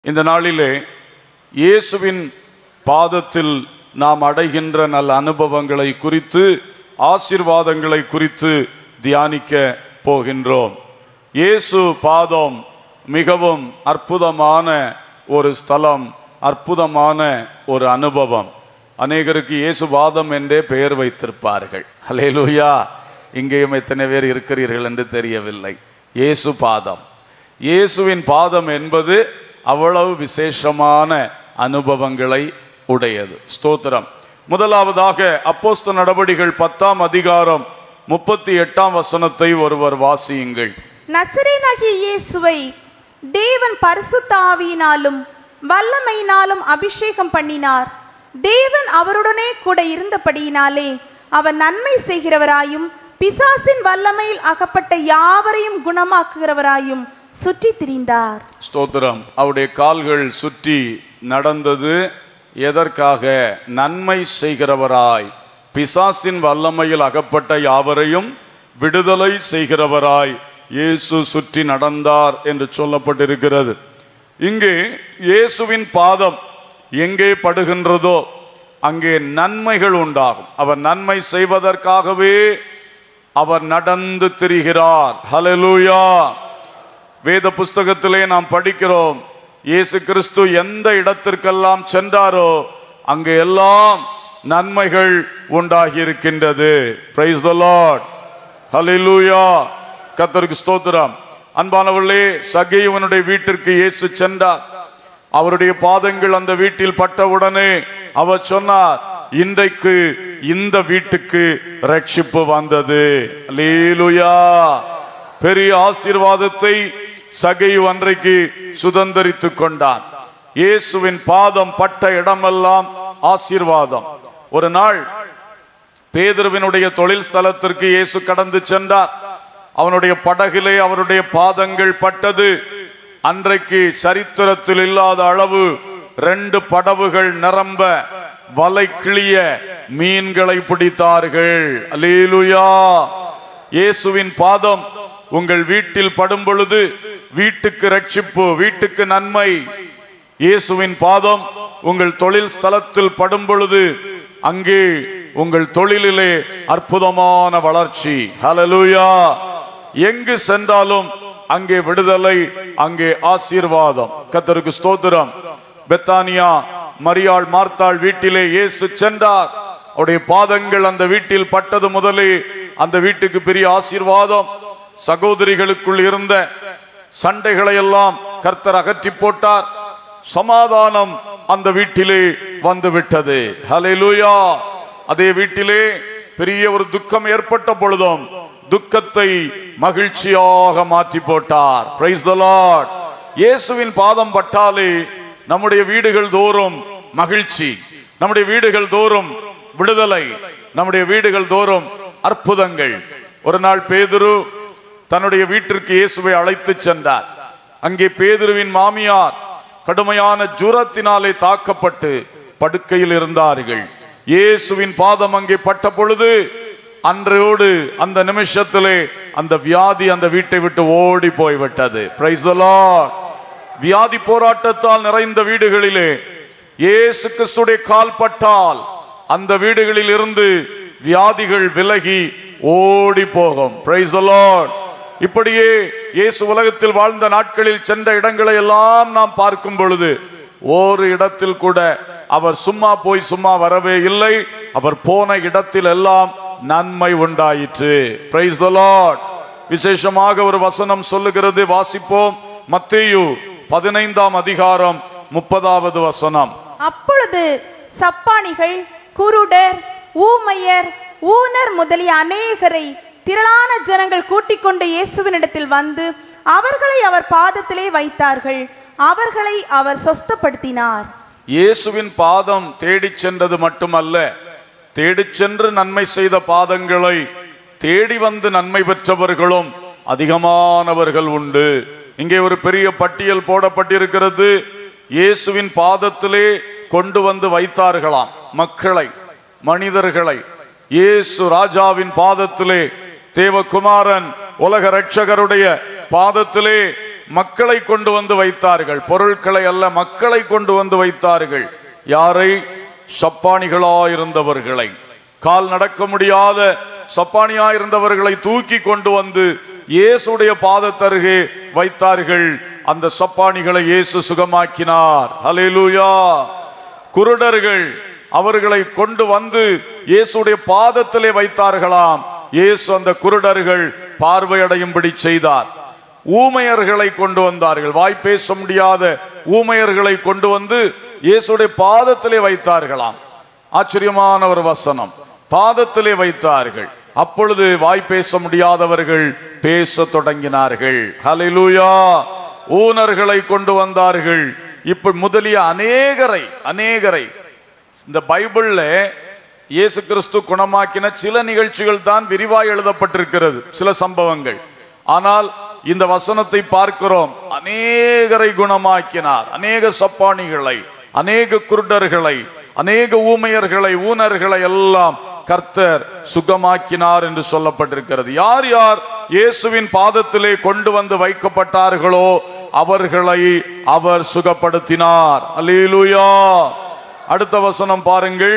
இந்த நாளிலே இயேசுவின் பாதத்தில் நாம் அடைகின்ற நல்ல அனுபவங்களை குறித்து ஆசீர்வாதங்களை குறித்து தியானிக்க போகின்றோம் இயேசு பாதம் மிகவும் அற்புதமான ஒரு ஸ்தலம் அற்புதமான ஒரு அனுபவம் அநேகருக்கு இயேசு பாதம் என்றே பெயர் வைத்திருப்பார்கள் ஹalleluya இங்கேயும் எத்தனை பேர் இருக்கிறீர்கள் என்று தெரியவில்லை இயேசு பாதம் இயேசுவின் பாதம் என்பது அவ்வளவு விசேஷமான அனுபவங்களை உடையது ஸ்தோத்திரம் முதலாவதாக அப்போஸ்த நடவடிகள் பத்தாம் அதிகாரம் முப்பத்தி எட்டாம் வசனத்தை ஒருவர் வாசியுங்கள் நசரேனாகிய இயேசுவை தேவன் பரிசுத்த ஆவியினாலும் வல்லமையினாலும் அபிஷேகம் பண்ணினார் தேவன் அவருடனே கூட இருந்தபடியினாலே அவர் நன்மை செய்கிறவராயும் பிசாசின் வல்லமையில் அகப்பட்ட யாவரையும் குணமாக்குகிறவராயும் சுற்றித் திரிந்தார் ஸ்தோத்திரம் அவருடைய கால்கள் சுற்றி நடந்தது எதற்காக நன்மை செய்கிறவராய் பிசாசின் வல்லமையில் அகப்பட்ட யாவரையும் விடுதலை செய்கிறவராய் இயேசு சுற்றி நடந்தார் என்று சொல்லப்பட்டிருக்கிறது இங்கே இயேசுவின் பாதம் எங்கே படுகின்றதோ அங்கே நன்மைகள் உண்டாகும் அவர் நன்மை செய்வதற்காகவே அவர் நடந்து திரிகிறார் ஹalleluya வேத புஸ்தகத்திலே நாம் படிக்கிறோம் இயேசு கிறிஸ்து எந்த இடத்திற்கெல்லாம் சென்றாரோ அங்கே எல்லாம் நன்மைகள் உண்டாகி இருக்கின்றது பிரைஸ் த லார்ட் ஹalleluya கர்த்தருக்கு ஸ்தோத்திரம் அன்பானவர்களே சகையவனுடைய வீட்டிற்கு இயேசு சென்றார் அவருடைய பாதங்கள் அந்த வீட்டில் பட்டவுடனே அவர் சொன்னார் இன்றைக்கு இந்த வீட்டுக்கு ரட்சிப்பு வந்தது அல்லேலூயா பெரிய ஆசீர்வாதத்தை சகையு அன்றைக்கு சுதந்தரித்துக் கொண்டான் இயேசுவின் பாதம் பட்ட இடமெல்லாம் ஆசீர்வாதம் ஒரு நாள் பேதுருவினுடைய தொழில் ஸ்தலத்திற்கு இயேசு கடந்து சென்றார் அவனுடைய படகிலே அவருடைய பாதங்கள் பட்டது அன்றைக்கு சரித்திரத்தில் இல்லாத அளவு ரெண்டு படவுகள் நிரம்ப வலை கிளிய மீன்களை பிடித்தார்கள் அல்லேலூயா இயேசுவின் பாதம் உங்கள் வீட்டில் படும் பொழுது வீட்டுக்கு ரட்சிப்பு வீட்டுக்கு நன்மை இயேசுவின் பாதம் உங்கள் தொழில் ஸ்தலத்தில் படும் பொழுது அங்கே உங்கள் தொழிலிலே அற்புதமான வளர்ச்சி ஹalleluya எங்கு சென்றாலும் அங்கே விடுதலை அங்கே ஆசீர்வாதம் கத்தருக்கு ஸ்தோத்திரம் பெத்தானியா மரியாள் மார்த்தாள் வீட்டிலே இயேசு சென்றார் அவருடைய பாதங்கள் அந்த வீட்டில் பட்டது முதலே அந்த வீட்டுக்கு பெரிய ஆசீர்வாதம் சகோதரிகளுக்குள் இருந்த சண்டைகளை எல்லாம் கர்த்தர் அகற்றி போட்டார் சமாதானம் அந்த வீட்டிலே வந்து விட்டது ஹalleluya அதே வீட்டிலே பெரிய ஒரு துக்கம் ஏற்பட்ட பொழுதும் துக்கத்தை மகிழ்ச்சியாக மாற்றி போட்டார் பிரைஸ் த லார்ட் இயேசுவின் பாதம் பட்டாலே நம்முடைய வீடுகள் தோறும் மகிழ்ச்சி நம்முடைய வீடுகள் தோறும் விடுதலை நம்முடைய வீடுகள் தோறும் அற்புதங்கள் ஒரு நாள் பேதுரு தன்னுடைய வீட்டிற்கு இயேசுவை அழைத்து சென்றார் அங்கே பேதுருவின் மாமியார் கடுமையான ஜுரத்தினாலே தாக்கப்பட்டு படுக்கையில் இருந்தார்கள் இயேசுவின் பாதம் அங்கே பட்ட பொழுது அன்றையோடு அந்த நிமிஷத்திலே அந்த வியாதி அந்த வீட்டை விட்டு ஓடி போய்விட்டது பிரைஸ் த லார்ட் வியாதி போராட்டத்தால் நிறைந்த வீடுகளிலே இயேசு கிறிஸ்துடைய கால் பட்டால் அந்த வீடுகளில் இருந்து வியாதிகள் விலகி ஓடி போகும் பிரைஸ் த லார்ட் இப்படியே இயேசு உலகத்தில் வாழ்ந்த நாட்களில் சென்ற இடங்களை எல்லாம் நாம் பார்க்கும் பொழுது ஒரு இடத்தில் கூட அவர் சும்மா போய் சும்மா வரவே இல்லை அவர் போன இடத்தில் எல்லாம் நன்மை உண்டாயிற்று பிரைஸ் த லார்ட் விசேஷமாக ஒரு வசனம் சொல்லுகிறது வாசிப்போம் மத்தேயு பதினைந்தாம் அதிகாரம் முப்பதாவது வசனம் அப்பொழுது சப்பானிகள் குருடர் ஊமையர் ஊனர் முதலிய அநேகரை திரளான ஜனங்கள் கூட்டிக் கொண்டு இயேசுவினிடத்தில் வந்து அவர்களை அவர் பாதத்திலே வைத்தார்கள் அவர்களை அவர் சொஸ்தப்படுத்தினார் இயேசுவின் பாதம் தேடிச் சென்றது மட்டுமல்ல தேடிச் சென்று நன்மை செய்த பாதங்களை தேடி வந்து நன்மை பெற்றவர்களும் அதிகமானவர்கள் உண்டு இங்கே ஒரு பெரிய பட்டியல் போடப்பட்டிருக்கிறது இயேசுவின் பாதத்திலே கொண்டு வந்து வைத்தார்களாம் மக்களை மனிதர்களை இயேசு ராஜாவின் பாதத்திலே தேவகுமாரன் உலக ரட்சகருடைய பாதத்திலே மக்களை கொண்டு வந்து வைத்தார்கள் பொருட்களை அல்ல மக்களை கொண்டு வந்து வைத்தார்கள் யாரை சப்பானிகளாயிருந்தவர்களை கால் நடக்க முடியாத சப்பானியாயிருந்தவர்களை தூக்கி கொண்டு வந்து இயேசுடைய பாதத்தருகே வைத்தார்கள் அந்த சப்பானிகளை இயேசு சுகமாக்கினார் ஹalleluya குருடர்கள் அவர்களை கொண்டு வந்து இயேசுடைய பாதத்திலே வைத்தார்களாம் இயேசு அந்த குருடர்கள் பார்வையடையும்படி செய்தார் ஊமையர்களை கொண்டு வந்தார்கள் வாய் பேச முடியாத ஊமையர்களை கொண்டு வந்து இயேசுடைய பாதத்திலே வைத்தார்களாம் ஆச்சரியமான ஒரு வசனம் பாதத்திலே வைத்தார்கள் அப்பொழுது வாய் பேச முடியாதவர்கள் பேச தொடங்கினார்கள் ஹalleluya ஊனர்களை கொண்டு வந்தார்கள் இப்ப முதலிய அநேகரை அநேகரை இந்த பைபிள்ல இயேசு கிறிஸ்து குணமாக்கின சில நிகழ்ச்சிகள் தான் விரிவாய் எழுதப்பட்டிருக்கிறது சில சம்பவங்கள் ஆனால் இந்த வசனத்தை பார்க்கிறோம் அநேகரை குணமாக்கினார் அநேக சப்பானிகளை அநேக குருடர்களை அநேக ஊமையர்களை ஊனர்களை எல்லாம் கர்த்தர் சுகமாக்கினார் என்று சொல்லப்பட்டிருக்கிறது யார் யார் இயேசுவின் பாதத்திலே கொண்டு வந்து வைக்கப்பட்டார்களோ அவர்களை அவர் சுகப்படுத்தினார் அல்லேலூயா அடுத்த வசனம் பாருங்கள்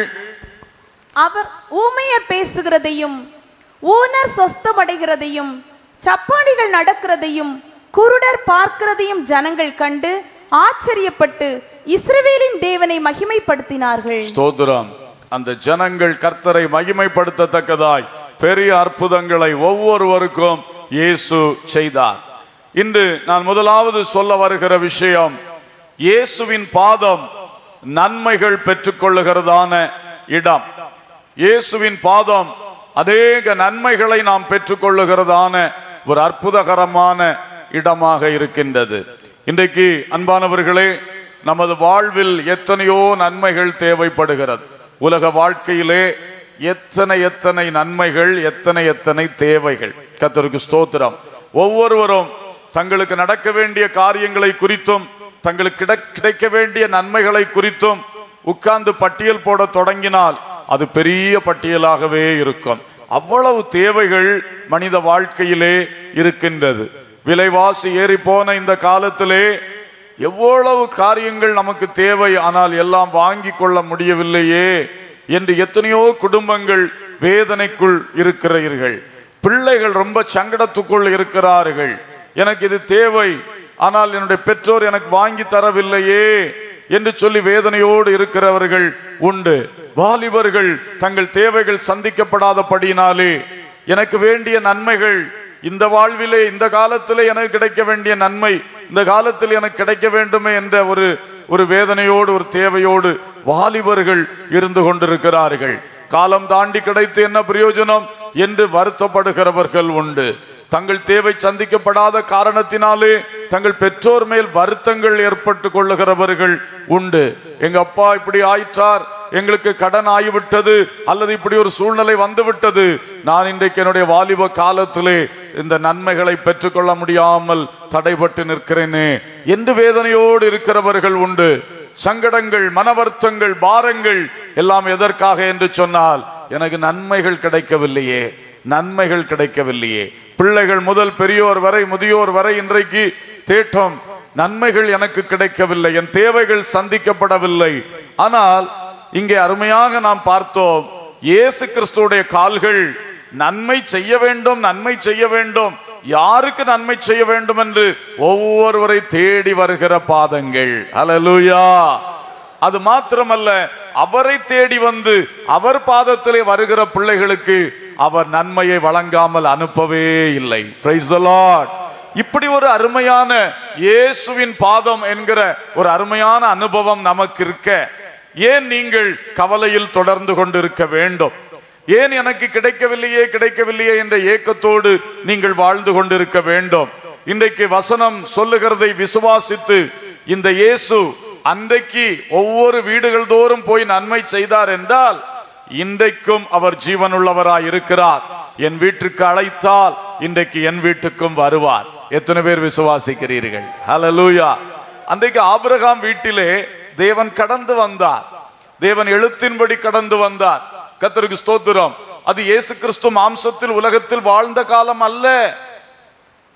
அவர் ஊமையர் பேசுகிறதையும் ஊனர் சொஸ்தமடைகிறதையும் சப்பானிகள் நடக்கிறதையும் குருடர் பார்க்கிறதையும் ஜனங்கள் கண்டு ஆச்சரியப்பட்டு இஸ்ரவேலின் தேவனை மகிமைப்படுத்தினார்கள் ஸ்தோத்திரம் அந்த ஜனங்கள் கர்த்தரை மகிமைப்படுத்தத்தக்கதாய் பெரிய அற்புதங்களை ஒவ்வொருவருக்கும் இயேசு செய்தார் இன்று நான் முதலாவது சொல்ல வருகிற விஷயம் இயேசுவின் பாதம் நன்மைகள் பெற்றுக்கொள்ளுகிறதான இடம் இயேசுவின் பாதம் அநேக நன்மைகளை நாம் பெற்றுக்கொள்ளுகிறதான ஒரு அற்புதகரமான இடமாக இருக்கின்றது இன்றைக்கு அன்பானவர்களே நமது வாழ்வில் எத்தனையோ நன்மைகள் தேவைப்படுகிறது உலக வாழ்க்கையிலே எத்தனை எத்தனை நன்மைகள் எத்தனை எத்தனை தேவைகள் கர்த்தருக்கு ஸ்தோத்திரம் ஒவ்வொருவரும் தங்களுக்கு நடக்க வேண்டிய காரியங்களை குறித்தும் தங்களுக்கு கிட- கிடைக்க வேண்டிய நன்மைகளை குறித்தும் உட்கார்ந்து பட்டியல் போட தொடங்கினால் அது பெரிய பட்டியலாகவே இருக்கும் அவ்வளவு தேவைகள் மனித வாழ்க்கையிலே இருக்கின்றது விலைவாசி ஏறி போன இந்த காலத்திலே எவ்வளவு காரியங்கள் நமக்கு தேவை ஆனால் எல்லாம் வாங்கி கொள்ள முடியவில்லையே என்று எத்தனையோ குடும்பங்கள் வேதனைக்குள் இருக்கிறீர்கள் பிள்ளைகள் ரொம்ப சங்கடத்துக்குள் இருக்கிறார்கள் எனக்கு இது தேவை ஆனால் என்னுடைய பெற்றோர் எனக்கு வாங்கி தரவில்லையே என்று சொல்லி வேதனையோடு இருக்கிறவர்கள் உண்டு வாலிபர்கள் தங்கள் தேவைகள் சந்திக்கப்படாதபடியினாலே எனக்கு வேண்டிய நன்மைகள் இந்த வாழ்விலே இந்த காலத்திலே எனக்கு கிடைக்க வேண்டிய நன்மை இந்த காலத்தில் எனக்கு கிடைக்க வேண்டுமே என்ற ஒரு ஒரு வேதனையோடு ஒரு தேவையோடு வாலிபர்கள் இருந்து கொண்டிருக்கிறார்கள் காலம் தாண்டி கிடைத்து என்ன பிரயோஜனம் என்று வருத்தப்படுகிறவர்கள் உண்டு தங்கள் தேவை சந்திக்கப்படாத காரணத்தினாலே தங்கள் பெற்றோர் மேல் வருத்தங்கள் ஏற்பட்டு கொள்ளுகிறவர்கள் உண்டு எங்க அப்பா இப்படி ஆயிற்றார் எங்களுக்கு கடன் ஆகிவிட்டது அல்லது இப்படி ஒரு சூழ்நிலை வந்து விட்டது நான் இன்றைக்கு என்னுடைய வாலிப காலத்திலே இந்த நன்மைகளை பெற்றுக்கொள்ள முடியாமல் தடைபட்டு நிற்கிறேனே என்று வேதனையோடு இருக்கிறவர்கள் உண்டு சங்கடங்கள் மனவர்த்தங்கள் பாரங்கள் எல்லாம் எதற்காக என்று சொன்னால் எனக்கு நன்மைகள் கிடைக்கவில்லையே நன்மைகள் கிடைக்கவில்லையே பிள்ளைகள் முதல் பெரியோர் வரை முதியோர் வரை இன்றைக்கு தேட்டம் நன்மைகள் எனக்கு கிடைக்கவில்லை என் தேவைகள் சந்திக்கப்படவில்லை ஆனால் இங்கே அருமையாக நாம் பார்த்தோம் இயேசு கிறிஸ்துவுடைய கால்கள் நன்மை செய்ய வேண்டும் நன்மை செய்ய வேண்டும் யாருக்கு நன்மை செய்ய வேண்டும் என்று ஒவ்வொருவரை தேடி வருகிற பாதங்கள் ஹalleluya அது மாத்திரமல்ல அவரை தேடி வந்து அவர் பாதத்திலே வருகிற பிள்ளைகளுக்கு அவர் நன்மையை வழங்காமல் அனுப்பவே இல்லை பிரைஸ் த லார்ட் இப்படி ஒரு அருமையான இயேசுவின் பாதம் என்கிற ஒரு அருமையான அனுபவம் நமக்கு இருக்க ஏன் நீங்கள் கவலையில் தொடர்ந்து கொண்டிருக்க வேண்டும் ஏன் எனக்கு கிடைக்கவில்லையே கிடைக்கவில்லையே என்ற ஏக்கத்தோடு நீங்கள் வாழ்ந்து கொண்டிருக்க வேண்டும் இன்றைக்கு வசனம் சொல்லுகிறதை விசுவாசித்து இந்த இயேசு அன்றைக்கு ஒவ்வொரு வீடுகள் தோறும் போய் நன்மை செய்தார் என்றால் இன்றைக்கும் அவர் ஜீவனுள்ளவராய் இருக்கிறார் என் வீட்டுக்கு அழைத்தால் இன்றைக்கு என் வீட்டுக்கும் வருவார் எத்தனை பேர் விசுவாசிக்கிறீர்கள் ஹalleluya அன்றைக்கு ஆபிரகாம் வீட்டிலே தேவன் கடந்து வந்தார் தேவன் எழுத்தின்படி கடந்து வந்தார் கர்த்தருக்கு ஸ்தோத்திரம் அது இயேசு கிறிஸ்து மாம்சத்தில் உலகத்தில் வாழ்ந்த காலம் அல்ல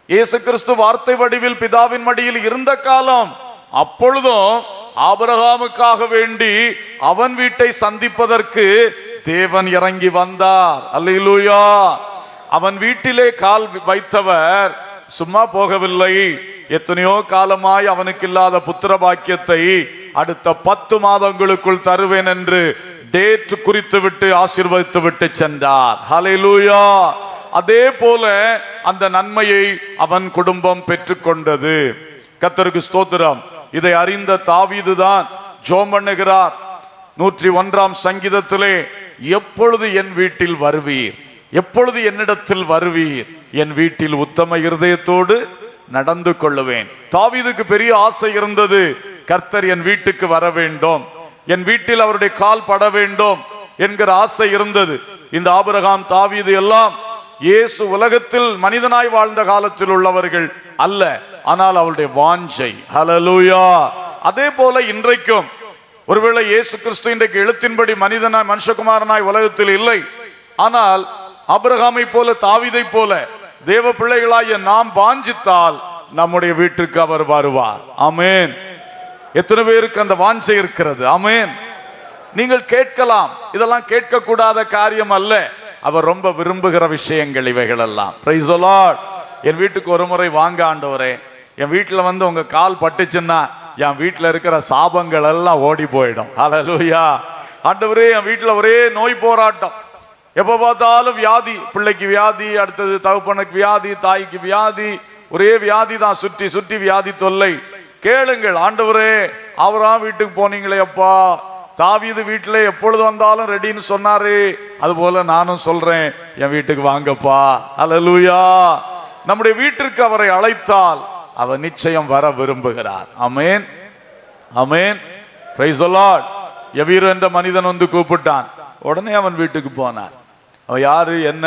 இயேசு கிறிஸ்து வார்த்தை வடிவில் பிதாவின் மடியில் இருந்த காலம் அப்பொழுதும் ஆபிரகாமுக்காக வேண்டி அவன் வீட்டை சந்திப்பதற்கு தேவன் இறங்கி வந்தார் அல்லேலூயா அவன் வீட்டிலே கால் வைத்தவர் சும்மா போகவில்லை எத்தனையோ காலமாய் அவனுக்கு இல்லாத புத்திர பாக்கியத்தை அடுத்த பத்து மாதங்களுக்குள் தருவேன் என்று டேட் குறித்து விட்டு ஆசீர்வதித்து விட்டு சென்றார் ஹalleluya அதே போல அந்த நன்மையை அவன் குடும்பம் பெற்றுக்கொண்டது கத்தருக்கு ஸ்தோத்திரம் இதை அறிந்த தாவீதுதான் ஜோம் பண்ணுகிறார் நூற்றி ஒன்றாம் சங்கீதத்திலே எப்பொழுது என் வீட்டில் வருவீர் எப்பொழுது என்னிடத்தில் வருவீர் என் வீட்டில் உத்தம இருதயத்தோடு நடந்து கொள்ளுவேன் தாவீதுக்கு பெரிய ஆசை இருந்தது கர்த்தர் என் வீட்டுக்கு வர வேண்டும் என் வீட்டில் அவருடைய கால் பட வேண்டும் என்கிற ஆசை இருந்தது இந்த ஆபிரகாம் தாவீது எல்லாம் இயேசு உலகத்தில் மனிதனாய் வாழ்ந்த காலத்தில் உள்ளவர்கள் அல்ல ஆனால் அவருடைய வாஞ்சை ஹalleluya அதே போல இன்றைக்கும் ஒருவேளை இயேசு கிறிஸ்து இன்றைக்கு எழுத்தின்படி மனிதனாய் மனுஷகுமாரனாய் உலகத்தில் இல்லை ஆனால் அபிரகாமை போல தாவீதை போல தேவ பிள்ளைகளாகிய நாம் வாஞ்சித்தால் நம்முடைய வீட்டுக்கு அவர் வருவார் ஆமென் எத்தனை பேருக்கு அந்த வாஞ்சை இருக்கிறது ஆமென் நீங்கள் கேட்கலாம் இதெல்லாம் கேட்கக்கூடாத காரியம் அல்ல அவர் ரொம்ப விரும்புகிற விஷயங்கள் இவைகள் எல்லாம் Praise the Lord. என் வீட்டுக்கு ஒரு முறை வாங்க ஆண்டவரே என் வீட்டுல வந்து உங்க கால் பட்டுச்சுன்னா என் வீட்டுல இருக்கிற சாபங்கள் எல்லாம் ஓடி போயிடும் ஹalleluya ஆண்டவரே என் வீட்டுல ஒரே நோய் போராட்டம் எப்ப பார்த்தாலும் வியாதி பிள்ளைக்கு வியாதி அடுத்தது தகப்பனுக்கு வியாதி தாய்க்கு வியாதி ஒரே வியாதி தான் சுற்றி சுற்றி வியாதி தொல்லை கேளுங்கள் ஆண்டவரே அவரா வீட்டுக்கு போனீங்களே அப்பா தாவீது வீட்டில் எப்பொழுது வந்தாலும் ரெடின்னு சொன்னாரு அது போல நானும் சொல்றேன் என் வீட்டுக்கு வாங்கப்பா அல்லேலூயா நம்முடைய வீட்டிற்கு அவரை அழைத்தால் அவர் நிச்சயம் வர விரும்புகிறார் அமேன் அமேன் பிரைஸ் லார்ட் எவீரு என்ற மனிதன் வந்து கூப்பிட்டான் உடனே அவன் வீட்டுக்கு போனார் அவன் யாரு என்ன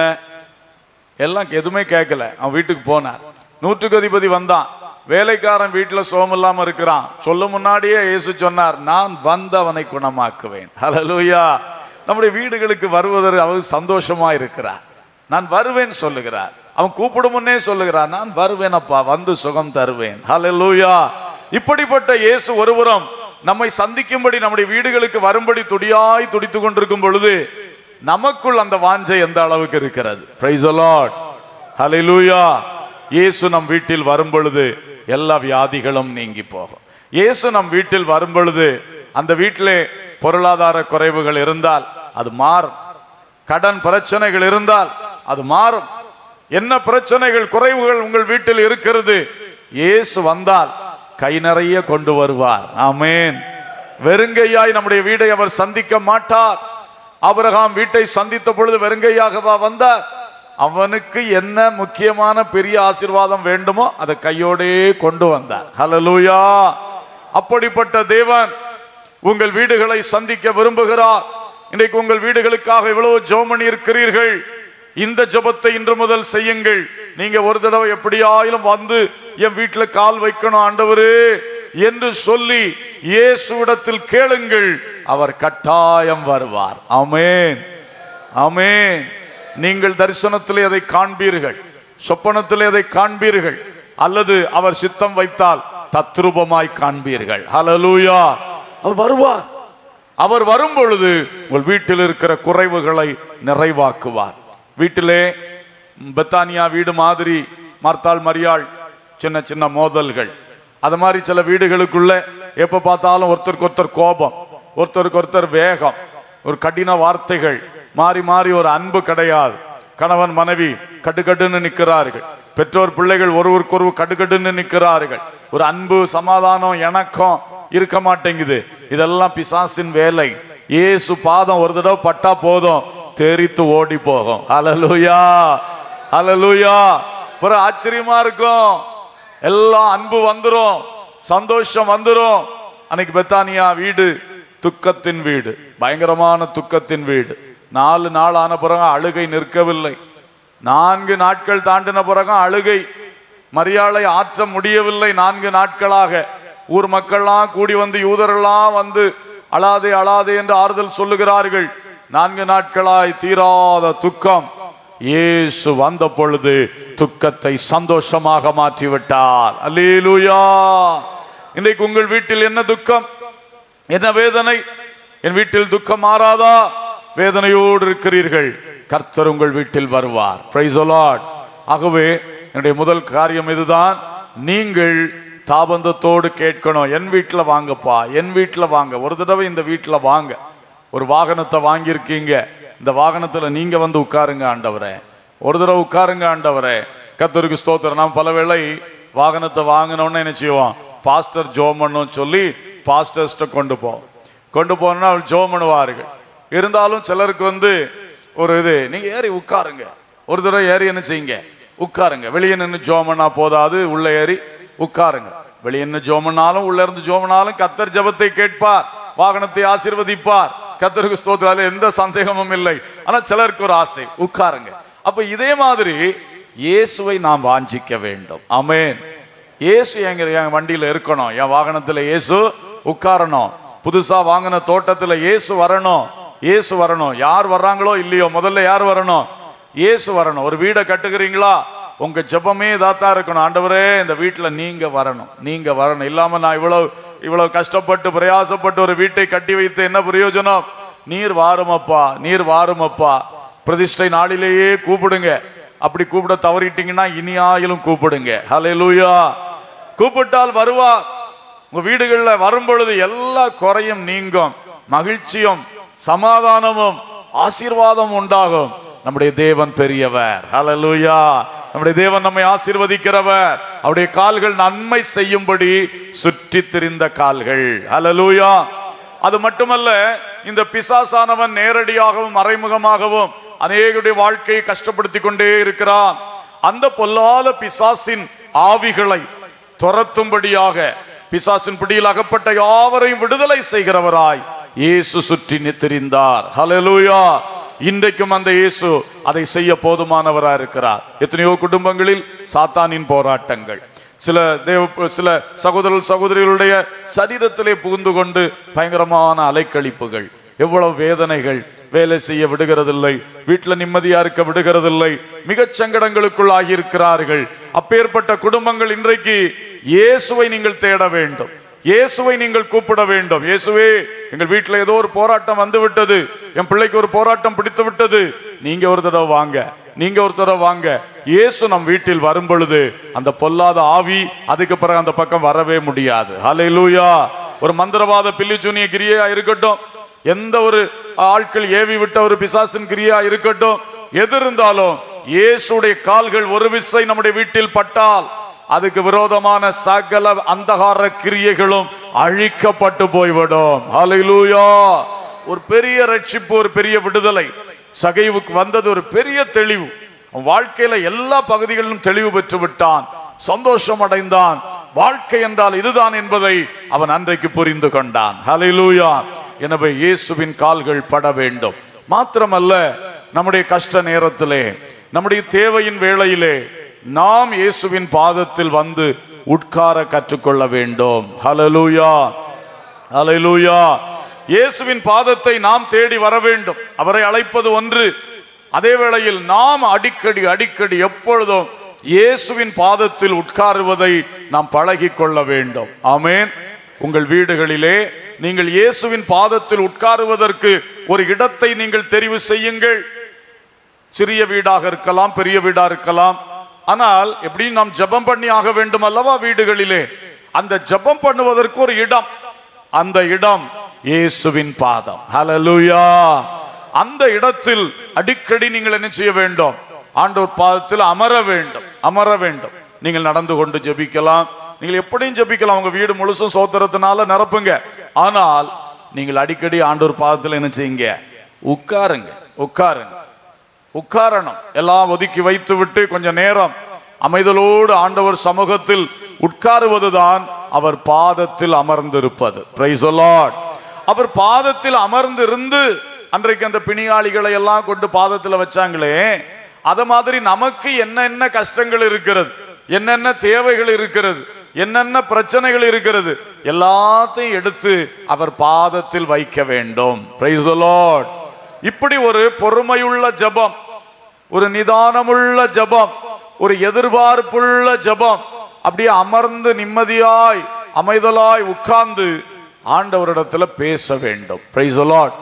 எல்லாம் எதுவுமே கேட்கல அவன் வீட்டுக்கு போனார் நூற்றுக்கு அதிபதி வந்தான் வேலைக்காரன் வீட்டுல சோம் இல்லாம இருக்கிறான் சொல்ல முன்னாடியே இயேசு சொன்னார் நான் வந்து அவனை குணமாக்குவேன் ஹalleluya நம்முடைய வீடுகளுக்கு வருவதற்கு அவர் சந்தோஷமா இருக்கிறார் நான் வருவேன் சொல்லுகிறார் அவன் கூப்பிடும் முன்னே சொல்லுகிறார் நான் வருவேன் அப்பா வந்து சுகம் தருவேன் ஹalleluya இப்படிப்பட்ட இயேசு ஒருபுறம் நம்மை சந்திக்கும்படி நம்முடைய வீடுகளுக்கு வரும்படி துடியாய் துடித்துக் கொண்டிருக்கும் பொழுது நமக்குள் அந்த வாஞ்சை எந்த அளவுக்கு இருக்கிறது பிரைஸ் லார்ட் ஹalleluya இயேசு நம் வீட்டில் வரும் பொழுது எல்லா வியாதிகளும் நீங்கி போகும் இயேசு நம் வீட்டில் வரும் பொழுது அந்த வீட்டிலே பொருளாதார குறைவுகள் இருந்தால் அது மாறும் கடன் பிரச்சனைகள் இருந்தால் அது மாறும் என்ன பிரச்சனைகள் குறைவுகள் உங்கள் வீட்டில் இருக்கிறது இயேசு வந்தால் கை நிறைய கொண்டு வருவார் ஆமென் வெறுங்கையாய் நம்முடைய வீடை அவர் சந்திக்க மாட்டார் ஆபிரகாம் வீட்டை சந்தித்த பொழுது வெறுங்கையாகவா வந்தார் அவனுக்கு என்ன முக்கியமான பெரிய ஆசீர்வாதம் வேண்டுமோ அதை கையோடே கொண்டு வந்தார் ஹalleluya அப்படிப்பட்ட தேவன் உங்கள் வீடுகளை சந்திக்க விரும்புகிறார் இன்றைக்கு உங்கள் வீடுகளுக்காக இவ்வளவு ஜோமணி இருக்கிறீர்கள் இந்த ஜெபத்தை இன்று முதல் செய்யுங்கள் நீங்க ஒரு தடவை எப்படியாயிலும் வந்து என் வீட்டுல கால் வைக்கணும் ஆண்டவரே என்று சொல்லி இயேசுவிடத்தில் கேளுங்கள் அவர் கட்டாயம் வருவார் ஆமென் ஆமென் நீங்கள் தரிசனத்திலே அதை காண்பீர்கள் சொப்பனத்திலே அதை காண்பீர்கள் அல்லது அவர் சித்தம் வைத்தால் தத்ரூபமாய் காண்பீர்கள் ஹalleluya அவர் வருவார் அவர் வரும் பொழுது உங்கள் வீட்டில் இருக்கிற குறைவுகளை நிறைவாக்குவார் வீட்டிலே பெத்தானியா வீடு மாதிரி மார்த்தாள் மரியாள் சின்ன சின்ன மோதல்கள் அது மாதிரி சில வீடுகளுக்குள்ள எப்ப பார்த்தாலும் ஒருத்தருக்கு ஒருத்தர் கோபம் ஒருத்தருக்கு ஒருத்தர் வேகம் ஒரு கடின வார்த்தைகள் மாறி மாறி ஒரு அன்பு கிடையாது கணவன் மனைவி கட்டுக்கட்டுன்னு நிற்கிறார்கள் பெற்றோர் பிள்ளைகள் ஒருவருக்கொருவர் கட்டுக்கட்டுன்னு நிற்கிறார்கள் ஒரு அன்பு சமாதானம் இணக்கம் இருக்க மாட்டேங்குது இதெல்லாம் பிசாசின் வேலை இயேசு பாதம் ஒரு தடவை பட்டா போதும் தெரித்து ஓடி போகும் ஹalleluya ஹalleluya ஒரு ஆச்சரியமா இருக்கும் எல்லாம் அன்பு வந்துரும் சந்தோஷம் வந்துரும் அன்னைக்கு பெத்தானியா வீடு துக்கத்தின் வீடு பயங்கரமான துக்கத்தின் வீடு நாலு நாள் ஆன பிறகு அழுகை நிற்கவில்லை நான்கு நாட்கள் தாண்டின பிறகு அழுகை மரியாதை ஆற்ற முடியவில்லை நான்கு நாட்களாக ஊர் மக்கள்லாம் கூடி வந்து யூதரெல்லாம் வந்து அழாதே அழாதே என்று ஆறுதல் சொல்லுகிறார்கள் நான்கு நாட்களாய் தீராத துக்கம் இயேசு வந்த பொழுது துக்கத்தை சந்தோஷமாக மாற்றி விட்டார் அல்லேலூயா இன்றைக்கு உங்கள் வீட்டில் என்ன துக்கம் என்ன வேதனை என் வீட்டில் துக்கம் மாறாதா வேதனையோடு இருக்கிறீர்கள் கர்த்தர் உங்கள் வீட்டில் வருவார் பிரைஸ் ஆகவே என்னுடைய முதல் காரியம் இதுதான் நீங்கள் தாபந்தத்தோடு கேட்கணும் என் வீட்டில் வாங்கப்பா என் வீட்டில் வாங்க ஒரு தடவை இந்த வீட்டில் வாங்க ஒரு வாகனத்தை வாங்கியிருக்கீங்க இந்த வாகனத்தில் நீங்க வந்து உட்காருங்க ஆண்டவரே ஒரு தடவை உட்காருங்க ஆண்டவரே கத்தருக்கு ஸ்தோத்திரம் நாம் பல வேளை வாகனத்தை வாங்கினோன்னு என்ன செய்வோம் பாஸ்டர் ஜோமன்னு சொல்லி பாஸ்டர்ஸ்ட கொண்டு போவோம் கொண்டு போனா அவள் ஜோம் பண்ணுவார்கள் இருந்தாலும் சிலருக்கு வந்து ஒரு இது நீங்க ஏறி உட்காருங்க ஒரு தடவை ஏறி என்ன செய்யுங்க உட்காருங்க வெளியே நின்று ஜோமனா போதாது உள்ள ஏறி உட்காருங்க வெளியே நின்று ஜோமனாலும் உள்ள இருந்து ஜோமனாலும் கத்தர் ஜெபத்தை கேட்பார் வாகனத்தை ஆசீர்வதிப்பார் கத்தருக்கு ஸ்தோத்திரால எந்த சந்தேகமும் இல்லை ஆனா சிலருக்கு ஒரு ஆசை உட்காருங்க அப்ப இதே மாதிரி இயேசுவை நாம் வாஞ்சிக்க வேண்டும் ஆமென் இயேசு எங்க என் வண்டியில இருக்கணும் என் வாகனத்துல இயேசு உட்காரணும் புதுசா வாங்கின தோட்டத்துல இயேசு வரணும் இயேசு வரணும் யார் வர்றாங்களோ இல்லையோ முதல்ல யார் வரணும் இயேசு வரணும் ஒரு வீடை கட்டுகிறீங்களா உங்க ஜெபமே இதாத்தான் இருக்கணும் ஆண்டவரே இந்த வீட்டுல நீங்க வரணும் நீங்க வரணும் இல்லாம நான் இவ்வளவு இவ்வளவு கஷ்டப்பட்டு பிரயாசப்பட்டு ஒரு வீட்டை கட்டி வைத்து என்ன பிரயோஜனம் நீர் வாருமப்பா நீர் வாருமப்பா பிரதிஷ்டை நாளிலேயே கூப்பிடுங்க அப்படி கூப்பிட தவறிட்டீங்கன்னா இனியாயிலும் கூப்பிடுங்க ஹalleluya கூப்பிட்டால் வருவா உங்க வீடுகள்ல வரும் பொழுது எல்லா குறையும் நீங்கும் மகிழ்ச்சியும் சமாதானமும் ஆசீர்வாதம் உண்டாகும் நம்முடைய தேவன் பெரியவர் ஹalleluya நம்முடைய தேவன் நம்மை ஆசீர்வதிக்கிறவர் அவருடைய கால்கள் நன்மை செய்யும்படி சுற்றி திரிந்த கால்கள் ஹalleluya அது மட்டுமல்ல இந்த பிசாசானவன் நேரடியாகவும் மறைமுகமாகவும் அநேகருடைய வாழ்க்கையை கஷ்டப்படுத்தி கொண்டே இருக்கிறான் அந்த பொல்லாத பிசாசின் ஆவிகளை துரத்தும்படியாக பிசாசின் பிடியில் அகப்பட்ட யாவரையும் விடுதலை செய்கிறவராய் இயேசு சுற்றி நித்திரிந்தார் ஹalleluya இன்றைக்கும் அந்த இயேசு அதை செய்ய போதுமானவராய் இருக்கிறார் எத்தனையோ குடும்பங்களில் சாத்தானின் போராட்டங்கள் சில தேவ சில சகோதரர் சகோதரிகளுடைய சரீரத்திலே புகுந்து கொண்டு பயங்கரமான அலைக்கழிப்புகள் எவ்வளவு வேதனைகள் வேலை செய்ய விடுகிறதில்லை வீட்டுல நிம்மதியா இருக்க விடுகிறதில்லை மிகச் சங்கடங்களுக்குள் ஆகியிருக்கிறார்கள் அப்பேற்பட்ட குடும்பங்கள் இன்றைக்கு இயேசுவை நீங்கள் தேட வேண்டும் இயேசுவை நீங்கள் கூப்பிட வேண்டும் இயேசுவே எங்கள் வீட்டுல ஏதோ ஒரு போராட்டம் வந்து விட்டது என் பிள்ளைக்கு ஒரு போராட்டம் பிடித்து விட்டது நீங்க ஒரு தடவை வாங்க நீங்க ஒரு தடவை வாங்க இயேசு நம் வீட்டில் வரும் பொழுது அந்த பொல்லாத ஆவி அதுக்கு பிறகு அந்த பக்கம் வரவே முடியாது ஹalleluya ஒரு மந்திரவாத பில்லி ஜூனிய கிரியா இருக்கட்டும் எந்த ஒரு ஆட்கள் ஏவி விட்ட ஒரு பிசாசின் கிரியா இருக்கட்டும் எது இருந்தாலும் இயேசுடைய கால்கள் ஒரு விசை நம்முடைய வீட்டில் பட்டால் அதுக்கு விரோதமான சகல அந்தகார கிரியைகளும் அழிக்கப்பட்டு போய்விடும் ஹalleluya ஒரு பெரிய ரட்சிப்பு ஒரு பெரிய விடுதலை சகைவுக்கு வந்தது ஒரு பெரிய தெளிவு அவன் வாழ்க்கையில எல்லா பகுதிகளிலும் தெளிவு பெற்று விட்டான் சந்தோஷம் அடைந்தான் வாழ்க்கை என்றால் இதுதான் என்பதை அவன் அன்றைக்கு புரிந்து கொண்டான் ஹalleluya எனவே இயேசுவின் கால்கள் பட வேண்டும் மாத்திரமல்ல நம்முடைய கஷ்ட நேரத்திலே நம்முடைய தேவையின் வேளையிலே நாம் இயேசுவின் பாதத்தில் வந்து உட்கார கற்றுக்கொள்ள வேண்டும் ஹalleluya ஹalleluya இயேசுவின் பாதத்தை நாம் தேடி வர வேண்டும் அவரை அழைப்பது ஒன்று அதே வேளையில் நாம் அடிக்கடி அடிக்கடி எப்பொழுதும் இயேசுவின் பாதத்தில் உட்காருவதை நாம் பழகிக் கொள்ள வேண்டும் ஆமென் உங்கள் வீடுகளிலே நீங்கள் இயேசுவின் பாதத்தில் உட்காருவதற்கு ஒரு இடத்தை நீங்கள் தெரிவு செய்யுங்கள் சிறிய வீடாக இருக்கலாம் பெரிய வீடா இருக்கலாம் ஆனால் எப்படி நாம் ஜெபம் பண்ணி ஆக வேண்டும் அல்லவா வீடுகளிலே அந்த ஜெபம் பண்ணுவதற்கு ஒரு இடம் அந்த இடம் இயேசுவின் பாதம் ஹalleluya அந்த இடத்தில் அடிக்கடி நீங்கள் என்ன செய்ய வேண்டும் ஆண்டவர் பாதத்தில் அமர வேண்டும் அமர வேண்டும் நீங்கள் நடந்து கொண்டு ஜெபிக்கலாம் நீங்கள் எப்படியும் ஜெபிக்கலாம் உங்க வீடு முழுசும் சோத்திரத்தினால நிரப்புங்க ஆனால் நீங்கள் அடிக்கடி ஆண்டவர் பாதத்தில் என்ன செய்யுங்க உட்காருங்க உட்காருங்க உட்காரணும் எல்லாம் ஒதுக்கி வைத்து விட்டு கொஞ்ச நேரம் அமைதலோடு ஆண்டவர் சமூகத்தில் உட்காருவதுதான் அவர் பாதத்தில் அமர்ந்திருப்பது Praise the Lord. அவர் பாதத்தில் அமர்ந்திருந்து அன்றைக்கு அந்த பிணியாளிகளை எல்லாம் கொண்டு பாதத்துல வச்சாங்களே அத மாதிரி நமக்கு என்னென்ன கஷ்டங்கள் இருக்கிறது என்னென்ன தேவைகள் இருக்கிறது என்னென்ன பிரச்சனைகள் இருக்கிறது எல்லாத்தையும் எடுத்து அவர் பாதத்தில் வைக்க வேண்டும் Praise the Lord. இப்படி ஒரு பொறுமையுள்ள ஜெபம் ஒரு நிதானமுள்ள ஜெபம் ஒரு எதிர்பார்ப்புள்ள ஜெபம் அப்படியே அமர்ந்து நிம்மதியாய் அமைதலாய் உட்கார்ந்து ஆண்டவரிடத்துல பேச வேண்டும் பிரைஸ் லார்ட்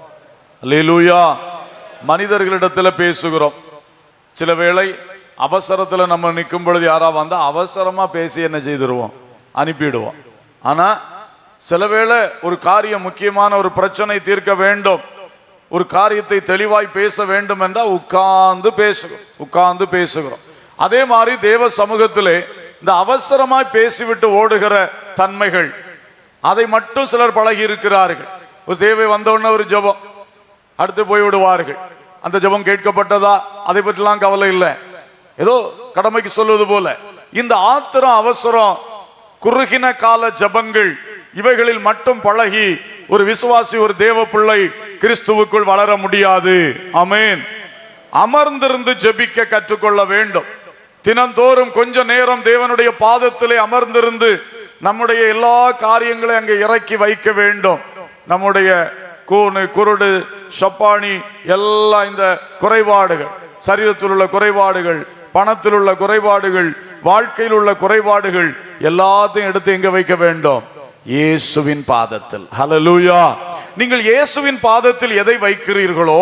அல்லேலூயா மனிதர்களிடத்துல பேசுகிறோம் சில வேளை அவசரத்துல நம்ம நிற்கும் பொழுது யாரா வந்தா அவசரமா பேசி என்ன செய்திருவோம் அனுப்பிடுவோம் ஆனா சில வேளை ஒரு காரியம் முக்கியமான ஒரு பிரச்சனை தீர்க்க வேண்டும் ஒரு காரியத்தை தெளிவாய் பேச வேண்டும் என்றால் உட்கார்ந்து பேசுகிறோம் உட்கார்ந்து பேசுகிறோம் அதே மாதிரி தேவ சமூகத்திலே இந்த அவசரமாய் பேசிவிட்டு ஓடுகிற தன்மைகள் அதை மட்டும் சிலர் பழகி இருக்கிறார்கள் ஒரு தேவை வந்தவுடனே ஒரு ஜெபம் அடுத்து போய் விடுவார்கள் அந்த ஜெபம் கேட்கப்பட்டதா அதை பற்றிலாம் கவலை இல்லை ஏதோ கடமைக்கு சொல்வது போல இந்த ஆத்திரம் அவசரம் குறுகின கால ஜெபங்கள் இவைகளில் மட்டும் பழகி ஒரு விசுவாசி ஒரு தேவ பிள்ளை கிறிஸ்துவுக்குள் வளர முடியாது ஆமென் அமர்ந்திருந்து ஜெபிக்க கற்றுக்கொள்ள வேண்டும் தினந்தோறும் கொஞ்ச நேரம் தேவனுடைய பாதத்திலே அமர்ந்திருந்து நம்முடைய எல்லா காரியங்களையும் அங்கே இறக்கி வைக்க வேண்டும் நம்முடைய கூணு குருடு சப்பாணி எல்லாம் இந்த குறைபாடுகள் சரீரத்தில் உள்ள குறைபாடுகள் பணத்தில் உள்ள குறைபாடுகள் வாழ்க்கையில் உள்ள குறைபாடுகள் எல்லாத்தையும் எடுத்து எங்க வைக்க வேண்டும் இயேசுவின் பாதத்தில் ஹalleluya நீங்கள் இயேசுவின் பாதத்தில் எதை வைக்கிறீர்களோ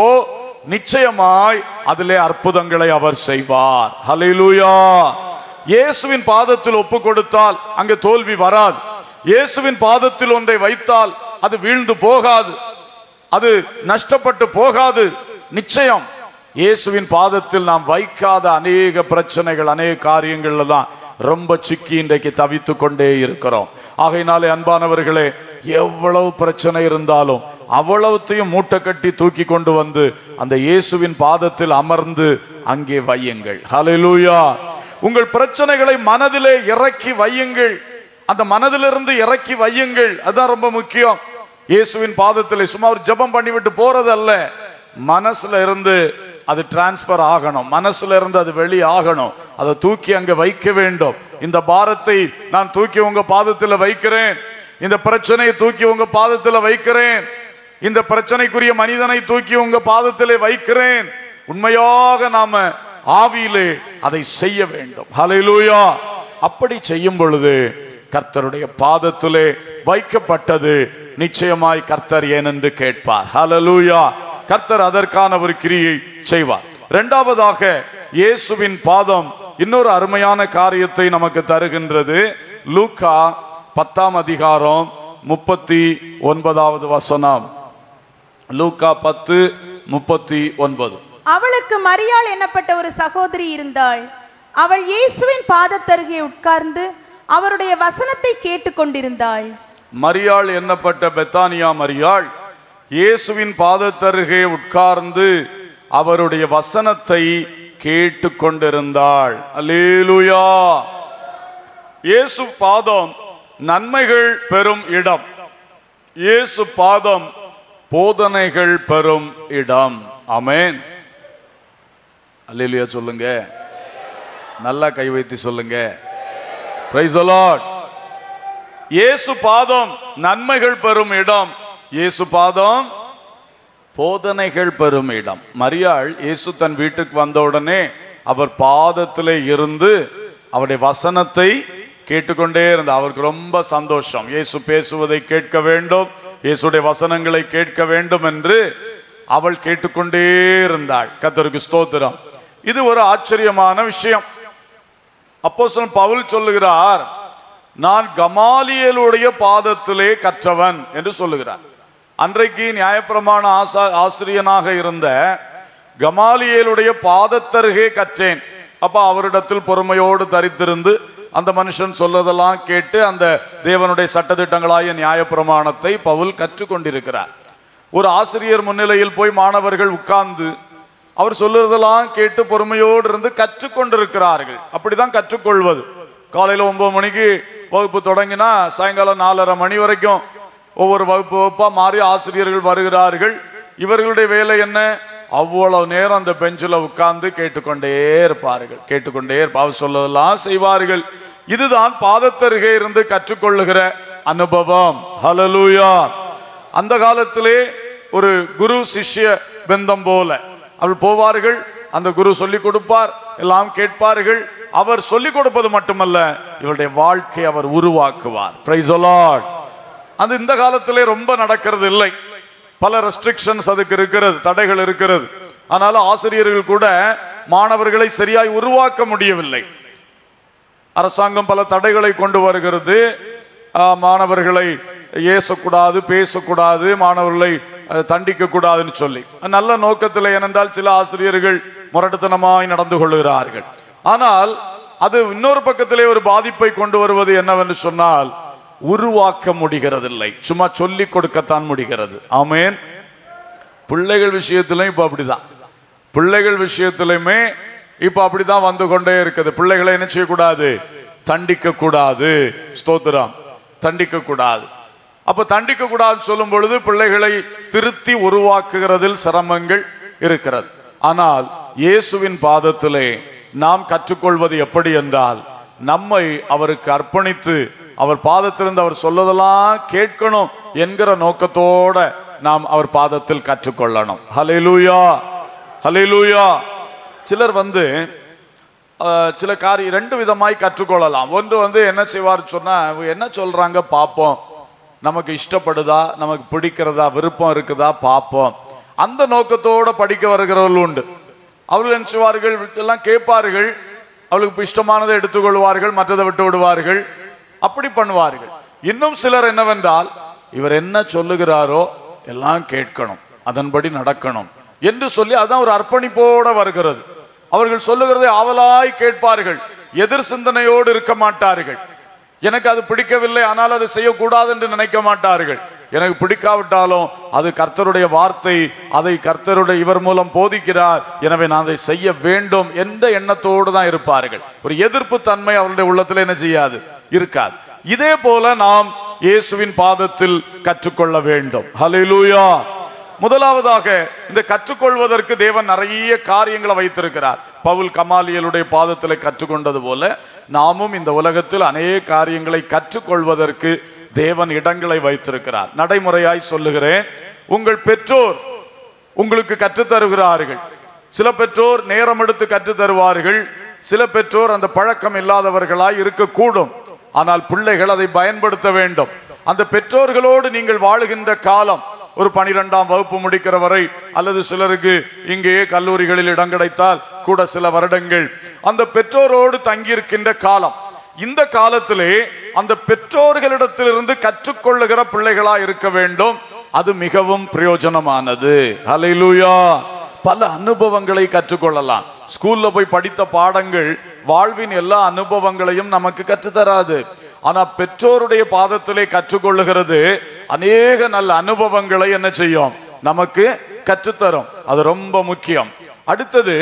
நிச்சயமாய் அதிலே அற்புதங்களை அவர் செய்வார் ஹalleluya இயேசுவின் பாதத்தில் ஒப்பு கொடுத்தால் அங்கே தோல்வி வராது இயேசுவின் பாதத்தில் ஒன்றை வைத்தால் அது வீழ்ந்து போகாது அது நஷ்டப்பட்டு போகாது நிச்சயம் இயேசுவின் பாதத்தில் நாம் வைக்காத அநேக பிரச்சனைகள் அநேக காரியங்கள்ல தான் ரொம்ப சிக்கி இன்றைக்கு தவித்து கொண்டே இருக்கிறோம் ஆகையினாலே அன்பானவர்களே எவ்வளவு பிரச்சனை இருந்தாலும் அவ்வளவுத்தையும் மூட்டை கட்டி தூக்கி கொண்டு வந்து அந்த இயேசுவின் பாதத்தில் அமர்ந்து அங்கே வையுங்கள் ஹalleluya உங்கள் பிரச்சனைகளை மனதிலே இறக்கி வையுங்கள் அந்த மனதிலிருந்து இறக்கி வையுங்கள் அதுதான் ரொம்ப முக்கியம் இயேசுவின் பாதத்தில் சும்மா ஒரு ஜெபம் பண்ணிவிட்டு போறதல்ல மனசுல இருந்து அது டிரான்ஸ்பர் ஆகணும் மனசுல இருந்து அது வெளி ஆகணும் அதை தூக்கி அங்க வைக்க வேண்டும் இந்த பாரத்தை நான் தூக்கி உங்க பாதத்துல வைக்கிறேன் இந்த பிரச்சனையை தூக்கி உங்க பாதத்துல வைக்கிறேன் இந்த பிரச்சனைக்குரிய மனிதனை தூக்கி உங்க பாதத்திலே வைக்கிறேன் உண்மையாக நாம ஆவியிலே அதை செய்ய வேண்டும் ஹalleluya அப்படி செய்யும் பொழுது கர்த்தருடைய பாதத்திலே வைக்கப்பட்டது நிச்சயமாய் கர்த்தர் ஏனென்று கேட்பார் ஹalleluya கர்த்தர் அதற்கான ஒரு கிரியை செய்வார் இரண்டாவதாக இயேசுவின் பாதம் இன்னொரு அருமையான காரியத்தை நமக்கு தருகின்றது லூக்கா பத்தாம் அதிகாரம் முப்பத்தி ஒன்பதாவது வசனம் லூக்கா பத்து முப்பத்தி ஒன்பது அவளுக்கு மரியாள் என்னப்பட்ட ஒரு சகோதரி இருந்தாள் அவள் இயேசுவின் பாதத்தருகே உட்கார்ந்து அவருடைய வசனத்தை கேட்டுக்கொண்டிருந்தாள் மரியாள் என்னப்பட்ட பெத்தானியா மரியாள் இயேசுவின் பாதத்தருகே உட்கார்ந்து அவருடைய வசனத்தை கேட்டுக்கொண்டிருந்தாள் அல்லேலூயா இயேசு பாதம் நன்மைகள் பெறும் இடம் இயேசு பாதம் போதனைகள் பெறும் இடம் ஆமென் அல்லேலூயா சொல்லுங்க நல்லா கை வைத்து சொல்லுங்க பிரைஸ் the Lord இயேசு பாதம் நன்மைகள் பெறும் இடம் இயேசு பாதம் போதனைகள் பெறும் இடம் மரியாள் இயேசு தன் வீட்டுக்கு வந்த உடனே அவர் பாதத்திலே இருந்து அவருடைய வசனத்தை கேட்டுக்கொண்டே இருந்தார் அவருக்கு ரொம்ப சந்தோஷம் இயேசு பேசுவதை கேட்க வேண்டும் இயேசுடைய வசனங்களை கேட்க வேண்டும் என்று அவள் கேட்டுக்கொண்டே இருந்தாள் கத்தருக்கு ஸ்தோத்திரம் இது ஒரு ஆச்சரியமான விஷயம் அப்போஸ்தலன் பவுல் சொல்லுகிறார் நான் கமாலியலுடைய பாதத்திலே கற்றவன் என்று சொல்லுகிறார் அன்றைக்கு நியாயப்பிரமாண ஆசா ஆசிரியனாக இருந்த கமாலியலுடைய பாதத்தருகே கற்றேன் அப்ப அவரிடத்தில் பொறுமையோடு தரித்திருந்து அந்த மனுஷன் சொல்லதெல்லாம் கேட்டு அந்த தேவனுடைய சட்டதிட்டங்களாய நியாயப்பிரமாணத்தை பவுல் கற்றுக்கொண்டிருக்கிறார் ஒரு ஆசிரியர் முன்னிலையில் போய் மாணவர்கள் உட்கார்ந்து அவர் சொல்லுறதெல்லாம் கேட்டு பொறுமையோடு இருந்து கற்றுக்கொண்டிருக்கிறார்கள் அப்படிதான் கற்றுக்கொள்வது காலையில ஒன்பது மணிக்கு வகுப்பு தொடங்கினா சாயங்காலம் நாலரை மணி வரைக்கும் ஒவ்வொரு வகுப்பு வகுப்பா மாறி ஆசிரியர்கள் வருகிறார்கள் இவர்களுடைய வேலை என்ன அவ்வளவு நேரம் அந்த பெஞ்சில் உட்கார்ந்து கேட்டுக்கொண்டே இருப்பார்கள் கேட்டுக்கொண்டே இருப்பா அவர் சொல்லதெல்லாம் செய்வார்கள் இதுதான் பாதத்தருகே இருந்து கற்றுக்கொள்ளுகிற அனுபவம் ஹalleluya அந்த காலத்திலே ஒரு குரு சிஷ்ய பந்தம் போல அவள் போவார்கள் அந்த குரு சொல்லிக் கொடுப்பார் எல்லாம் கேட்பார்கள் அவர் சொல்லிக் கொடுப்பது மட்டுமல்ல இவருடைய வாழ்க்கை அவர் உருவாக்குவார் பிரைஸ் அது இந்த காலத்திலே ரொம்ப நடக்கிறது இல்லை பல ரெஸ்ட்ரிக்ஷன்ஸ் அதுக்கு இருக்கிறது தடைகள் இருக்கிறது ஆனாலும் ஆசிரியர்கள் கூட மாணவர்களை சரியாய் உருவாக்க முடியவில்லை அரசாங்கம் பல தடைகளை கொண்டு வருகிறது ஆ, மாணவர்களை ஏசக்கூடாது பேசக்கூடாது மாணவர்களை அஹ், தண்டிக்க கூடாதுன்னு சொல்லி நல்ல நோக்கத்தில் ஏனென்றால் சில ஆசிரியர்கள் முரட்டுத்தனமாய் நடந்து கொள்கிறார்கள் ஆனால் அது இன்னொரு பக்கத்திலே ஒரு பாதிப்பை கொண்டு வருவது என்னவென்று சொன்னால் உருவாக்க முடிகிறதில்லை சும்மா சொல்லிக் கொடுக்கத்தான் முடிகிறது ஆமேன் பிள்ளைகள் விஷயத்திலும் இப்ப அப்படிதான் பிள்ளைகள் விஷயத்திலுமே இப்ப அப்படிதான் வந்து கொண்டே இருக்குது பிள்ளைகளை என்ன செய்யக்கூடாது தண்டிக்க கூடாது ஸ்தோத்திரம் தண்டிக்க கூடாது அப்ப தண்டிக்க கூடாதுன்னு சொல்லும் பொழுது பிள்ளைகளை திருத்தி உருவாக்குகிறதில் சிரமங்கள் இருக்கிறது ஆனால் இயேசுவின் பாதத்திலே நாம் கற்றுக்கொள்வது எப்படி என்றால் நம்மை அவருக்கு அர்ப்பணித்து அவர் பாதத்திலிருந்து அவர் சொல்லதெல்லாம் கேட்கணும் என்கிற நோக்கத்தோட நாம் அவர் பாதத்தில் கற்றுக்கொள்ளணும் ஹalleluya ஹalleluya சிலர் வந்து அஹ், சில காரியம் ரெண்டு விதமாய் கற்றுக்கொள்ளலாம் ஒன்று வந்து என்ன செய்வார் சொன்னா இவங்க என்ன சொல்றாங்க பார்ப்போம் நமக்கு இஷ்டப்படுதா நமக்கு பிடிக்கிறதா விருப்பம் இருக்குதா பார்ப்போம் அந்த நோக்கத்தோட படிக்க வருகிறவர்கள் உண்டு அவர்கள் என்ன செய்வார்கள் எல்லாம் கேட்பார்கள் அவளுக்கு இப்ப இஷ்டமானதை எடுத்துக்கொள்வார்கள் மற்றதை விட்டு விடுவார்கள் அப்படி பண்ணுவார்கள் இன்னும் சிலர் என்னவென்றால் இவர் என்ன சொல்லுகிறாரோ எல்லாம் கேட்கணும் அதன்படி நடக்கணும் என்று சொல்லி அதான் ஒரு அர்ப்பணிப்போட வருகிறது அவர்கள் சொல்லுகிறதை ஆவலாய் கேட்பார்கள் எதிர் சிந்தனையோடு இருக்க மாட்டார்கள் எனக்கு அது பிடிக்கவில்லை ஆனால் அதை செய்யக்கூடாது என்று நினைக்க மாட்டார்கள் எனக்கு பிடிக்காவிட்டாலும் அது கர்த்தருடைய வார்த்தை அதை கர்த்தருடைய இவர் மூலம் போதிக்கிறார் எனவே நான் அதை செய்ய வேண்டும் என்ற எண்ணத்தோடு தான் இருப்பார்கள் ஒரு எதிர்ப்பு தன்மை அவருடைய உள்ளத்தில் என்ன செய்யாது இருக்காது இதே போல நாம் இயேசுவின் பாதத்தில் கற்றுக்கொள்ள வேண்டும் ஹalleluya முதலாவதாக இந்த கற்றுக்கொள்வதற்கு தேவன் நிறைய காரியங்களை வைத்திருக்கிறார் பவுல் கமாலியலுடைய பாதத்தில் கற்றுக்கொண்டது போல நாமும் இந்த உலகத்தில் அநேக காரியங்களை கற்றுக்கொள்வதற்கு தேவன் இடங்களை வைத்திருக்கிறார் நடைமுறையாய் சொல்லுகிறேன் உங்கள் பெற்றோர் உங்களுக்கு கற்றுத் தருகிறார்கள் சில பெற்றோர் நேரம் எடுத்து கற்றுத் தருவார்கள் சில பெற்றோர் அந்த பழக்கம் இல்லாதவர்களாய் இருக்கக்கூடும் ஆனால் பிள்ளைகள் அதை பயன்படுத்த வேண்டும் அந்த பெற்றோர்களோடு நீங்கள் வாழுகின்ற காலம் ஒரு பனிரெண்டாம் வகுப்பு முடிக்கிற வரை அல்லது சிலருக்கு இங்கேயே கல்லூரிகளில் இடம் கிடைத்தால் கூட சில வருடங்கள் அந்த பெற்றோரோடு தங்கியிருக்கின்ற காலம் இந்த காலத்திலே அந்த பெற்றோர்களிடத்திலிருந்து கற்றுக்கொள்ளுகிற பிள்ளைகளா இருக்க வேண்டும் அது மிகவும் பிரயோஜனமானது ஹalleluya பல அனுபவங்களை கற்றுக்கொள்ளலாம் ஸ்கூல்ல போய் படித்த பாடங்கள் வாழ்வின் எல்லா அனுபவங்களையும் நமக்கு கற்றுத்தராது ஆனா பெற்றோருடைய பாதத்திலே கற்றுக்கொள்ளுகிறது அநேக நல்ல அனுபவங்களை என்ன செய்யும் நமக்கு கற்றுத்தரும் அது ரொம்ப முக்கியம் அடுத்தது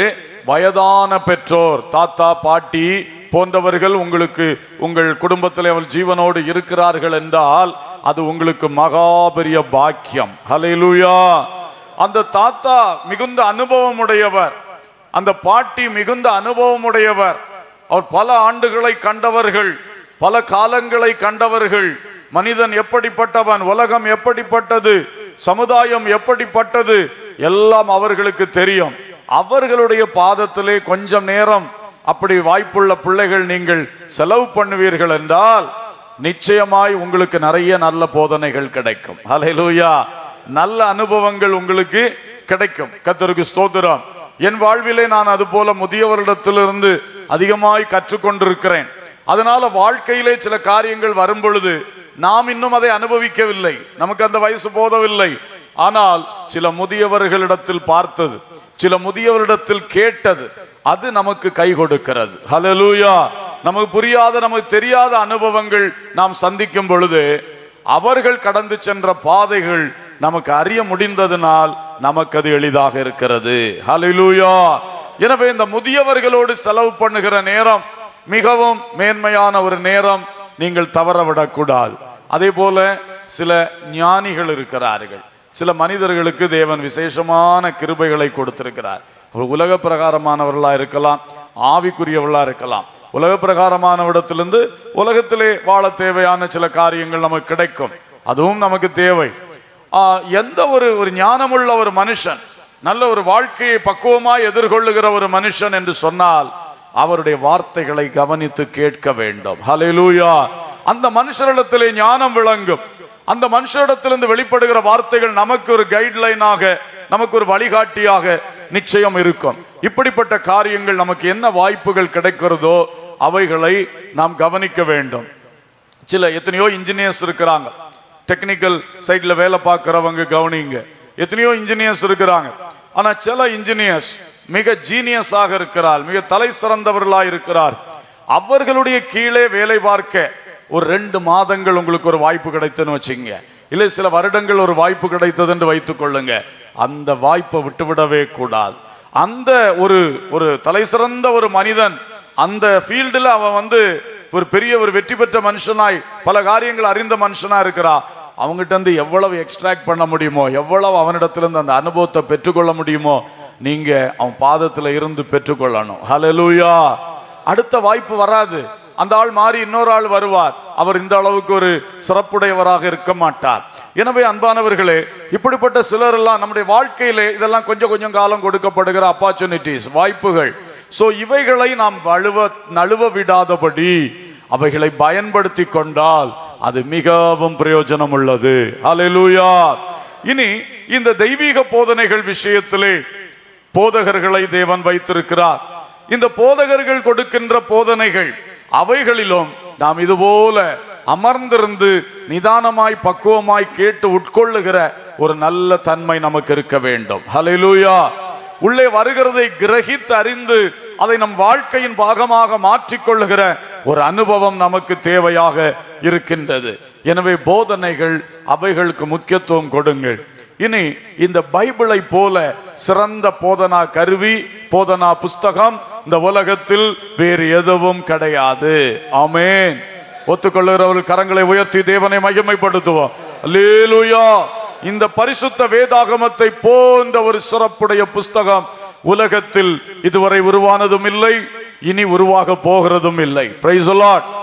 வயதான பெற்றோர் தாத்தா பாட்டி போன்றவர்கள் உங்களுக்கு உங்கள் குடும்பத்தில் அவள் ஜீவனோடு இருக்கிறார்கள் என்றால் அது உங்களுக்கு மகா பெரிய பாக்கியம் ஹalleluya அந்த தாத்தா மிகுந்த அனுபவம் உடையவர் அந்த பாட்டி மிகுந்த அனுபவம் உடையவர் அவர் பல ஆண்டுகளை கண்டவர்கள் பல காலங்களை கண்டவர்கள் மனிதன் எப்படிப்பட்டவன் உலகம் எப்படிப்பட்டது சமுதாயம் எப்படிப்பட்டது எல்லாம் அவர்களுக்கு தெரியும் அவர்களுடைய பாதத்திலே கொஞ்சம் நேரம் அப்படி வாய்ப்புள்ள பிள்ளைகள் நீங்கள் செலவு பண்ணுவீர்கள் என்றால் நிச்சயமாய் உங்களுக்கு நிறைய நல்ல போதனைகள் கிடைக்கும் ஹalleluya நல்ல அனுபவங்கள் உங்களுக்கு கிடைக்கும் கர்த்தருக்கு ஸ்தோத்திரம் என் வாழ்விலே நான் அது போல முதியவரிடத்திலிருந்து அதிகமாய் கற்றுக்கொண்டிருக்கிறேன் அதனால வாழ்க்கையிலே சில காரியங்கள் வரும் பொழுது நாம் இன்னும் அதை அனுபவிக்கவில்லை நமக்கு அந்த வயசு போதவில்லை ஆனால் சில முதியவர்களிடத்தில் பார்த்தது சில முதியவரிடத்தில் கேட்டது அது நமக்கு கை கொடுக்கிறது ஹalleluya நமக்கு புரியாத நமக்கு தெரியாத அனுபவங்கள் நாம் சந்திக்கும் பொழுது அவர்கள் கடந்து சென்ற பாதைகள் நமக்கு அறிய முடிந்ததனால் நமக்கு அது எளிதாக இருக்கிறது ஹalleluya எனவே இந்த முதியவர்களோடு செலவு பண்ணுகிற நேரம் மிகவும் மேன்மையான ஒரு நேரம் நீங்கள் தவறவிடக்கூடாது அதே போல சில ஞானிகள் இருக்கிறார்கள் சில மனிதர்களுக்கு தேவன் விசேஷமான கிருபைகளை கொடுத்திருக்கிறார் அவர் உலக பிரகாரமானவர்களா இருக்கலாம் ஆவிக்குரியவர்களா இருக்கலாம் உலக பிரகாரமானவிடத்திலிருந்து உலகத்திலே வாழ தேவையான சில காரியங்கள் நமக்கு கிடைக்கும் அதுவும் நமக்கு தேவை ஆ, எந்த ஒரு ஒரு ஞானமுள்ள ஒரு மனுஷன் நல்ல ஒரு வாழ்க்கையை பக்குவமாய் எதிர்கொள்ளுகிற ஒரு மனுஷன் என்று சொன்னால் அவருடைய வார்த்தைகளை கவனித்து கேட்க வேண்டும் ஹalleluya அந்த மனுஷரிடத்திலே ஞானம் விளங்கும் அந்த மனுஷரிடத்திலிருந்து வெளிப்படுகிற வார்த்தைகள் நமக்கு ஒரு கைட்லைனாக நமக்கு ஒரு வழிகாட்டியாக நிச்சயம் இருக்கும் இப்படிப்பட்ட காரியங்கள் நமக்கு என்ன வாய்ப்புகள் கிடைக்கிறதோ அவைகளை நாம் கவனிக்க வேண்டும் சில எத்தனையோ இன்ஜினியர்ஸ் இருக்கிறாங்க டெக்னிக்கல் சைட்ல வேலை பார்க்கறவங்க கவனிங்க எத்தனையோ இன்ஜினியர்ஸ் இருக்கிறாங்க ஆனா சில இன்ஜினியர்ஸ் மிக ஜீனியஸாக இருக்கிறார் மிக தலை சிறந்தவர்களாக இருக்கிறார் அவர்களுடைய கீழே வேலை பார்க்க ஒரு ரெண்டு மாதங்கள் உங்களுக்கு ஒரு வாய்ப்பு கிடைத்துன்னு வச்சுங்க இல்லை சில வருடங்கள் ஒரு வாய்ப்பு கிடைத்தது என்று வைத்துக் கொள்ளுங்க அந்த வாய்ப்பை விட்டுவிடவே கூடாது அந்த ஒரு ஒரு தலை சிறந்த ஒரு மனிதன் அந்த ஃபீல்டில் அவன் வந்து ஒரு பெரிய ஒரு வெற்றி பெற்ற மனுஷனாய் பல காரியங்கள் அறிந்த மனுஷனா இருக்கிறா அவங்ககிட்ட இருந்து எவ்வளவு எக்ஸ்ட்ராக்ட் பண்ண முடியுமோ எவ்வளவு அவனிடத்திலிருந்து அந்த அனுபவத்தை பெற்றுக்கொள்ள முடியுமோ நீங்க அவன் பாதத்துல இருந்து பெற்றுக்கொள்ளணும் ஹalleluya அடுத்த வாய்ப்பு வராது அந்த ஆள் மாறி இன்னொரு ஆள் வருவார் அவர் இந்த அளவுக்கு ஒரு சிறப்புடையவராக இருக்க மாட்டார் எனவே அன்பானவர்களே இப்படிப்பட்ட சிலர் எல்லாம் நம்முடைய வாழ்க்கையிலே இதெல்லாம் கொஞ்சம் கொஞ்சம் காலம் கொடுக்கப்படுகிற ஆப்பர்ச்சுனிட்டிஸ் வாய்ப்புகள் சோ இவைகளை நாம் வலுவ நழுவ விடாதபடி அவைகளை பயன்படுத்தி கொண்டால் அது மிகவும் பிரயோஜனம் உள்ளது ஹalleluya இனி இந்த தெய்வீக போதனைகள் விஷயத்திலே போதகர்களை தேவன் வைத்திருக்கிறார் இந்த போதகர்கள் கொடுக்கின்ற போதனைகள் அவைகளிலும் நாம் இதுபோல அமர்ந்திருந்து நிதானமாய் பக்குவமாய் கேட்டு உட்கொள்ளுகிற ஒரு நல்ல தன்மை நமக்கு இருக்க வேண்டும் ஹalleluya உள்ளே வருகிறதை கிரகித்து அறிந்து அதை நம் வாழ்க்கையின் பாகமாக மாற்றிக்கொள்ளுகிற ஒரு அனுபவம் நமக்கு தேவையாக இருக்கின்றது எனவே போதனைகள் அவைகளுக்கு முக்கியத்துவம் கொடுங்கள் இனி இந்த பைபிளை போல சிறந்த போதனா கருவி போதனா புஸ்தகம் இந்த உலகத்தில் வேறு எதுவும் கிடையாது ஆமென் ஒத்துக்கொள்ளுகிறவர்கள் கரங்களை உயர்த்தி தேவனை மகிமைப்படுத்துவோம் அல்லேலூயா இந்த பரிசுத்த வேதாகமத்தை போன்ற ஒரு சிறப்புடைய புஸ்தகம் உலகத்தில் இதுவரை உருவானதும் இல்லை இனி உருவாக போகிறதும் இல்லை பிரைஸ்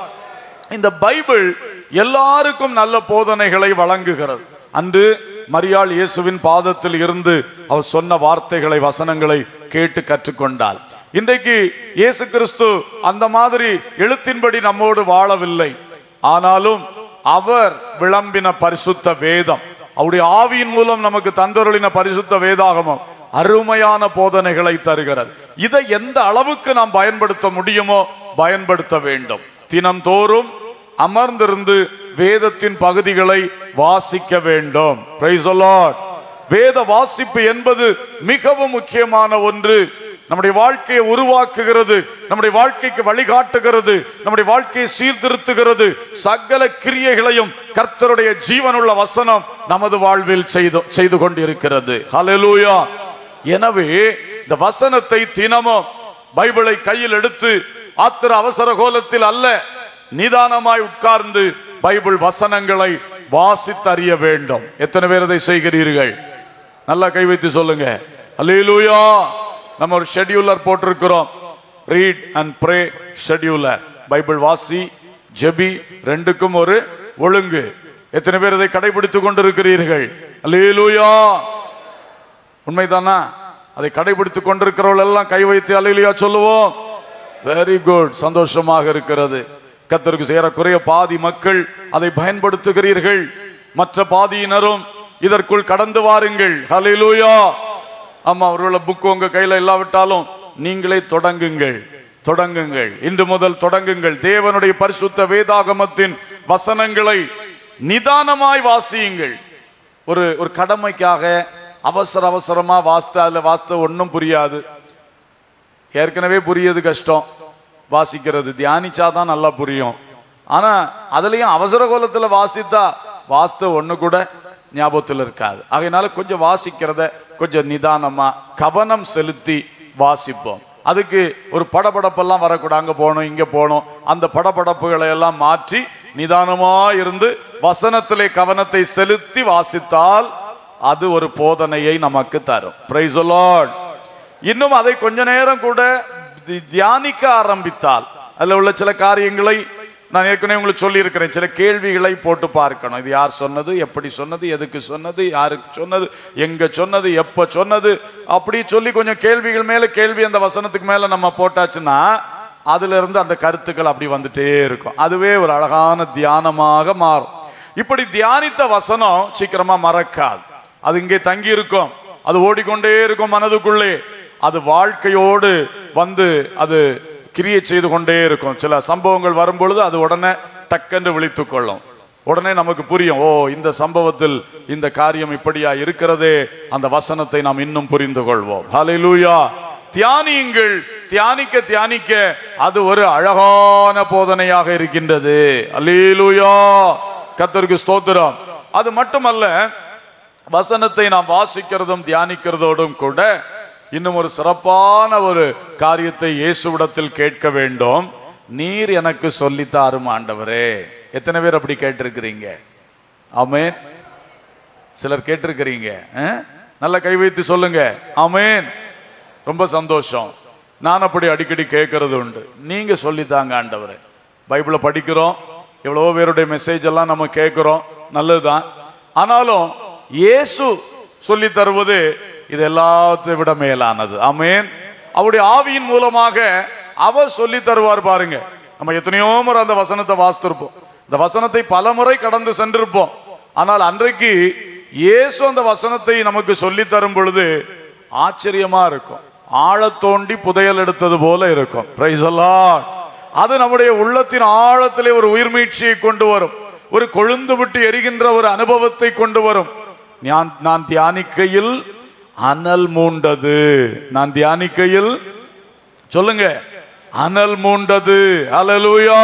இந்த பைபிள் எல்லாருக்கும் நல்ல போதனைகளை வழங்குகிறது அன்று மரியாள் இயேசுவின் பாதத்தில் இருந்து அவர் சொன்ன வார்த்தைகளை வசனங்களை கேட்டு கற்றுக்கொண்டாள் இன்றைக்கு இயேசு கிறிஸ்து அந்த மாதிரி எழுத்தின்படி நம்மோடு வாழவில்லை ஆனாலும் அவர் விளம்பின பரிசுத்த வேதம் அவருடைய ஆவியின் மூலம் நமக்கு தந்தருளின பரிசுத்த வேதாகமம் அருமையான போதனைகளை தருகிறது இதை எந்த அளவுக்கு நாம் பயன்படுத்த முடியுமோ பயன்படுத்த வேண்டும் தினம்தோறும் அமர்ந்திருந்து வேதத்தின் பகுதிகளை வாசிக்க வேண்டும் Praise the Lord. வேத வாசிப்பு என்பது மிகவும் முக்கியமான ஒன்று நம்முடைய வாழ்க்கையை உருவாக்குகிறது நம்முடைய வாழ்க்கைக்கு வழிகாட்டுகிறது நம்முடைய வாழ்க்கையை சீர்திருத்துகிறது சகல கிரியைகளையும் கர்த்தருடைய ஜீவனுள்ள வசனம் நமது வாழ்வில் செய்து செய்து கொண்டிருக்கிறது ஹalleluya எனவே இந்த வசனத்தை தினமும் பைபிளை கையில் எடுத்து ஆத்திர அவசர கோலத்தில் அல்ல நிதானமாய் உட்கார்ந்து பைபிள் வசனங்களை வாசித்தறிய வேண்டும் எத்தனை பேர் இதை செய்கிறீர்கள் நல்லா கை வைத்து சொல்லுங்க அல்லேலூயா நம்ம ஒரு ஷெட்யூலர் போட்டிருக்கிறோம் read and pray scheduler Bible வாசி ஜெபி ரெண்டுக்கும் ஒரு ஒழுங்கு எத்தனை பேர் இதை கடைபிடித்துக் கொண்டிருக்கிறீர்கள் அல்லேலூயா உண்மைதானா அதை கடைபிடித்துக் கொண்டிருக்கிறவர்கள் எல்லாம் கை வைத்து அல்லேலூயா சொல்லுவோம் வெரி குட் சந்தோஷமாக இருக்கிறது கத்தருக்கு சேரக்குறைய பாதி மக்கள் அதை பயன்படுத்துகிறீர்கள் மற்ற பாதியினரும் இதற்குள் கடந்து வாருங்கள் ஹalleluya ஆமா ஒருவேளை புக் உங்க கையில இல்லாவிட்டாலும் நீங்களே தொடங்குங்கள் தொடங்குங்கள் இன்று முதல் தொடங்குங்கள் தேவனுடைய பரிசுத்த வேதாகமத்தின் வசனங்களை நிதானமாய் வாசியுங்கள் ஒரு ஒரு கடமைக்காக அவசர அவசரமா வாசித்த அதுல வாசித்த ஒன்றும் புரியாது ஏற்கனவே புரியது கஷ்டம் வாசிக்கிறது தியானிச்சாதான் நல்லா புரியும் ஆனா அதுலயும் அவசர கோலத்துல வாசித்தா வாஸ்து ஒண்ணு கூட ஞாபகத்தில் இருக்காது ஆகையினால கொஞ்சம் வாசிக்கிறத கொஞ்சம் நிதானமா கவனம் செலுத்தி வாசிப்போம் அதுக்கு ஒரு படபடப்பெல்லாம் வரக்கூடாது அங்க போகணும் இங்க போகணும் அந்த படபடப்புகளை எல்லாம் மாற்றி நிதானமா இருந்து வசனத்திலே கவனத்தை செலுத்தி வாசித்தால் அது ஒரு போதனையை நமக்கு தரும் பிரைஸ் லார்ட் இன்னும் அதை கொஞ்ச நேரம் கூட தி- தியானிக்க ஆரம்பித்தால் அதில் உள்ள சில காரியங்களை நான் ஏற்கனவே உங்களுக்கு சொல்லியிருக்கிறேன் சில கேள்விகளை போட்டு பார்க்கணும் இது யார் சொன்னது எப்படி சொன்னது எதுக்கு சொன்னது யாருக்கு சொன்னது எங்க சொன்னது எப்ப சொன்னது அப்படி சொல்லி கொஞ்சம் கேள்விகள் மேல கேள்வி அந்த வசனத்துக்கு மேல நம்ம போட்டாச்சுன்னா அதுல இருந்து அந்த கருத்துக்கள் அப்படி வந்துட்டே இருக்கும் அதுவே ஒரு அழகான தியானமாக மாறும் இப்படி தியானித்த வசனம் சீக்கிரமா மறக்காது அது இங்கே தங்கி இருக்கும் அது ஓடிக்கொண்டே இருக்கும் மனதுக்குள்ளே அது வாழ்க்கையோடு வந்து அது கிரியை செய்து கொண்டே இருக்கும் சில சம்பவங்கள் வரும்பொழுது அது உடனே டக்கென்று விழித்துக் கொள்ளும் உடனே நமக்கு புரியும் ஓ இந்த சம்பவத்தில் இந்த காரியம் இப்படியா இருக்கிறதே அந்த வசனத்தை நாம் இன்னும் புரிந்து கொள்வோம் ஹalleluya தியானியுங்கள் தியானிக்க தியானிக்க அது ஒரு அழகான போதனையாக இருக்கின்றது அல்லேலூயா கர்த்தருக்கு ஸ்தோத்திரம் அது மட்டுமல்ல வசனத்தை நாம் வாசிக்கிறதும் தியானிக்கிறதோடும் கூட இன்னும் ஒரு சிறப்பான ஒரு காரியத்தை இயேசுவிடத்தில் கேட்க வேண்டும் நீர் எனக்கு சொல்லித்தாரும் ஆண்டவரே எத்தனை பேர் அப்படி கேட்டிருக்கிறீங்க ஆமென் சிலர் கேட்டிருக்கிறீங்க அஹ்? நல்ல கை வைத்து சொல்லுங்க ஆமென் ரொம்ப சந்தோஷம் நான் அப்படி அடிக்கடி கேட்கறது உண்டு நீங்க சொல்லித்தாங்க ஆண்டவரே பைபிளை படிக்கிறோம் எவ்வளவோ பேருடைய மெசேஜ் எல்லாம் நம்ம கேட்கிறோம் நல்லதுதான் ஆனாலும் இயேசு சொல்லி தருவது இது எல்லாத்தை விட மேலானது ஆமென் அவருடைய ஆவியின் மூலமாக அவர் சொல்லி தருவார் பாருங்க நம்ம எத்தனையோ முறை அந்த வசனத்தை வாசித்திருப்போம் இந்த வசனத்தை பல முறை கடந்து சென்றிருப்போம் ஆனால் அன்றைக்கு இயேசு அந்த வசனத்தை நமக்கு சொல்லி தரும் பொழுது ஆச்சரியமா இருக்கும் ஆழத் தோண்டி புதையல் எடுத்தது போல இருக்கும் Praise the Lord. அது நம்முடைய உள்ளத்தின் ஆழத்திலே ஒரு உயிர்மீட்சியை கொண்டு வரும் ஒரு கொழுந்து விட்டு எரிகின்ற ஒரு அனுபவத்தை கொண்டு வரும் நான் நான் தியானிக்கையில் அனல் மூண்டது நான் தியானிக்கையில் சொல்லுங்க அனல் மூண்டது அல்லேலூயா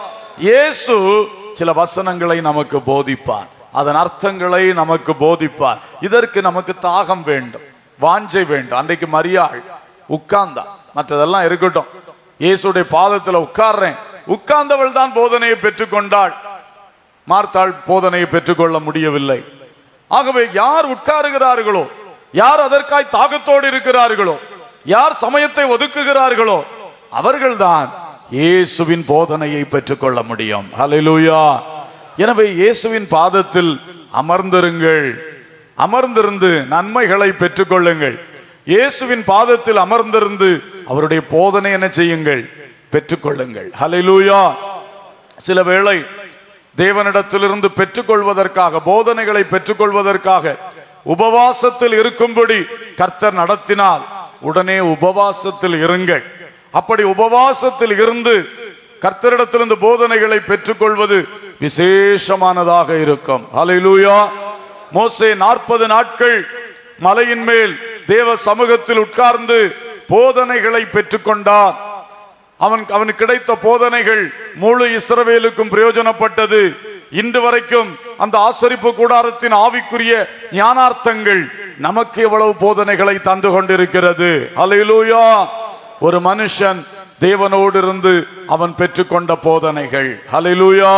இயேசு சில வசனங்களை நமக்கு போதிப்பார் அதன் அர்த்தங்களை நமக்கு போதிப்பார் இதற்கு நமக்கு தாகம் வேண்டும் வாஞ்சை வேண்டும் அன்றைக்கு மரியாள் உட்கார்ந்தா மற்றதெல்லாம் இருக்கட்டும் இயேசுடைய பாதத்துல உட்கார்றேன் உட்கார்ந்தவள் தான் போதனையை பெற்றுக்கொண்டாள் மார்த்தாள் போதனையை பெற்றுக்கொள்ள முடியவில்லை ஆகவே யார் உட்காருகிறார்களோ யார் அதற்காய் தாகத்தோடு இருக்கிறார்களோ யார் சமயத்தை ஒதுக்குகிறார்களோ அவர்கள்தான் இயேசுவின் போதனையை பெற்றுக்கொள்ள முடியும் ஹalleluya எனவே இயேசுவின் பாதத்தில் அமர்ந்திருங்கள் அமர்ந்திருந்து நன்மைகளை பெற்றுக்கொள்ளுங்கள் இயேசுவின் பாதத்தில் அமர்ந்திருந்து அவருடைய போதனை என்ன செய்யுங்கள் பெற்றுக்கொள்ளுங்கள் ஹalleluya சில வேளை தேவனிடத்திலிருந்து பெற்றுக்கொள்வதற்காக போதனைகளை பெற்றுக்கொள்வதற்காக உபவாசத்தில் இருக்கும்படி கர்த்தர் நடத்தினால் உடனே உபவாசத்தில் இருங்கள் அப்படி உபவாசத்தில் இருந்து கர்த்தரிடத்திலிருந்து போதனைகளை பெற்றுக்கொள்வது விசேஷமானதாக இருக்கும் ஹalleluya மோசே நாற்பது நாட்கள் மலையின் மேல் தேவ சமூகத்தில் உட்கார்ந்து போதனைகளை பெற்றுக்கொண்டார் அவன் அவனுக்கு கிடைத்த போதனைகள் முழு இஸ்ரவேலுக்கும் பிரயோஜனப்பட்டது இன்று வரைக்கும் அந்த ஆசரிப்பு கூடாரத்தின் ஆவிக்குரிய ஞானார்த்தங்கள் நமக்கு எவ்வளவு போதனைகளை தந்து கொண்டிருக்கிறது ஹalleluya ஒரு மனுஷன் தேவனோடு இருந்து அவன் பெற்றுக்கொண்ட போதனைகள் ஹalleluya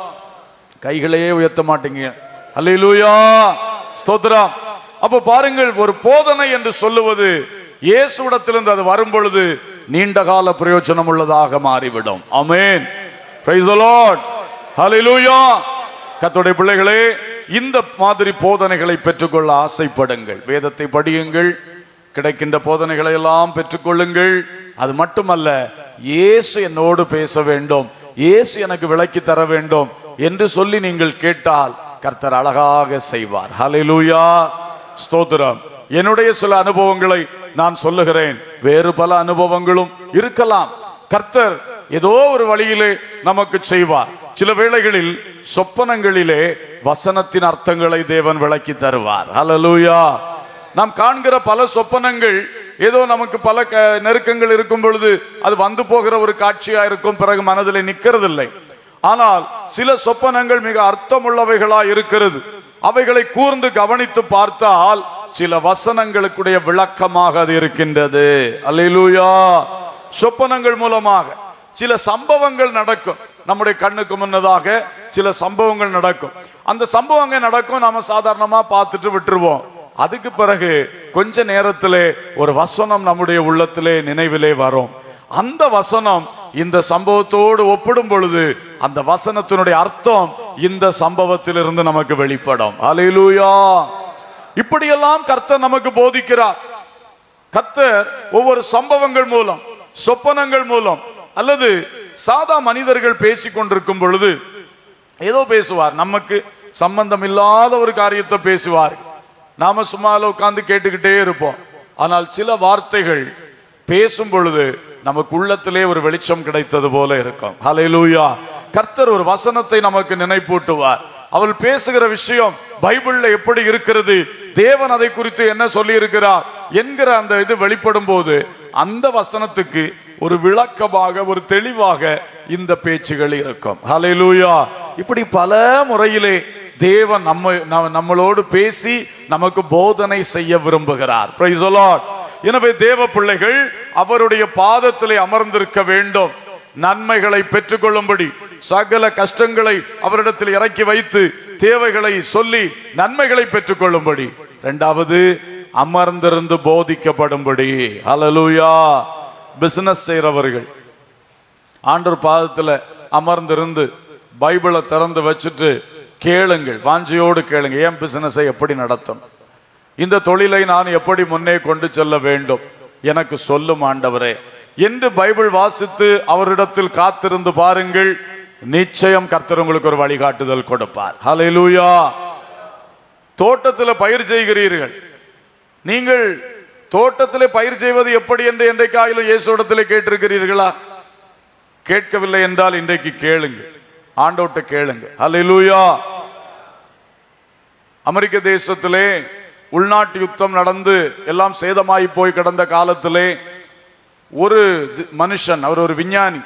கைகளையே உயர்த்த மாட்டீங்க ஹalleluya ஸ்தோத்திரம் அப்ப பாருங்கள் ஒரு போதனை என்று சொல்லுவது இயேசுவிடத்திலிருந்து அது வரும் பொழுது நீண்ட கால பிரயோஜனம் உள்ளதாக மாறிவிடும் அமேன் பிரைஸ் தி லார்ட் ஹalleluya கர்த்தருடைய பிள்ளைகளே இந்த மாதிரி போதனைகளை பெற்றுக்கொள்ள ஆசைப்படுங்கள் வேதத்தை படியுங்கள் கிடைக்கின்ற போதனைகளை எல்லாம் பெற்றுக்கொள்ளுங்கள் அது மட்டுமல்ல இயேசு என்னோடு பேச வேண்டும் இயேசு எனக்கு விளக்கி தர வேண்டும் என்று சொல்லி நீங்கள் கேட்டால் கர்த்தர் அழகாக செய்வார் ஹalleluya ஸ்தோத்திரம் என்னுடைய சில அனுபவங்களை நான் சொல்லுகிறேன் வேறு பல அனுபவங்களும் இருக்கலாம் கர்த்தர் ஏதோ ஒரு வழியிலே நமக்கு செய்வார் சில வேளைகளில் சொப்பனங்களிலே வசனத்தின் அர்த்தங்களை தேவன் விளக்கி தருவார் ஹalleluya நாம் காண்கிற பல சொப்பனங்கள் ஏதோ நமக்கு பல க- நெருக்கங்கள் இருக்கும் பொழுது அது வந்து போகிற ஒரு காட்சியா இருக்கும் பிறகு மனதிலே நிற்கிறதில்லை ஆனால் சில சொப்பனங்கள் மிக அர்த்தமுள்ளவைகளா இருக்கிறது அவைகளை கூர்ந்து கவனித்து பார்த்தால் சில வசனங்களுக்குடைய விளக்கமாக அது இருக்கின்றது அல்லேலூயா சொப்பனங்கள் மூலமாக சில சம்பவங்கள் நடக்கும் நம்முடைய கண்ணுக்கு முன்னதாக சில சம்பவங்கள் நடக்கும் அந்த சம்பவங்கள் நடக்கும் நாம சாதாரணமா பார்த்துட்டு விட்டுருவோம் அதுக்கு பிறகு கொஞ்ச நேரத்திலே ஒரு வசனம் நம்முடைய உள்ளத்திலே நினைவிலே வரும் அந்த வசனம் இந்த சம்பவத்தோடு ஒப்பிடும் பொழுது அந்த வசனத்தினுடைய அர்த்தம் இந்த சம்பவத்திலிருந்து நமக்கு வெளிப்படும் அலையிலூயா இப்படியெல்லாம் கர்த்தர் நமக்கு போதிக்கிறார் கர்த்தர் ஒவ்வொரு சம்பவங்கள் மூலம் சொப்பனங்கள் மூலம் அல்லது சாதா மனிதர்கள் பேசிக் கொண்டிருக்கும் பொழுது ஏதோ பேசுவார் நமக்கு சம்பந்தம் இல்லாத ஒரு காரியத்தை பேசுவார் நாம சும்மால உட்கார்ந்து கேட்டுக்கிட்டே இருப்போம் ஆனால் சில வார்த்தைகள் பேசும் பொழுது நமக்கு உள்ளத்திலே ஒரு வெளிச்சம் கிடைத்தது போல இருக்கும் ஹalleluya கர்த்தர் ஒரு வசனத்தை நமக்கு நினைப்பூட்டுவார் அவள் பேசுகிற விஷயம் பைபிள்ல எப்படி இருக்கிறது தேவன் அதை குறித்து என்ன சொல்லி இருக்கிறார் என்கிற அந்த இது வெளிப்படும் போது அந்த வசனத்துக்கு ஒரு விளக்கமாக ஒரு தெளிவாக இந்த பேச்சுகள் இருக்கும் ஹalleluya இப்படி பல முறையிலே தேவன் நம்ம நம்ம- நம்மளோடு பேசி நமக்கு போதனை செய்ய விரும்புகிறார் Praise the Lord. எனவே தேவ பிள்ளைகள் அவருடைய பாதத்திலே அமர்ந்திருக்க வேண்டும் நன்மைகளை பெற்றுக்கொள்ளும்படி சகல கஷ்டங்களை அவரிடத்தில் இறக்கி வைத்து தேவைகளை சொல்லி நன்மைகளை பெற்றுக்கொள்ளும்படி இரண்டாவது அமர்ந்திருந்து போதிக்கப்படும்படி ஹalleluya பிசினஸ் செய்றவர்கள் ஆண்டவர் பாதத்துல அமர்ந்திருந்து பைபிளை திறந்து வச்சுட்டு கேளுங்கள் வாஞ்சியோடு கேளுங்க ஏன் பிசினஸை எப்படி நடத்தணும் இந்த தொழிலை நான் எப்படி முன்னே கொண்டு செல்ல வேண்டும் எனக்கு சொல்லும் ஆண்டவரே என்று பைபிள் வாசித்து அவரிடத்தில் காத்திருந்து பாருங்கள் நிச்சயம் கர்த்தர் உங்களுக்கு ஒரு வழிகாட்டுதல் கொடுப்பார் ஹalleluya தோட்டத்தில் பயிர் செய்கிறீர்கள் நீங்கள் தோட்டத்திலே பயிர் செய்வது எப்படி என்று என்றைக்காயிலும் இயேசுடத்திலே கேட்டிருக்கிறீர்களா கேட்கவில்லை என்றால் இன்றைக்கு கேளுங்க ஆண்டோட்ட கேளுங்க ஹalleluya அமெரிக்க தேசத்திலே உள்நாட்டு யுத்தம் நடந்து எல்லாம் சேதமாகி போய் கிடந்த காலத்திலே ஒரு தி- மனுஷன் அவர் ஒரு விஞ்ஞானி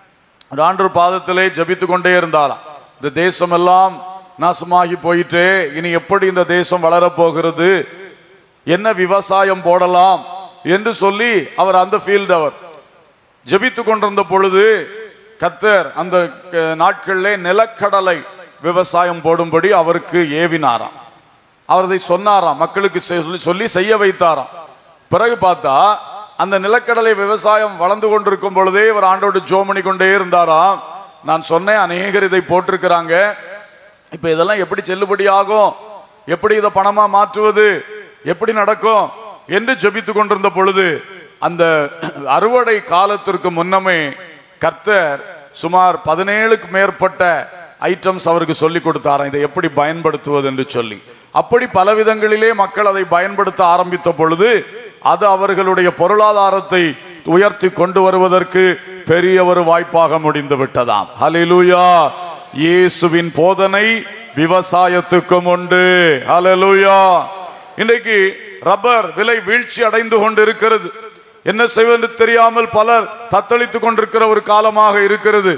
ஒரு ஆண்டவர் பாதத்திலே ஜபித்து கொண்டே இருந்தாராம் இந்த தேசம் எல்லாம் நாசமாகி போயிட்டே இனி எப்படி இந்த தேசம் வளரப் போகிறது என்ன விவசாயம் போடலாம் என்று சொல்லி அவர் அந்த ஃபீல்டு அவர் ஜெபித்து கொண்டிருந்த பொழுது கத்தர் அந்த க- நாட்களிலே நிலக்கடலை விவசாயம் போடும்படி அவருக்கு ஏவினாராம் அவர் அதை சொன்னாராம் மக்களுக்கு செ- சொல்லி- சொல்லி செய்ய வைத்தாராம் பிறகு பார்த்தா அந்த நிலக்கடலை விவசாயம் வளர்ந்து கொண்டிருக்கும் பொழுதே இவர் ஆண்டோடு ஜோமணி கொண்டே இருந்தாராம் நான் சொன்னேன் அநேகர் இதை போட்டிருக்கிறாங்க இப்ப இதெல்லாம் எப்படி செல்லுபடியாகும் எப்படி இதை பணமா மாற்றுவது எப்படி நடக்கும் என்று ஜெபித்து கொண்டிருந்த பொழுது அந்த அறுவடை காலத்திற்கு முன்னமே கர்த்தர் சுமார் பதினேழுக்கு மேற்பட்ட ஐட்டம்ஸ் அவருக்கு சொல்லி கொடுத்தாராம் இதை எப்படி பயன்படுத்துவது என்று சொல்லி அப்படி பல விதங்களிலே மக்கள் அதை பயன்படுத்த ஆரம்பித்த பொழுது அது அவர்களுடைய பொருளாதாரத்தை உயர்த்தி கொண்டு வருவதற்கு பெரிய ஒரு வாய்ப்பாக முடிந்து விட்டதாம் ஹalleluya இயேசுவின் போதனை விவசாயத்துக்கும் உண்டு ஹalleluya இன்றைக்கு ரப்பர் விலை வீழ்ச்சி அடைந்து கொண்டிருக்கிறது என்ன செய்வது தெரியாமல் பலர் தத்தளித்துக் கொண்டிருக்கிற ஒரு காலமாக இருக்கிறது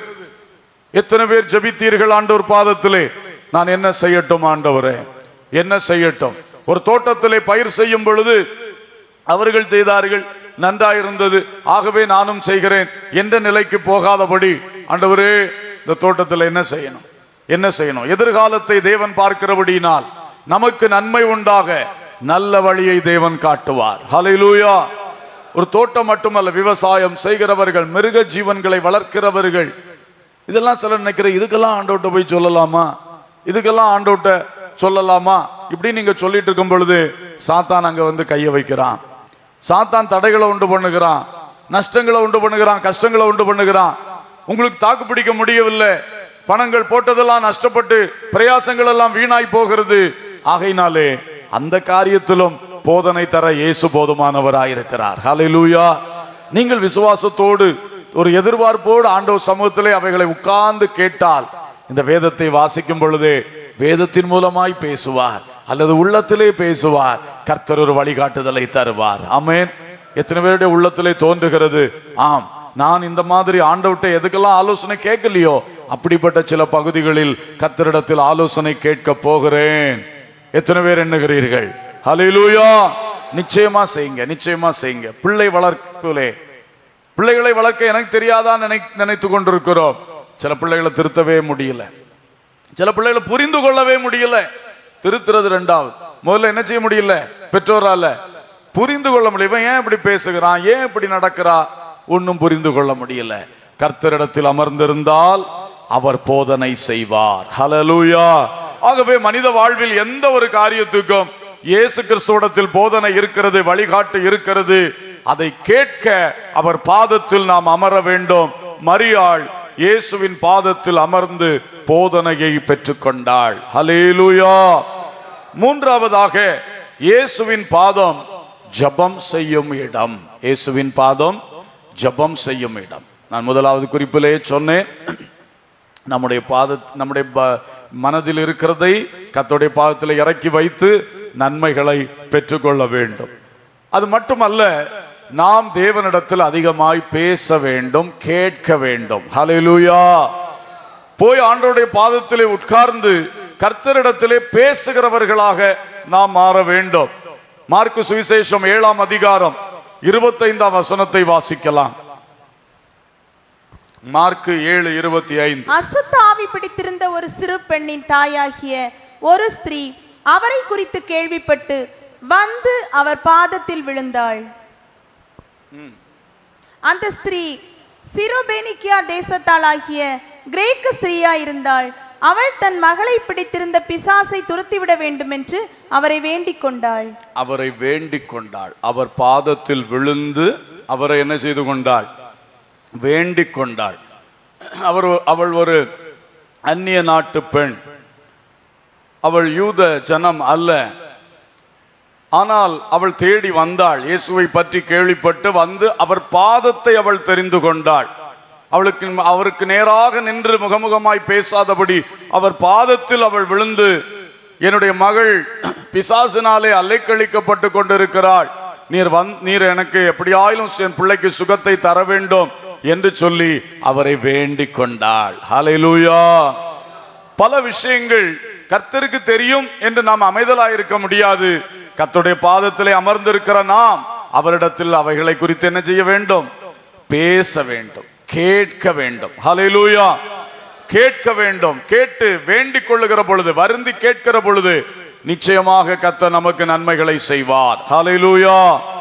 எத்தனை பேர் ஜெபித்தீர்கள் ஆண்டவர் பாதத்திலே நான் என்ன செய்யட்டும் ஆண்டவரே என்ன செய்யட்டும் ஒரு தோட்டத்திலே பயிர் செய்யும் பொழுது அவர்கள் செய்தார்கள் நன்றாயிருந்தது ஆகவே நானும் செய்கிறேன் என்ற நிலைக்கு போகாதபடி ஆண்டவரே இந்த தோட்டத்தில் என்ன செய்யணும் என்ன செய்யணும் எதிர்காலத்தை தேவன் பார்க்கிறபடியினால் நமக்கு நன்மை உண்டாக நல்ல வழியை தேவன் காட்டுவார் ஹalleluya ஒரு தோட்டம் மட்டுமல்ல விவசாயம் செய்கிறவர்கள் மிருக ஜீவன்களை வளர்க்கிறவர்கள் இதெல்லாம் சிலர் நினைக்கிற இதுக்கெல்லாம் ஆண்டோட்ட போய் சொல்லலாமா இதுக்கெல்லாம் ஆண்டோட்ட சொல்லலாமா இப்படி நீங்க சொல்லிட்டு இருக்கும் பொழுது சாத்தான் அங்க வந்து கையை வைக்கிறான் சாத்தான் தடைகளை உண்டு பண்ணுகிறான் நஷ்டங்களை உண்டு பண்ணுகிறான் கஷ்டங்களை உண்டு பண்ணுகிறான் உங்களுக்கு தாக்கு பிடிக்க முடியவில்லை பணங்கள் போட்டதெல்லாம் நஷ்டப்பட்டு பிரயாசங்கள் எல்லாம் வீணாய் போகிறது ஆகையினாலே அந்த காரியத்திலும் போதனை தர இயேசு போதுமானவராயிருக்கிறார் ஹalleluya நீங்கள் விசுவாசத்தோடு ஒரு எதிர்பார்ப்போடு ஆண்டவர் சமூகத்திலே அவைகளை உட்கார்ந்து கேட்டால் இந்த வேதத்தை வாசிக்கும் பொழுதே வேதத்தின் மூலமாய் பேசுவார் அல்லது உள்ளத்திலே பேசுவார் கர்த்தர் ஒரு வழிகாட்டுதலை தருவார் ஆமென் எத்தனை பேருடைய உள்ளத்திலே தோன்றுகிறது ஆம் நான் இந்த மாதிரி ஆண்டவர்கிட்ட எதுக்கெல்லாம் ஆலோசனை கேட்கலையோ அப்படிப்பட்ட சில பகுதிகளில் கர்த்தரிடத்தில் ஆலோசனை கேட்க போகிறேன் எத்தனை பேர் எண்ணுகிறீர்கள் ஹalleluya நிச்சயமா செய்யுங்க நிச்சயமா செய்யுங்க பிள்ளை வளர்ப்பிலே பிள்ளைகளை வளர்க்க எனக்கு தெரியாதா நினை நினைத்து கொண்டிருக்கிறோம் சில பிள்ளைகளை திருத்தவே முடியல சில பிள்ளைகளை புரிந்து கொள்ளவே முடியல திருத்துறது ரெண்டாவது முதல்ல என்ன செய்ய முடியல பெற்றோரால புரிந்து கொள்ள முடியல இவன் ஏன் இப்படி பேசுகிறான் ஏன் இப்படி நடக்கிறா ஒன்னும் புரிந்து கொள்ள முடியல கர்த்தரிடத்தில் அமர்ந்திருந்தால் அவர் போதனை செய்வார் ஹalleluya ஆகவே மனித வாழ்வில் எந்த ஒரு காரியத்துக்கும் இயேசு கிறிஸ்துவிடத்தில் போதனை இருக்கிறது வழிகாட்டு இருக்கிறது அதை கேட்க அவர் பாதத்தில் நாம் அமர வேண்டும் மரியாள் இயேசுவின் பாதத்தில் அமர்ந்து போதனையை பெற்றுக்கொண்டாள் ஹalleluya மூன்றாவதாக இயேசுவின் பாதம் ஜெபம் செய்யும் இடம் இயேசுவின் பாதம் ஜெபம் செய்யும் இடம் நான் முதலாவது குறிப்பிலே சொன்னேன் நம்முடைய பாத நம்முடைய ப- மனதில் இருக்கிறதை கர்த்தருடைய பாதத்தில் இறக்கி வைத்து நன்மைகளை பெற்றுக்கொள்ள வேண்டும் அது மட்டுமல்ல நாம் தேவனிடத்தில் அதிகமாய் பேச வேண்டும் கேட்க வேண்டும் ஹalleluya போய் ஆண்டவருடைய பாதத்திலே உட்கார்ந்து கர்த்தரிடத்திலே பேசுகிறவர்களாக நாம் மாற வேண்டும் மார்க்கு சுவிசேஷம் ஏழாம் அதிகாரம் இருபத்தைந்தாம் வசனத்தை வாசிக்கலாம் மார்க்கு ஏழு இருபத்தி ஐந்து அசுத்த ஆவி பிடித்திருந்த ஒரு சிறு பெண்ணின் தாயாகிய ஒரு ஸ்திரீ அவரை குறித்து கேள்விப்பட்டு வந்து அவர் பாதத்தில் விழுந்தாள் அந்த ஸ்திரீ சிரோபேனிக்கியா தேசத்தாளாகிய கிரேக்க ஸ்திரீயா இருந்தாள் அவள் தன் மகளை பிடித்திருந்த பிசாசை துரத்திவிட வேண்டுமென்று அவரை வேண்டிக் கொண்டாள் அவரை வேண்டிக் கொண்டாள் அவர் பாதத்தில் விழுந்து அவரை என்ன செய்து கொண்டாள் வேண்டிக் கொண்டாள் அவர் அவள் ஒரு அந்நிய நாட்டு பெண் அவள் யூத ஜனம் அல்ல ஆனால் அவள் தேடி வந்தாள் இயேசுவை பற்றி கேள்விப்பட்டு வந்து அவர் பாதத்தை அவள் தெரிந்து கொண்டாள் அவளுக்கு அவருக்கு நேராக நின்று முகமுகமாய் பேசாதபடி அவர் பாதத்தில் அவள் விழுந்து என்னுடைய மகள் பிசாசினாலே அலைக்கழிக்கப்பட்டு கொண்டிருக்கிறாள் நீர் வந் நீர் எனக்கு எப்படியாயிலும் என் பிள்ளைக்கு சுகத்தை தர வேண்டும் என்று சொல்லி அவரை வேண்டிக் கொண்டாள் ஹalleluya பல விஷயங்கள் கர்த்தருக்கு தெரியும் என்று நாம் அமைதலாயிருக்க முடியாது கர்த்தருடைய பாதத்திலே அமர்ந்திருக்கிற நாம் அவரிடத்தில் அவைகளை குறித்து என்ன செய்ய வேண்டும் பேச வேண்டும் கேட்க வேண்டும் ஹalleluya கேட்க வேண்டும் கேட்டு வேண்டிக் கொள்ளுகிற பொழுது வருந்தி கேட்கிற பொழுது நிச்சயமாக கர்த்தர் நமக்கு நன்மைகளை செய்வார் ஹalleluya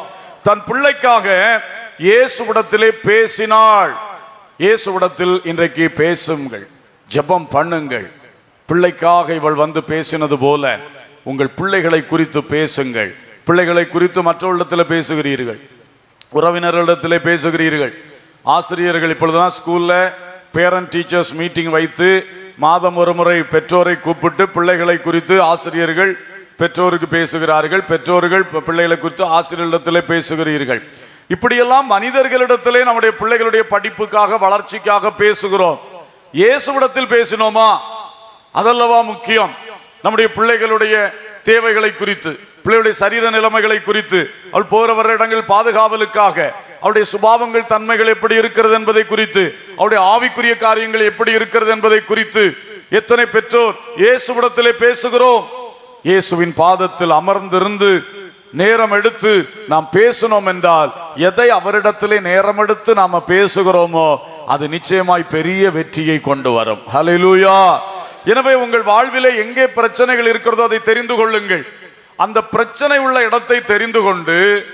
தன் பிள்ளைக்காக இயேசுவிடத்திலே பேசினாள் இயேசுவிடத்தில் இன்றைக்கு பேசுங்கள் ஜெபம் பண்ணுங்கள் பிள்ளைக்காக இவள் வந்து பேசினது போல உங்கள் பிள்ளைகளை குறித்து பேசுங்கள் பிள்ளைகளை குறித்து மற்றவர்களிடத்தில் பேசுகிறீர்கள் உறவினர்களிடத்திலே பேசுகிறீர்கள் ஆசிரியர்கள் இப்பொழுதுதான் ஸ்கூல்ல பேரண்ட் டீச்சர்ஸ் மீட்டிங் வைத்து மாதம் ஒரு முறை பெற்றோரை கூப்பிட்டு பிள்ளைகளை குறித்து ஆசிரியர்கள் பெற்றோருக்கு பேசுகிறார்கள் பெற்றோர்கள் பி- பிள்ளைகளை குறித்து ஆசிரியர்களிடத்திலே பேசுகிறீர்கள் இப்படியெல்லாம் மனிதர்களிடத்திலே நம்முடைய பிள்ளைகளுடைய படிப்புக்காக வளர்ச்சிக்காக பேசுகிறோம் இயேசுவிடத்தில் பேசினோமா அதல்லவா முக்கியம் நம்முடைய பிள்ளைகளுடைய தேவைகளை குறித்து பிள்ளைகளுடைய சரீர நிலைமைகளை குறித்து அவள் போற வர இடங்கள் பாதுகாவலுக்காக அவருடைய சுபாவங்கள் தன்மைகள் எப்படி இருக்கிறது என்பதை குறித்து அவருடைய ஆவிக்குரிய காரியங்கள் எப்படி இருக்கிறது என்பதை குறித்து எத்தனை பெற்றோர் இயேசுவிடத்திலே பேசுகிறோம் இயேசுவின் பாதத்தில் அமர்ந்திருந்து நேரம் எடுத்து நாம் பேசணும் என்றால் எதை அவரிடத்திலே நேரம் எடுத்து நாம பேசுகிறோமோ அது நிச்சயமாய் பெரிய வெற்றியை கொண்டு வரும் ஹalleluya எனவே உங்கள் வாழ்விலே எங்கே பிரச்சனைகள் இருக்கிறதோ அதை தெரிந்து கொள்ளுங்கள் அந்த பிரச்சனை உள்ள இடத்தை தெரிந்து கொண்டு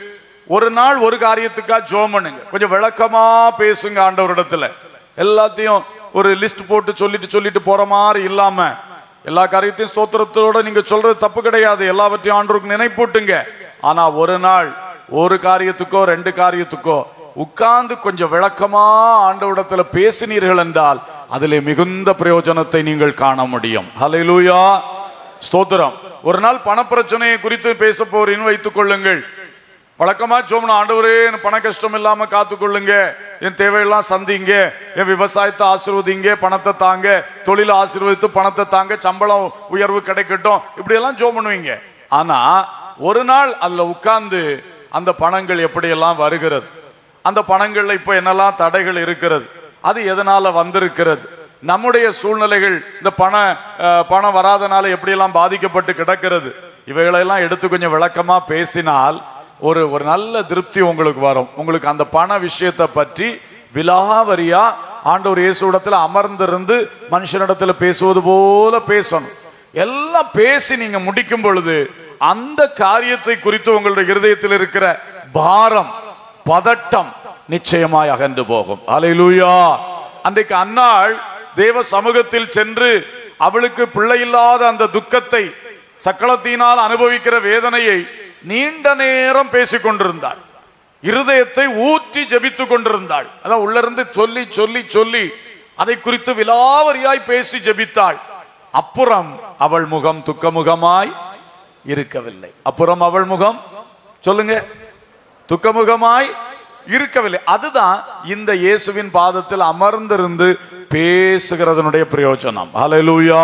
ஒரு நாள் ஒரு காரியத்துக்கா ஜோம் பண்ணுங்க கொஞ்சம் விளக்கமா பேசுங்க ஆண்டவரிடத்துல எல்லாத்தையும் ஒரு லிஸ்ட் போட்டு சொல்லிட்டு சொல்லிட்டு போற மாதிரி இல்லாம எல்லா காரியத்தையும் ஸ்தோத்திரத்தோட நீங்க சொல்றது தப்பு கிடையாது எல்லாவற்றையும் ஆண்டவருக்கு நினைப்பூட்டுங்க ஆனா ஒரு நாள் ஒரு காரியத்துக்கோ ரெண்டு காரியத்துக்கோ உட்கார்ந்து கொஞ்சம் விளக்கமா ஆண்டவரிடத்துல பேசினீர்கள் என்றால் அதிலே மிகுந்த பிரயோஜனத்தை நீங்கள் காண முடியும் ஹalleluya ஸ்தோத்திரம் ஒரு நாள் பணப்பிரச்சனையை குறித்து பேச போறீன்னு வைத்துக் கொள்ளுங்கள் வழக்கமா சோமன ஆண்டவரே எனக்கு பண கஷ்டம் இல்லாம காத்துக்கொள்ளுங்க என் தேவையெல்லாம் சந்திங்க என் விவசாயத்தை ஆசீர்வதிங்க பணத்தை தாங்க தொழிலை ஆசீர்வதித்து பணத்தை தாங்க சம்பளம் உயர்வு கிடைக்கட்டும் இப்படி எல்லாம் ஜோம் பண்ணுவீங்க ஆனா ஒரு நாள் அதுல உட்கார்ந்து அந்த பணங்கள் எப்படியெல்லாம் வருகிறது அந்த பணங்கள்ல இப்போ என்னெல்லாம் தடைகள் இருக்கிறது அது எதனால வந்திருக்கிறது நம்முடைய சூழ்நிலைகள் இந்த பண அஹ், பணம் வராதனால எப்படியெல்லாம் பாதிக்கப்பட்டு கிடக்கிறது இவைகளெல்லாம் எடுத்து கொஞ்சம் விளக்கமா பேசினால் ஒரு ஒரு நல்ல திருப்தி உங்களுக்கு வரும் உங்களுக்கு அந்த பண விஷயத்தை பற்றி விலாவரியா ஆண்டவர் இயேசுடத்துல அமர்ந்திருந்து மனுஷனிடத்துல பேசுவது போல பேசணும் எல்லாம் பேசி நீங்க முடிக்கும் பொழுது அந்த காரியத்தை குறித்து உங்களுடைய இருதயத்தில் இருக்கிற பாரம் பதட்டம் நிச்சயமாய் அகன்று போகும் அலையிலூயா அன்றைக்கு அன்னாள் தேவ சமூகத்தில் சென்று அவளுக்கு பிள்ளையில்லாத அந்த துக்கத்தை சக்களத்தினால் அனுபவிக்கிற வேதனையை நீண்ட நேரம் பேசிக் கொண்டிருந்தாள் இருதயத்தை ஊற்றி ஜெபித்துக் கொண்டிருந்தாள் அதான் உள்ள இருந்து சொல்லி சொல்லி சொல்லி அதை குறித்து விலாவரியாய் பேசி ஜெபித்தாள் அப்புறம் அவள் முகம் துக்கமுகமாய் இருக்கவில்லை அப்புறம் அவள் முகம் சொல்லுங்க துக்கமுகமாய் இருக்கவில்லை அதுதான் இந்த இயேசுவின் பாதத்தில் அமர்ந்திருந்து பேசுகிறதனுடைய பிரயோஜனம் ஹalleluya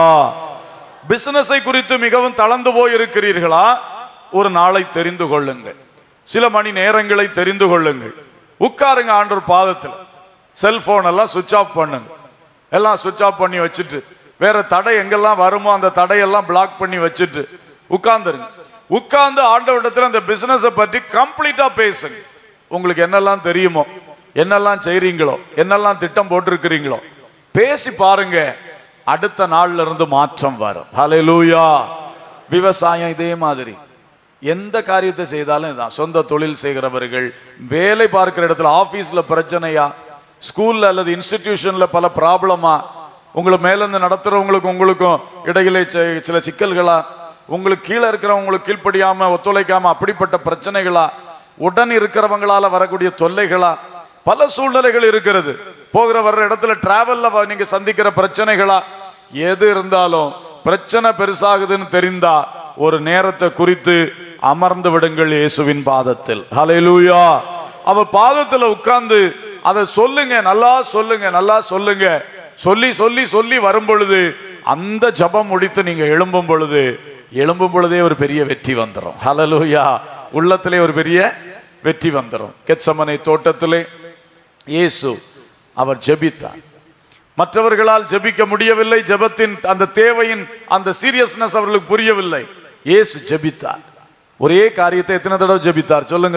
பிசினஸை குறித்து மிகவும் தளர்ந்து போய் இருக்கிறீர்களா ஒரு நாளை தெரிந்து கொள்ளுங்கள் சில மணி நேரங்களை தெரிந்து கொள்ளுங்கள் உட்காருங்க ஆண்டவர் பாதத்தில் செல்போன் எல்லாம் சுவிட்ச் ஆஃப் பண்ணுங்க எல்லாம் சுவிட்ச் ஆஃப் பண்ணி வச்சுட்டு வேற தடை எங்கெல்லாம் வருமோ அந்த தடையெல்லாம் பிளாக் பண்ணி வச்சுட்டு உட்கார்ந்துருங்க உட்கார்ந்து ஆண்டவரிடத்துல அந்த பிசினஸை பற்றி கம்ப்ளீட்டா பேசுங்க உங்களுக்கு என்னெல்லாம் தெரியுமோ என்னெல்லாம் செய்றீங்களோ என்னெல்லாம் திட்டம் போட்டிருக்கிறீங்களோ பேசி பாருங்க அடுத்த நாள்ல இருந்து மாற்றம் வரும் ஹalleluya விவசாயம் இதே மாதிரி எந்த காரியத்தை செய்தாலும் இதான் சொந்த தொழில் செய்கிறவர்கள் வேலை பார்க்கிற இடத்துல ஆபீஸ்ல பிரச்சனையா ஸ்கூல்ல அல்லது இன்ஸ்டிடியூஷன்ல பல ப்ராப்ளமா உங்களை மேலிருந்து நடத்துறவங்களுக்கும் உங்களுக்கும் இடையிலே சி- சில சிக்கல்களா உங்களுக்கு கீழே இருக்கிறவங்களுக்கு கீழ்ப்படியாம ஒத்துழைக்காம அப்படிப்பட்ட பிரச்சனைகளா உடன் இருக்கிறவங்களால வரக்கூடிய தொல்லைகளா பல சூழ்நிலைகள் இருக்கிறது போகிற வர்ற இடத்துல டிராவல்ல வ- நீங்க சந்திக்கிற பிரச்சனைகளா எது இருந்தாலும் பிரச்சனை பெருசாகுதுன்னு தெரிந்தா ஒரு நேரத்தை குறித்து அமர்ந்து விடுங்கள் இயேசுவின் பாதத்தில் ஹalleluya அவ பாதத்துல உட்கார்ந்து அதை சொல்லுங்க நல்லா சொல்லுங்க நல்லா சொல்லுங்க சொல்லி சொல்லி சொல்லி வரும் பொழுது அந்த ஜபம் முடித்து நீங்க எழும்பும் பொழுது எழும்பும் பொழுதே ஒரு பெரிய வெற்றி வந்துடும் ஹalleluya உள்ளத்திலே ஒரு பெரிய வெற்றி வந்துடும் கெச்சமனை தோட்டத்திலே இயேசு அவர் ஜெபித்தார் மற்றவர்களால் ஜெபிக்க முடியவில்லை ஜெபத்தின் அந்த தேவையின் அந்த சீரியஸ்னஸ் அவர்களுக்கு புரியவில்லை இயேசு ஜெபித்தார் ஒரே காரியத்தை எத்தனை தடவை ஜெபித்தார் சொல்லுங்க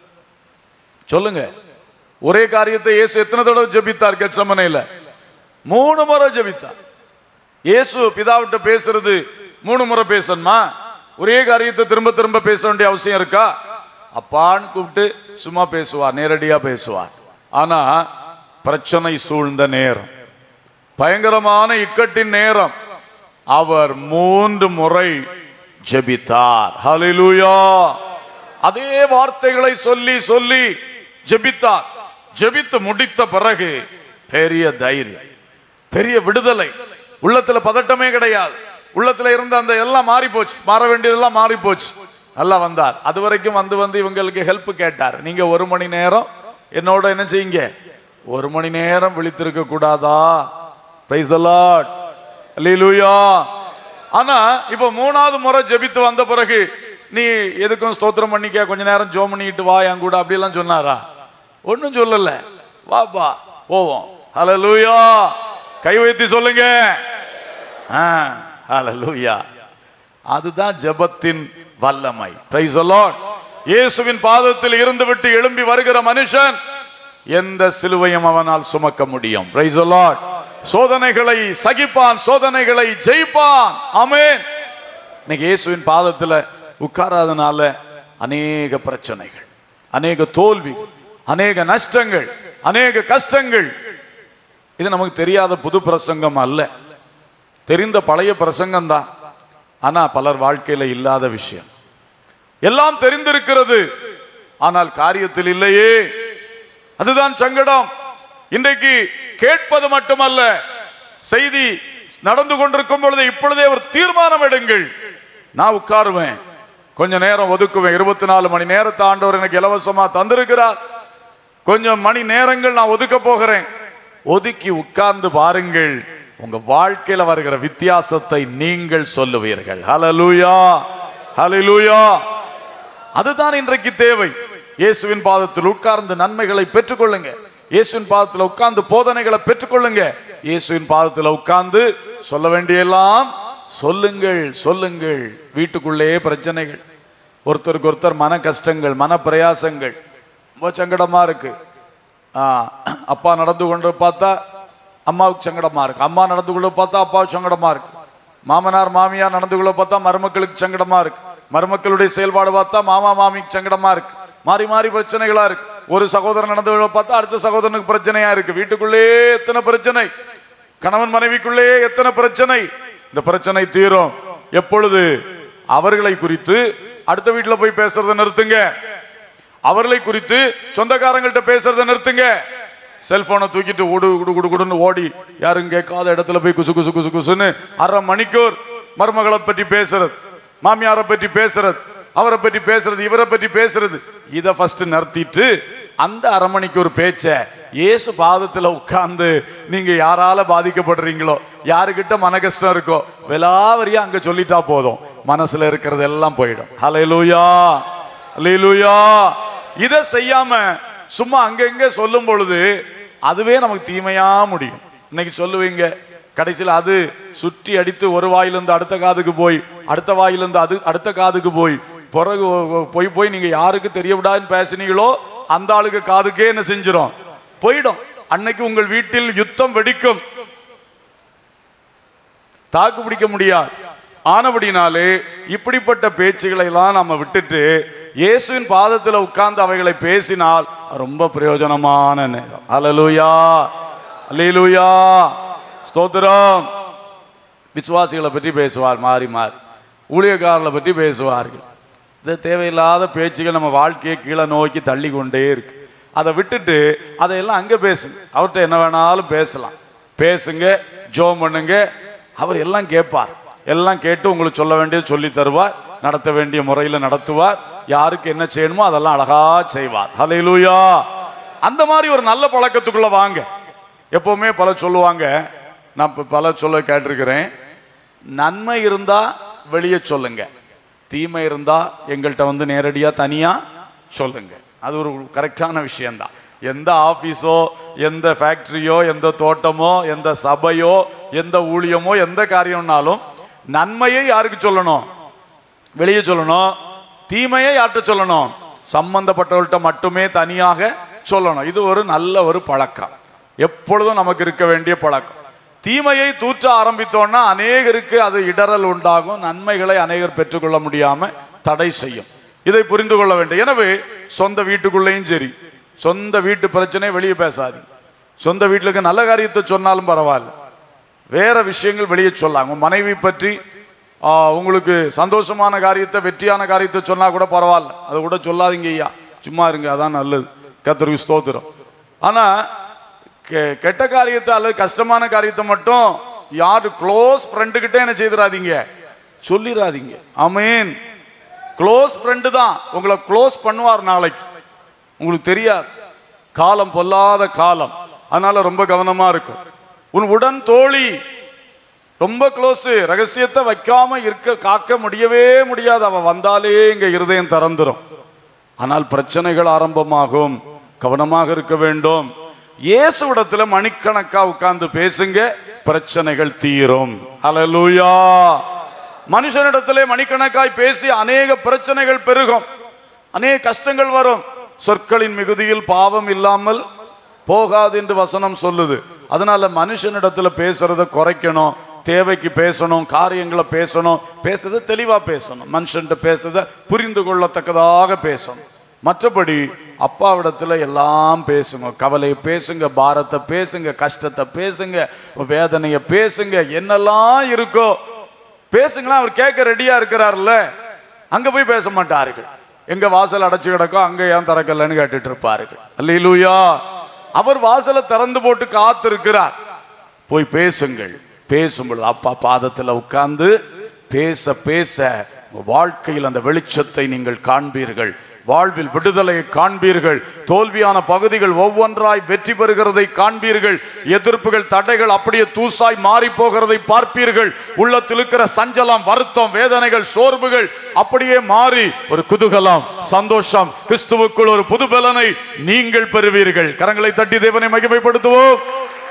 சொல்லுங்க ஒரே காரியத்தை இயேசு எத்தனை தடவை ஜெபித்தார் கெச்சமனையில மூணு முறை ஜெபித்தார் இயேசு பிதாவிட்ட பேசுறது மூணு முறை பேசணுமா ஒரே காரியத்தை திரும்ப திரும்ப பேச வேண்டிய அவசியம் இருக்கா அப்பான்னு கூப்பிட்டு சும்மா பேசுவார் நேரடியா பேசுவார் ஆனா பிரச்சனை சூழ்ந்த நேரம் பயங்கரமான இக்கட்டின் நேரம் அவர் மூன்று முறை ஜெபித்தார் ஹalleluya அதே வார்த்தைகளை சொல்லி சொல்லி ஜெபித்தார் ஜெபித்து முடித்த பிறகு பெரிய தைரியம் பெரிய விடுதலை உள்ளத்துல பதட்டமே கிடையாது உள்ளத்துல இருந்த அந்த எல்லாம் மாறி போச்சு மாற வேண்டியதெல்லாம் மாறி போச்சு நல்லா வந்தார் அது வரைக்கும் வந்து வந்து இவங்களுக்கு ஹெல்ப் கேட்டார் நீங்க ஒரு மணி நேரம் என்னோட என்ன செய்யுங்க ஒரு மணி நேரம் விழித்திருக்க கூடாதா பிரைஸ் த லார்ட் அல்லேலூயா ஆனா இப்ப மூணாவது முறை ஜெபித்து வந்த பிறகு நீ எதுக்கும் ஸ்தோத்திரம் பண்ணிக்க கொஞ்ச நேரம் ஜோம் பண்ணிட்டு வா என் கூட அப்படியெல்லாம் சொன்னாரா ஒண்ணும் சொல்லல வாப்பா போவோம் ஹalleluya கை வைத்து சொல்லுங்க ஆ ஹalleluya அதுதான் ஜெபத்தின் வல்லமை பிரைஸ் தி லார்ட் இயேசுவின் பாதத்தில் இருந்து விட்டு எழும்பி வருகிற மனுஷன் எந்த சிலுவையும் அவனால் சுமக்க முடியும் பிரைஸ் தி லார்ட் சோதனைகளை சகிப்பான் சோதனைகளை ஜெயிப்பான் ஆமென் இன்னைக்கு இயேசுவின் பாதத்துல உட்காராதனால அநேக பிரச்சனைகள் அநேக தோல்வி அநேக நஷ்டங்கள் அநேக கஷ்டங்கள் இது நமக்கு தெரியாத புது பிரசங்கம் அல்ல தெரிந்த பழைய பிரசங்கம் தான் ஆனா பலர் வாழ்க்கையில இல்லாத விஷயம் எல்லாம் தெரிந்திருக்கிறது ஆனால் காரியத்தில் இல்லையே அதுதான் சங்கடம் இன்றைக்கு கேட்பது மட்டுமல்ல செய்தி நடந்து கொண்டிருக்கும் பொழுது இப்பொழுதே ஒரு தீர்மானம் எடுங்கள் நான் உட்காருவேன் கொஞ்ச நேரம் ஒதுக்குவேன் இருபத்தி நாலு மணி நேரத்தை ஆண்டவர் எனக்கு இலவசமா தந்திருக்கிறார் கொஞ்சம் மணி நேரங்கள் நான் ஒதுக்க போகிறேன் ஒதுக்கி உட்கார்ந்து பாருங்கள் உங்க வாழ்க்கையில வருகிற வித்தியாசத்தை நீங்கள் சொல்லுவீர்கள் ஹalleluya ஹalleluya அதுதான் இன்றைக்கு தேவை இயேசுவின் பாதத்தில் உட்கார்ந்து நன்மைகளை பெற்றுக்கொள்ளுங்க இயேசுவின் பாதத்தில் உட்கார்ந்து போதனைகளை பெற்றுக்கொள்ளுங்க இயேசுவின் பாதத்தில் உட்கார்ந்து சொல்ல வேண்டியெல்லாம் சொல்லுங்கள் சொல்லுங்கள் வீட்டுக்குள்ளேயே பிரச்சனைகள் ஒருத்தருக்கு ஒருத்தர் மன கஷ்டங்கள் மன பிரயாசங்கள் ரொம்ப சங்கடமா இருக்கு ஆ, அப்பா நடந்து கொண்டு பார்த்தா அம்மாவுக்கு சங்கடமா இருக்கு அம்மா நடந்து கொண்டு பார்த்தா அப்பாவுக்கு சங்கடமா இருக்கு மாமனார் மாமியார் நடந்து கொள்ள பார்த்தா மருமக்களுக்கு சங்கடமா இருக்கு மருமக்களுடைய செயல்பாடு பார்த்தா மாமா மாமிக்கு சங்கடமா இருக்கு மாறி மாறி பிரச்சனைகளா இருக்கு ஒரு சகோதரன் நடந்து பார்த்தா அடுத்த சகோதரனுக்கு பிரச்சனையா இருக்கு வீட்டுக்குள்ளே எத்தனை பிரச்சனை கணவன் மனைவிக்குள்ளே எத்தனை பிரச்சனை இந்த பிரச்சனை தீரும் எப்பொழுது அவர்களை குறித்து அடுத்த வீட்டுல போய் பேசுறதை நிறுத்துங்க அவர்களை குறித்து சொந்தக்காரங்கள்ட்ட பேசுறதை நிறுத்துங்க செல்போனை தூக்கிட்டு ஓடு குடு குடு குடுன்னு ஓடி யாரும் கேட்காத இடத்துல போய் குசு குசு குசு குசுன்னு அரை மணிக்கூர் மருமகளை பற்றி பேசுறது மாமியாரை பற்றி பேசுறது அவரை பற்றி பேசுறது இவரை பற்றி பேசுறது இதை ஃபர்ஸ்ட் நிறுத்திட்டு அந்த அரை மணிக்கூர் பேச்ச இயேசு பாதத்துல உட்கார்ந்து நீங்க யாரால பாதிக்கப்படுறீங்களோ யாருக்கிட்ட மன கஷ்டம் இருக்கோ விலாவரியா அங்க சொல்லிட்டா போதும் மனசுல இருக்கிறது எல்லாம் போயிடும் ஹalleluya ஹalleluya இதை செய்யாம சும்மா அங்கங்க சொல்லும் பொழுது அதுவே நமக்கு தீமையா முடியும் இன்னைக்கு சொல்லுவீங்க கடைசியில் அது சுற்றி அடித்து ஒரு வாயிலிருந்து அடுத்த காதுக்கு போய் அடுத்த வாயிலிருந்து அது அடுத்த காதுக்கு போய் பிறகு போய் போய் நீங்க யாருக்கு தெரிய விடாதுன்னு பேசுனீங்களோ அந்த ஆளுக்கு காதுக்கே என்ன செஞ்சிடும் போயிடும் அன்னைக்கு உங்கள் வீட்டில் யுத்தம் வெடிக்கும் தாக்கு பிடிக்க முடியாது ஆனபடினாலே இப்படிப்பட்ட பேச்சுகளை எல்லாம் நம்ம விட்டுட்டு இயேசுவின் பாதத்தில் உட்கார்ந்து அவைகளை பேசினால் ரொம்ப பிரயோஜனமான நேரம் அலலுயா அல்லேலூயா ஸ்தோத்திரம் விசுவாசிகளை பற்றி பேசுவார் மாறி மாறி ஊழியக்காரர்களை பற்றி பேசுவார்கள் இது தேவையில்லாத பேச்சுகள் நம்ம வாழ்க்கையை கீழே நோக்கி தள்ளி கொண்டே இருக்கு அதை விட்டுட்டு அதையெல்லாம் அங்கே பேசுங்க அவர்கிட்ட என்ன வேணாலும் பேசலாம் பேசுங்க ஜோம் பண்ணுங்க அவர் எல்லாம் கேட்பார் எல்லாம் கேட்டு உங்களுக்கு சொல்ல வேண்டியது சொல்லி தருவார் நடத்த வேண்டிய முறையில் நடத்துவார் யாருக்கு என்ன செய்யணுமோ அதெல்லாம் அழகா செய்வார் ஹalleluya அந்த மாதிரி ஒரு நல்ல பழக்கத்துக்குள்ள வாங்க எப்பவுமே பல சொல்லுவாங்க நான் இப்ப பல சொல்ல கேட்டிருக்கிறேன் நன்மை இருந்தா வெளியே சொல்லுங்க தீமை இருந்தா எங்கள்கிட்ட வந்து நேரடியா தனியா சொல்லுங்க அது ஒரு கரெக்டான விஷயம்தான் எந்த ஆபீஸோ எந்த ஃபேக்டரியோ எந்த தோட்டமோ எந்த சபையோ எந்த ஊழியமோ எந்த காரியம்னாலும் நன்மையை யாருக்கு சொல்லணும் வெளியே சொல்லணும் தீமையை யார்கிட்ட சொல்லணும் சம்பந்தப்பட்டவர்கள்ட்ட மட்டுமே தனியாக சொல்லணும் இது ஒரு நல்ல ஒரு பழக்கம் எப்பொழுதும் நமக்கு இருக்க வேண்டிய பழக்கம் தீமையை தூற்ற ஆரம்பித்தோம்னா அநேகருக்கு அது இடரல் உண்டாகும் நன்மைகளை அநேகர் பெற்றுக்கொள்ள முடியாம தடை செய்யும் இதை புரிந்து கொள்ள வேண்டும் எனவே சொந்த வீட்டுக்குள்ளேயும் சரி சொந்த வீட்டு பிரச்சனை வெளியே பேசாது சொந்த வீட்டுக்கு நல்ல காரியத்தை சொன்னாலும் பரவாயில்ல வேற விஷயங்கள் வெளியே சொல்லலாம் உங்க மனைவி பற்றி ஆ, உங்களுக்கு சந்தோஷமான காரியத்தை வெற்றியான காரியத்தை சொன்னா கூட பரவாயில்ல அதை கூட சொல்லாதீங்க ஐயா சும்மா இருங்க அதான் நல்லது கத்தருக்கு ஸ்தோத்திரம் ஆனா கெ- கெட்ட காரியத்தை அல்லது கஷ்டமான காரியத்தை மட்டும் யாரு க்ளோஸ் ஃப்ரெண்டு கிட்ட என்ன செய்திடாதீங்க சொல்லிடாதீங்க ஆமீன் க்ளோஸ் ஃப்ரெண்டு தான் உங்களை க்ளோஸ் பண்ணுவார் நாளைக்கு உங்களுக்கு தெரியாது காலம் பொல்லாத காலம் அதனால ரொம்ப கவனமா இருக்கும் உன் உடன் தோழி ரொம்ப க்ளோஸ் ரகசியத்தை வைக்காம இருக்க காக்க முடியவே முடியாது அவ வந்தாலே இங்க இருதயம் திறந்துரும் ஆனால் பிரச்சனைகள் ஆரம்பமாகும் கவனமாக இருக்க வேண்டும் இயேசுவிடத்துல மணிக்கணக்கா உட்கார்ந்து பேசுங்க பிரச்சனைகள் தீரும் ஹalleluya மனுஷனிடத்திலே மணிக்கணக்காய் பேசி அநேக பிரச்சனைகள் பெருகும் அநேக கஷ்டங்கள் வரும் சொற்களின் மிகுதியில் பாவம் இல்லாமல் போகாது என்று வசனம் சொல்லுது அதனால மனுஷனிடத்துல பேசுறத குறைக்கணும் தேவைக்கு பேசணும் காரியங்களை பேசணும் பேசுறத தெளிவா பேசணும் மனுஷன்ட்ட பேசுறத புரிந்து கொள்ளத்தக்கதாக பேசணும் மற்றபடி அப்பாவிடத்துல எல்லாம் பேசுங்க கவலையை பேசுங்க பாரத்தை பேசுங்க கஷ்டத்தை பேசுங்க வேதனையை பேசுங்க என்னெல்லாம் இருக்கோ பேசுங்களா அவர் கேட்க ரெடியா இருக்கிறார்ல அங்க போய் பேச மாட்டார்கள் எங்க வாசல் அடைச்சு கிடக்கோ அங்க ஏன் திறக்கலன்னு கேட்டுட்டு இருப்பார்கள் அல்லேலூயா அவர் வாசலை திறந்து போட்டு காத்திருக்கிறார் போய் பேசுங்கள் பேசும் பொழுது அப்பா பாதத்துல உட்கார்ந்து பேச பேச உங்க வாழ்க்கையில் அந்த வெளிச்சத்தை நீங்கள் காண்பீர்கள் வாழ்வில் விடுதலையை காண்பீர்கள் தோல்வியான பகுதிகள் ஒவ்வொன்றாய் வெற்றி பெறுகிறதை காண்பீர்கள் எதிர்ப்புகள் தடைகள் அப்படியே தூசாய் மாறி போகிறதை பார்ப்பீர்கள் உள்ளத்தில் இருக்கிற சஞ்சலம் வருத்தம் வேதனைகள் சோர்வுகள் அப்படியே மாறி ஒரு குதூகலம் சந்தோஷம் கிறிஸ்துவுக்குள் ஒரு புது பலனை நீங்கள் பெறுவீர்கள் கரங்களை தட்டி தேவனை மகிமைப்படுத்துவோம்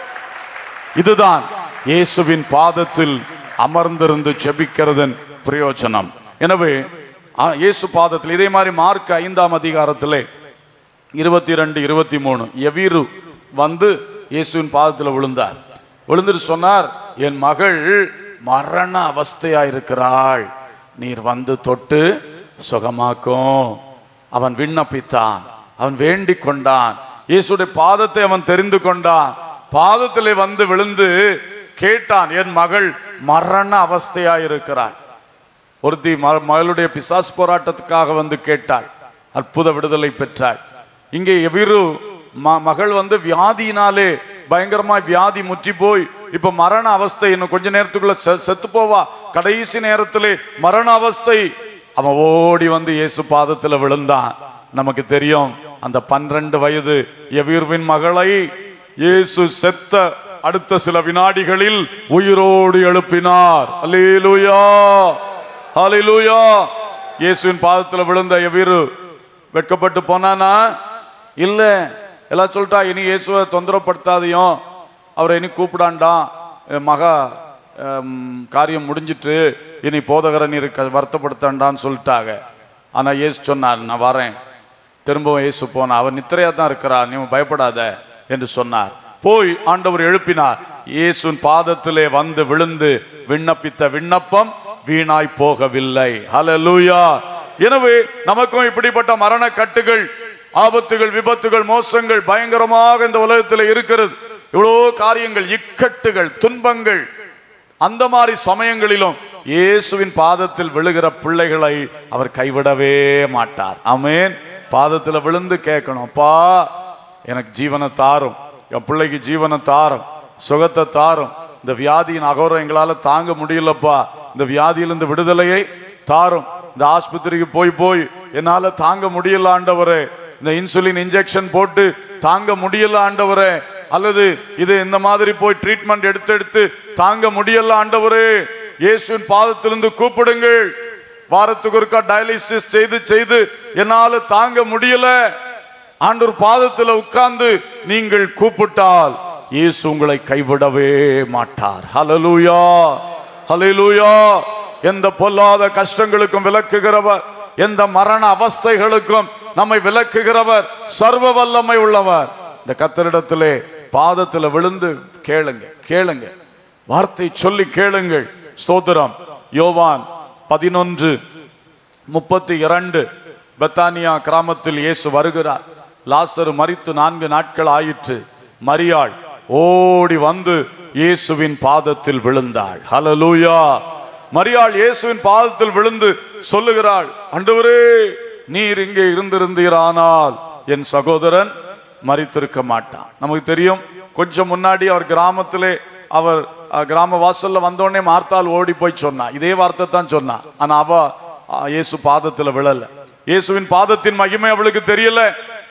இதுதான் இயேசுவின் பாதத்தில் அமர்ந்திருந்து ஜெபிக்கிறதன் பிரயோஜனம் எனவே ஆ, இயேசு பாதத்தில் இதே மாதிரி மார்க் ஐந்தாம் அதிகாரத்திலே இருபத்தி ரெண்டு இருபத்தி மூணு எவீரு வந்து இயேசுவின் பாதத்தில் விழுந்தார் விழுந்துட்டு சொன்னார் என் மகள் மரண அவஸ்தையா இருக்கிறாள் நீர் வந்து தொட்டு சுகமாக்கும் அவன் விண்ணப்பித்தான் அவன் வேண்டிக் கொண்டான் இயேசுடைய பாதத்தை அவன் தெரிந்து கொண்டான் பாதத்திலே வந்து விழுந்து கேட்டான் என் மகள் மரண அவஸ்தையாயிருக்கிறாள் ஒருத்தி ம- மகளுடைய பிசாஸ் போராட்டத்துக்காக வந்து கேட்டாள் அற்புத விடுதலை பெற்றாள் இங்கே எவிரு ம- மகள் வந்து வியாதியினாலே பயங்கரமா வியாதி முற்றி போய் இப்ப மரண அவஸ்தை இன்னும் கொஞ்ச நேரத்துக்குள்ள செ- செத்து போவா கடைசி நேரத்திலே மரண அவஸ்தை அவன் ஓடி வந்து இயேசு பாதத்துல விழுந்தான் நமக்கு தெரியும் அந்த பன்னிரண்டு வயது எவிர்வின் மகளை இயேசு செத்த அடுத்த சில வினாடிகளில் உயிரோடு எழுப்பினார் அல்லேலூயா ஹalleluya இயேசுவின் பாதத்துல விழுந்த எவீரு வெட்கப்பட்டு போனானா இல்ல எல்லாம் சொல்லிட்டா இனி இயேசுவை தொந்தரப்படுத்தாதையும் அவரை இனி கூப்பிடாண்டாம் என் மகா ஹம், காரியம் முடிஞ்சிட்டு இனி போதகரன் இருக்க வருத்தப்படுத்தாண்டான்னு சொல்லிட்டாங்க ஆனா இயேசு சொன்னார் நான் வரேன் திரும்பவும் இயேசு போனா அவர் நித்திரையா தான் இருக்கிறார் நீ பயப்படாத என்று சொன்னார் போய் ஆண்டவர் எழுப்பினார் இயேசுவின் பாதத்திலே வந்து விழுந்து விண்ணப்பித்த விண்ணப்பம் வீணாய் போகவில்லை ஹalleluya எனவே நமக்கும் இப்படிப்பட்ட மரண கட்டுகள் ஆபத்துகள் விபத்துகள் மோசங்கள் பயங்கரமாக இந்த உலகத்தில் இருக்கிறது இவ்வளோ காரியங்கள் இக்கட்டுகள் துன்பங்கள் அந்த மாதிரி சமயங்களிலும் இயேசுவின் பாதத்தில் விழுகிற பிள்ளைகளை அவர் கைவிடவே மாட்டார் ஆமென் பாதத்தில் விழுந்து கேட்கணும் அப்பா எனக்கு ஜீவனை தாரும் என் பிள்ளைக்கு ஜீவனை தாரும் சுகத்தை தாரும் இந்த வியாதியின் அகோரம் எங்களால தாங்க முடியலப்பா இந்த வியாதியிலிருந்து விடுதலையை தாரும் இந்த ஆஸ்பத்திரிக்கு போய் போய் என்னால தாங்க முடியல ஆண்டவரே இந்த இன்சுலின் இன்ஜெக்ஷன் போட்டு தாங்க முடியல ஆண்டவரே அல்லது இது இந்த மாதிரி போய் ட்ரீட்மெண்ட் எடுத்து எடுத்து தாங்க முடியல ஆண்டவரே இயேசுவின் பாதத்திலிருந்து கூப்பிடுங்கள் வாரத்துக்கு ஒருக்கா டயாலிசிஸ் செய்து செய்து என்னால தாங்க முடியல ஆண்டவர் பாதத்துல உட்கார்ந்து நீங்கள் கூப்பிட்டால் இயேசு உங்களை கைவிடவே மாட்டார் ஹalleluya ஹalleluya எந்த பொல்லாத கஷ்டங்களுக்கும் விலக்குகிறவர் எந்த மரண அவஸ்தைகளுக்கும் நம்மை விலக்குகிறவர் சர்வ வல்லமை உள்ளவர் இந்த கத்தரிடத்திலே பாதத்துல விழுந்து கேளுங்க கேளுங்க வார்த்தை சொல்லி கேளுங்கள் ஸ்தோத்திரம் யோவான் பதினொன்று முப்பத்தி இரண்டு பெத்தானியா கிராமத்தில் இயேசு வருகிறார் லாசரு மரித்து நான்கு நாட்கள் ஆயிற்று மரியாள் ஓடி வந்து இயேசுவின் பாதத்தில் விழுந்தாள் ஹalleluya மரியாள் இயேசுவின் பாதத்தில் விழுந்து சொல்லுகிறாள் ஆண்டவரே நீர் இங்கே இருந்திருந்தீரானால் என் சகோதரன் மரித்திருக்க மாட்டான் நமக்கு தெரியும் கொஞ்சம் முன்னாடி அவர் கிராமத்திலே அவர் அஹ், கிராம வாசல்ல வந்தோடனே மார்த்தால் ஓடி போய் சொன்னா இதே வார்த்தை தான் சொன்னா ஆனா அவ அஹ், இயேசு பாதத்துல விழல இயேசுவின் பாதத்தின் மகிமை அவளுக்கு தெரியல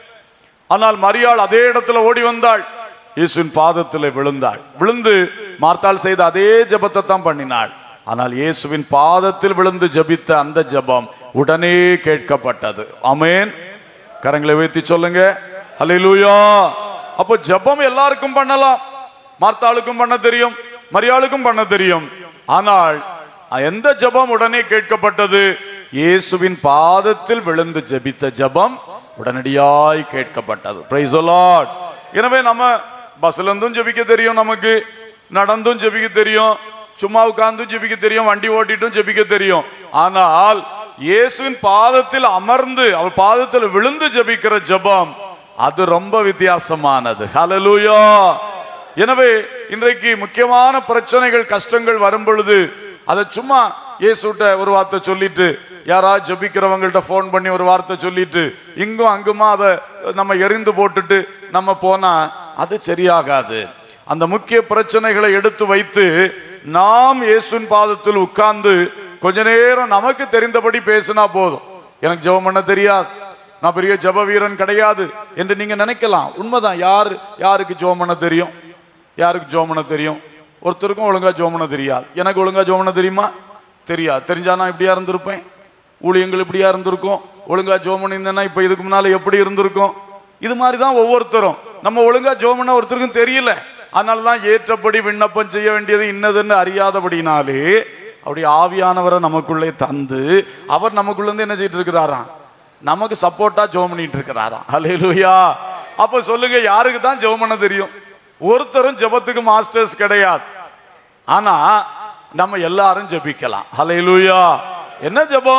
ஆனால் மரியாள் அதே இடத்துல ஓடி வந்தாள் இயேசுவின் பாதத்தில் விழுந்தாள் விழுந்து மார்த்தாள் செய்த அதே ஜெபத்தை தான் பண்ணினாள் ஆனால் இயேசுவின் பாதத்தில் விழுந்து ஜெபித்த அந்த ஜெபம் உடனே கேட்கப்பட்டது ஆமென் கரங்களை உயர்த்தி சொல்லுங்க ஹalleluya அப்போ ஜெபம் எல்லாருக்கும் பண்ணலாம் மார்த்தாளுக்கும் பண்ண தெரியும் மரியாளுக்கும் பண்ண தெரியும் ஆனால் எந்த ஜெபம் உடனே கேட்கப்பட்டது இயேசுவின் பாதத்தில் விழுந்து ஜெபித்த ஜெபம் உடனடியாய் கேட்கப்பட்டது Praise the Lord. எனவே நம்ம பஸ்ல இருந்தும் ஜெபிக்க தெரியும் நமக்கு நடந்தும் ஜெபிக்க தெரியும் சும்மா உட்கார்ந்தும் ஜெபிக்க தெரியும் வண்டி ஓட்டிட்டும் ஜெபிக்க தெரியும் ஆனால் இயேசுவின் பாதத்தில் அமர்ந்து அவர் பாதத்தில் விழுந்து ஜெபிக்கிற ஜெபம் அது ரொம்ப வித்தியாசமானது ஹalleluya எனவே இன்றைக்கு முக்கியமான பிரச்சனைகள் கஷ்டங்கள் வரும் பொழுது அதை சும்மா இயேசுட்ட ஒரு வார்த்தை சொல்லிட்டு யாராவது ஜெபிக்கிறவங்கள்ட்ட ஃபோன் பண்ணி ஒரு வார்த்தை சொல்லிட்டு இங்கும் அங்குமா அதை நம்ம எரிந்து போட்டுட்டு நம்ம போனா அது சரியாகாது அந்த முக்கிய பிரச்சனைகளை எடுத்து வைத்து நாம் இயேசுவின் பாதத்தில் உட்கார்ந்து கொஞ்ச நேரம் நமக்கு தெரிந்தபடி பேசினா போதும் எனக்கு ஜெபம் பண்ண தெரியாது நான் பெரிய ஜெப வீரன் கிடையாது என்று நீங்க நினைக்கலாம் உண்மைதான் யாரு யாருக்கு ஜெபம் பண்ண தெரியும் யாருக்கு ஜெபம் பண்ண தெரியும் ஒருத்தருக்கும் ஒழுங்கா ஜெபம் பண்ண தெரியாது எனக்கு ஒழுங்கா ஜெபம் பண்ண தெரியுமா தெரியாது தெரிஞ்சா நான் இப்படியா இருந்திருப்பேன் ஊழியங்கள் இப்படியா இருந்திருக்கும் ஒழுங்கா ஜெபம் பண்ணியிருந்தேன்னா இப்ப இதுக்கு முன்னால எப்படி இருந்திருக்கும் இது மாதிரி தான் ஒவ்வொருத்தரும் நம்ம ஒழுங்கா ஜெபம் பண்ண ஒருத்தருக்கும் தெரியல அதனால தான் ஏற்றபடி விண்ணப்பம் செய்ய வேண்டியது இன்னதுன்னு அறியாதபடினாலே அவருடைய ஆவியானவரை நமக்குள்ளே தந்து அவர் நமக்குள்ள இருந்து என்ன செய்யிட்டு இருக்கிறாராம் நமக்கு சப்போர்ட்டா ஜெபம் பண்ணிட்டு இருக்கிறாராம் ஹalleluya அப்ப சொல்லுங்க யாருக்கு தான் ஜெபம் பண்ண தெரியும் ஒருத்தரும் ஜெபத்துக்கு மாஸ்டர்ஸ் கிடையாது ஆனா நம்ம எல்லாரும் ஜெபிக்கலாம் ஹalleluya என்ன ஜெபம்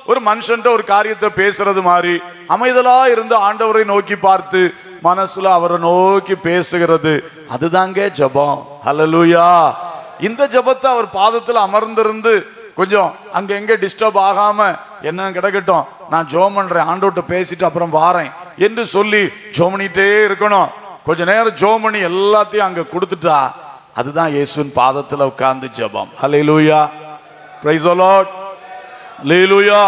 ஒரு மனுஷன்ட்ட ஒரு காரியத்தை பேசுறது மாதிரி அமைதலா இருந்து ஆண்டவரை நோக்கி பார்த்து மனசுல அவரை நோக்கி பேசுகிறது அதுதாங்க ஜெபம் ஹalleluya இந்த ஜெபத்தை அவர் பாதத்தில் அமர்ந்திருந்து கொஞ்சம் அங்க எங்க டிஸ்டர்ப் ஆகாம என்ன கிடக்கட்டும் நான் ஜோம் பண்றேன் ஆண்டோட்ட பேசிட்டு அப்புறம் வாரேன் என்று சொல்லி ஜோம் பண்ணிட்டே இருக்கணும் கொஞ்ச நேரம் ஜோம் பண்ணி எல்லாத்தையும் அங்க கொடுத்துட்டா அதுதான் இயேசுவின் பாதத்துல உட்கார்ந்து ஜெபம் ஹalleluya praise the lord ஹalleluya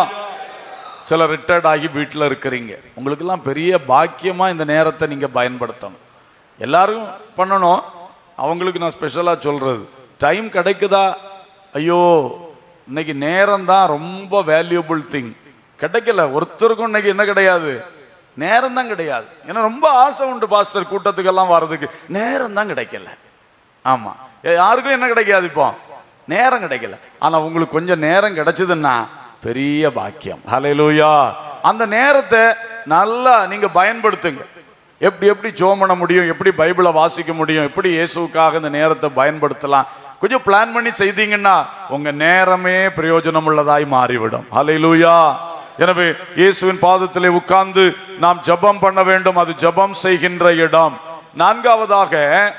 சில ரிட்டையர்ட் ஆகி வீட்டில் இருக்கிறீங்க உங்களுக்கெல்லாம் பெரிய பாக்கியமா இந்த நேரத்தை நீங்க பயன்படுத்தணும் எல்லாரும் பண்ணணும் அவங்களுக்கு நான் ஸ்பெஷலாக சொல்றது டைம் கிடைக்குதா ஐயோ இன்னைக்கு நேரம் தான் ரொம்ப வேல்யூபிள் திங் கிடைக்கல ஒருத்தருக்கும் இன்னைக்கு என்ன கிடையாது நேரம் தான் கிடையாது ஏன்னா ரொம்ப ஆசை உண்டு பாஸ்டர் கூட்டத்துக்கெல்லாம் வர்றதுக்கு நேரம் தான் கிடைக்கல ஆமா ஏ, யாருக்கும் என்ன கிடைக்காது இப்போ நேரம் கிடைக்கல ஆனா உங்களுக்கு கொஞ்சம் நேரம் கிடைச்சதுன்னா பெரிய பாக்கியம் ஹalleluya அந்த நேரத்தை நல்லா நீங்க பயன்படுத்துங்க எப்படி எப்படி ஜோம் பண்ண முடியும் எப்படி பைபிளை வாசிக்க முடியும் எப்படி இயேசுவுக்காக இந்த நேரத்தை பயன்படுத்தலாம் கொஞ்சம் பிளான் பண்ணி செய்தீங்கன்னா உங்க நேரமே பிரயோஜனம் உள்ளதாய் மாறிவிடும் ஹalleluya எனவே இயேசுவின் பாதத்திலே உட்கார்ந்து நாம் ஜெபம் பண்ண வேண்டும் அது ஜெபம் செய்கின்ற இடம் நான்காவதாக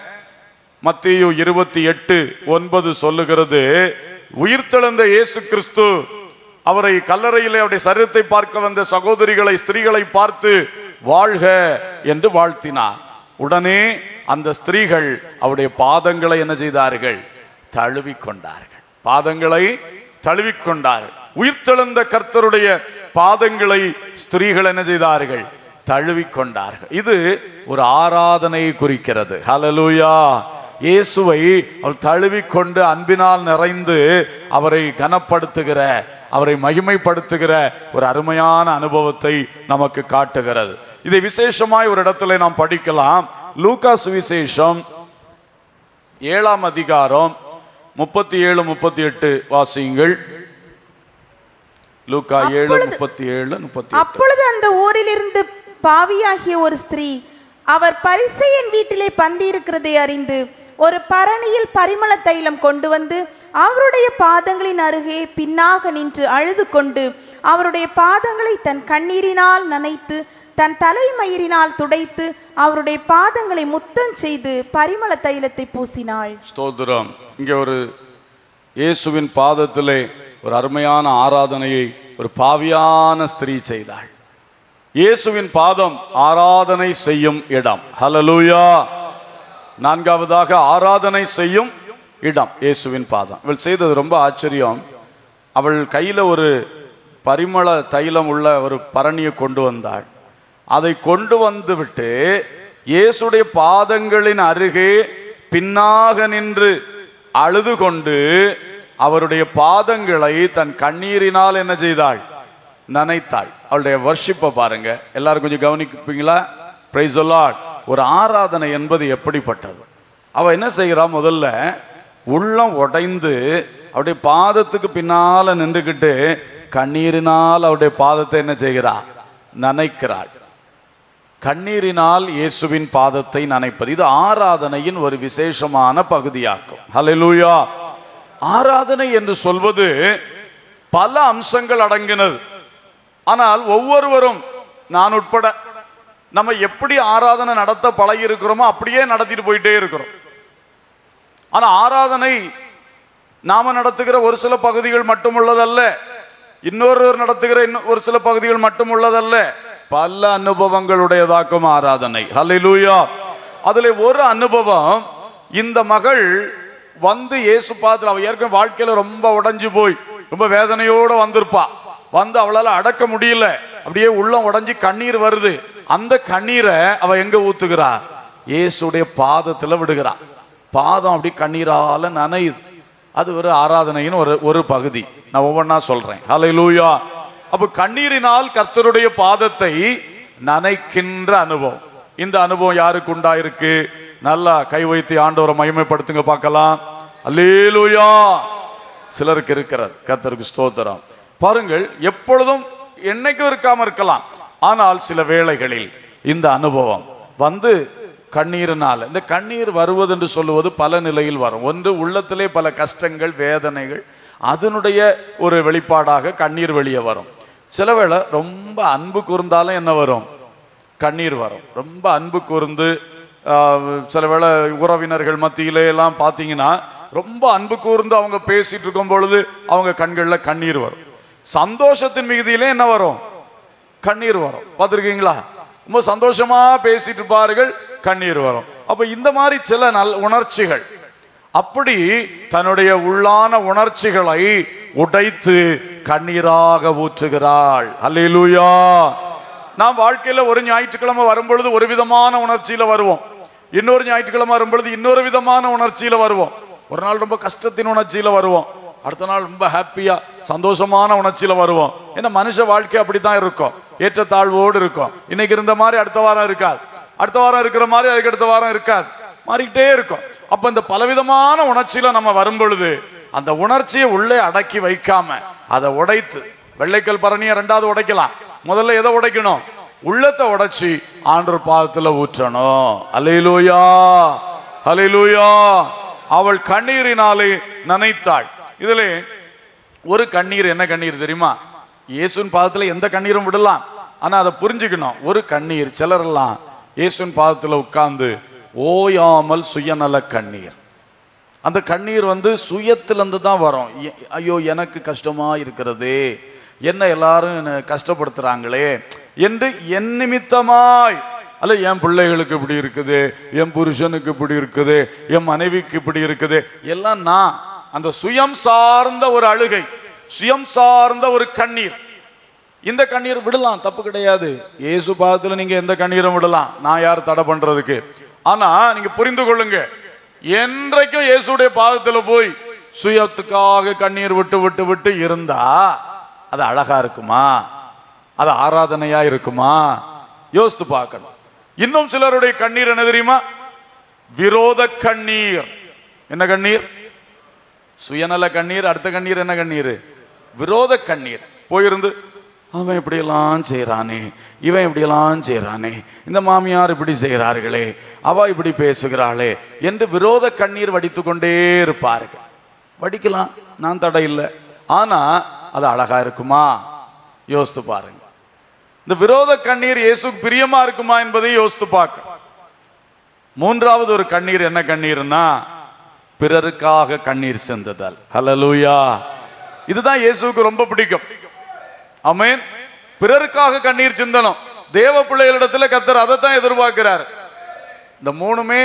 மத்தேயு இருபத்தி எட்டு ஒன்பது சொல்லுகிறது உயிர்த்தெழுந்த இயேசு கிறிஸ்து அவரை கல்லறையிலே அவருடைய சரீரத்தை பார்க்க வந்த சகோதரிகளை ஸ்திரீகளை பார்த்து வாழ்க என்று வாழ்த்தினார் உடனே அந்த ஸ்திரீகள் அவருடைய பாதங்களை என்ன செய்தார்கள் தழுவிக் கொண்டார்கள் பாதங்களை தழுவிக் கொண்டார்கள் உயிர்த்தெழுந்த கர்த்தருடைய பாதங்களை ஸ்திரீகள் என்ன செய்தார்கள் தழுவிக் கொண்டார்கள் இது ஒரு ஆராதனையை குறிக்கிறது ஹalleluya இயேசுவை அவள் தழுவிக்கொண்டு அன்பினால் நிறைந்து அவரை கனப்படுத்துகிற அவரை மகிமைப்படுத்துகிற ஒரு அருமையான அனுபவத்தை நமக்கு காட்டுகிறது இதை விசேஷமாய் ஒரு இடத்துல நாம் படிக்கலாம் லூக்கா சுவிசேஷம் ஏழாம் அதிகாரம் முப்பத்தி ஏழு முப்பத்தி எட்டு வாசியுங்கள் லூக்கா ஏழு அப்பொழுது- முப்பத்தி ஏழு முப்பத்தி எட்டு அப்பொழுது அந்த ஊரிலிருந்து பாவியாகிய ஒரு ஸ்திரீ அவர் பரிசேயன் வீட்டிலே பந்தி இருக்கிறதை அறிந்து ஒரு பரணியில் பரிமள தைலம் கொண்டு வந்து அவருடைய பாதங்களின் அருகே பின்னாக நின்று அழுது கொண்டு அவருடைய பாதங்களை தன் கண்ணீரினால் நனைத்து தன் தலைமயிரினால் துடைத்து அவருடைய பாதங்களை முத்தம் செய்து பரிமள தைலத்தை பூசினாள் ஸ்தோத்திரம் இங்கே ஒரு இயேசுவின் பாதத்திலே ஒரு அருமையான ஆராதனையை ஒரு பாவியான ஸ்திரீ செய்தாள் இயேசுவின் பாதம் ஆராதனை செய்யும் இடம் ஹalleluya நான்காவதாக ஆராதனை செய்யும் இடம் இயேசுவின் பாதம் இவள் செய்தது ரொம்ப ஆச்சரியம் அவள் கையில ஒரு பரிமள தைலம் உள்ள ஒரு பரணியை கொண்டு வந்தாள் அதை கொண்டு வந்து விட்டு இயேசுடைய பாதங்களின் அருகே பின்னாக நின்று அழுது கொண்டு அவருடைய பாதங்களை தன் கண்ணீரினால் என்ன செய்தாள் நனைத்தாள் அவளுடைய வர்ஷிப்பை பாருங்க எல்லாரும் கொஞ்சம் கவனிப்பீங்களா பிரைஸ் ஒரு ஆராதனை என்பது எப்படிப்பட்டது அவ என்ன செய்கிறா முதல்ல உள்ளம் உடைந்து அவருடைய பாதத்துக்கு பின்னால நின்றுக்கிட்டு கண்ணீரினால் அவருடைய பாதத்தை என்ன செய்கிறா நனைக்கிறாள் கண்ணீரினால் இயேசுவின் பாதத்தை நனைப்பது இது ஆராதனையின் ஒரு விசேஷமான பகுதியாக்கும் ஹalleluya ஆராதனை என்று சொல்வது பல அம்சங்கள் அடங்கினது ஆனால் ஒவ்வொருவரும் நான் உட்பட நம்ம எப்படி ஆராதனை நடத்த பழகி இருக்கிறோமோ அப்படியே நடத்திட்டு போயிட்டே இருக்கிறோம் ஆனா ஆராதனை நாம நடத்துகிற ஒரு சில பகுதிகள் மட்டும் உள்ளதல்ல இன்னொருவர் நடத்துகிற இன்னும் ஒரு சில பகுதிகள் மட்டும் உள்ளதல்ல பல அனுபவங்களுடையதாக்கும் ஆராதனை ஹalleluya அதுல ஒரு அனுபவம் இந்த மகள் வந்து இயேசு பாத்துல அவ ஏற்கனவே வாழ்க்கையில ரொம்ப உடைஞ்சு போய் ரொம்ப வேதனையோட வந்திருப்பா வந்து அவளால அடக்க முடியல அப்படியே உள்ளம் உடைஞ்சு கண்ணீர் வருது அந்த கண்ணீரை அவ எங்க ஊத்துகிறா இயேசுடைய பாதத்துல விடுகிறா பாதம் அப்படி கண்ணீரால நனையுது அது ஒரு ஆராதனையின் ஒரு ஒரு பகுதி நான் ஒவ்வொன்றா சொல்றேன் ஹalleluya அப்ப கண்ணீரினால் கர்த்தருடைய பாதத்தை நனைக்கின்ற அனுபவம் இந்த அனுபவம் யாருக்கு உண்டாயிருக்கு நல்லா கை வைத்து ஆண்டவரை மகிமைப்படுத்துங்க பார்க்கலாம் அல்லேலூயா சிலருக்கு இருக்கிறது கர்த்தருக்கு ஸ்தோத்திரம் பாருங்கள் எப்பொழுதும் என்னைக்கும் இருக்காம இருக்கலாம் ஆனால் சில வேளைகளில் இந்த அனுபவம் வந்து கண்ணீரினால் இந்த கண்ணீர் வருவது என்று சொல்லுவது பல நிலையில் வரும் ஒன்று உள்ளத்திலே பல கஷ்டங்கள் வேதனைகள் அதனுடைய ஒரு வெளிப்பாடாக கண்ணீர் வெளியே வரும் சில வேளை ரொம்ப அன்பு கூர்ந்தாலும் என்ன வரும் கண்ணீர் வரும் ரொம்ப அன்பு கூர்ந்து ஆஹ், சில வேளை உறவினர்கள் மத்தியிலே எல்லாம் பார்த்தீங்கன்னா ரொம்ப அன்பு கூர்ந்து அவங்க பேசிட்டு இருக்கும் பொழுது அவங்க கண்கள்ல கண்ணீர் வரும் சந்தோஷத்தின் மிகுதியிலே என்ன வரும் கண்ணீர் வரும் பார்த்துருக்கீங்களா ரொம்ப சந்தோஷமா பேசிட்டு இருப்பார்கள் கண்ணீர் வரும் அப்ப இந்த மாதிரி சில நல் உணர்ச்சிகள் அப்படி தன்னுடைய உள்ளான உணர்ச்சிகளை உடைத்து கண்ணீராக ஊற்றுகிறாள் அல்லேலூயா நாம் வாழ்க்கையில ஒரு ஞாயிற்றுக்கிழமை வரும்பொழுது ஒரு விதமான உணர்ச்சியில வருவோம் இன்னொரு ஞாயிற்றுக்கிழமை வரும்பொழுது இன்னொரு விதமான உணர்ச்சியில வருவோம் ஒரு நாள் ரொம்ப கஷ்டத்தின் உணர்ச்சியில வருவோம் அடுத்த நாள் ரொம்ப ஹாப்பியா சந்தோஷமான உணர்ச்சியில வருவோம் ஏன்னா மனுஷ வாழ்க்கை அப்படித்தான் இருக்கும் ஏற்றத்தாழ்வோடு இருக்கும் இன்னைக்கு இருந்த மாதிரி அடுத்த வாரம் இருக்காது அடுத்த வாரம் இருக்கிற மாதிரி அதுக்கு அடுத்த வாரம் இருக்காது மாறிக்கிட்டே இருக்கும் அப்ப இந்த பலவிதமான உணர்ச்சியில நம்ம வரும் பொழுது அந்த உணர்ச்சியை உள்ளே அடக்கி வைக்காம அதை உடைத்து வெள்ளைக்கல் பரணியை ரெண்டாவது உடைக்கலாம் முதல்ல எதை உடைக்கணும் உள்ளத்தை உடைச்சி ஆண்டவர் பாதத்துல ஊற்றணும் அலையிலூயா அலையிலூயா அவள் கண்ணீரினாலே நனைத்தாள் இதுல ஒரு கண்ணீர் என்ன கண்ணீர் தெரியுமா இயேசுவின் பாதத்துல எந்த கண்ணீரும் விடலாம் ஆனா அதை புரிஞ்சுக்கணும் ஒரு கண்ணீர் சிலரெல்லாம் இயேசுவின் பாதத்துல உட்கார்ந்து ஓயாமல் சுயநல கண்ணீர் அந்த கண்ணீர் வந்து சுயத்திலிருந்து தான் வரும் எ- ஐயோ எனக்கு கஷ்டமா இருக்கிறதே என்ன எல்லாரும் என்னை கஷ்டப்படுத்துறாங்களே என்று என் நிமித்தமாய் அல்ல என் பிள்ளைகளுக்கு இப்படி இருக்குது என் புருஷனுக்கு இப்படி இருக்குது என் மனைவிக்கு இப்படி இருக்குது எல்லாம் நான் அந்த சுயம் சார்ந்த ஒரு அழுகை சுயம் சார்ந்த ஒரு கண்ணீர் இந்த கண்ணீர் விடலாம் தப்பு கிடையாது இயேசு பாதத்துல நீங்க எந்த கண்ணீரும் விடலாம் நான் யார் தடை பண்றதுக்கு ஆனா நீங்க புரிந்து கொள்ளுங்க என்றைக்கும் இயேசுடைய பாதத்துல போய் சுயத்துக்காக கண்ணீர் விட்டு விட்டு விட்டு இருந்தா அது அழகா இருக்குமா அது ஆராதனையா இருக்குமா யோசித்து பார்க்கணும் இன்னும் சிலருடைய கண்ணீர் என்ன தெரியுமா விரோத கண்ணீர் என்ன கண்ணீர் சுயநல கண்ணீர் அடுத்த கண்ணீர் என்ன கண்ணீர் விரோத கண்ணீர் போயிருந்து அவன் இப்படியெல்லாம் செய்கிறானே இவன் இப்படியெல்லாம் செய்கிறானே இந்த மாமியார் இப்படி செய்கிறார்களே அவ இப்படி பேசுகிறாளே என்று விரோத கண்ணீர் வடித்து கொண்டே இருப்பார்கள் வடிக்கலாம் நான் தடை இல்லை ஆனா அது அழகா இருக்குமா யோசித்து பாருங்க இந்த விரோத கண்ணீர் இயேசுக்கு பிரியமா இருக்குமா என்பதை யோசித்து பார்க்க மூன்றாவது ஒரு கண்ணீர் என்ன கண்ணீர்னா பிறருக்காக கண்ணீர் சிந்துதல் ஹalleluya இதுதான் இயேசுவுக்கு ரொம்ப பிடிக்கும் ஆமென் பிறருக்காக கண்ணீர் சிந்தனம் தேவ பிள்ளைகளிடத்துல கத்தர் அதை தான் எதிர்பார்க்கிறார் இந்த மூணுமே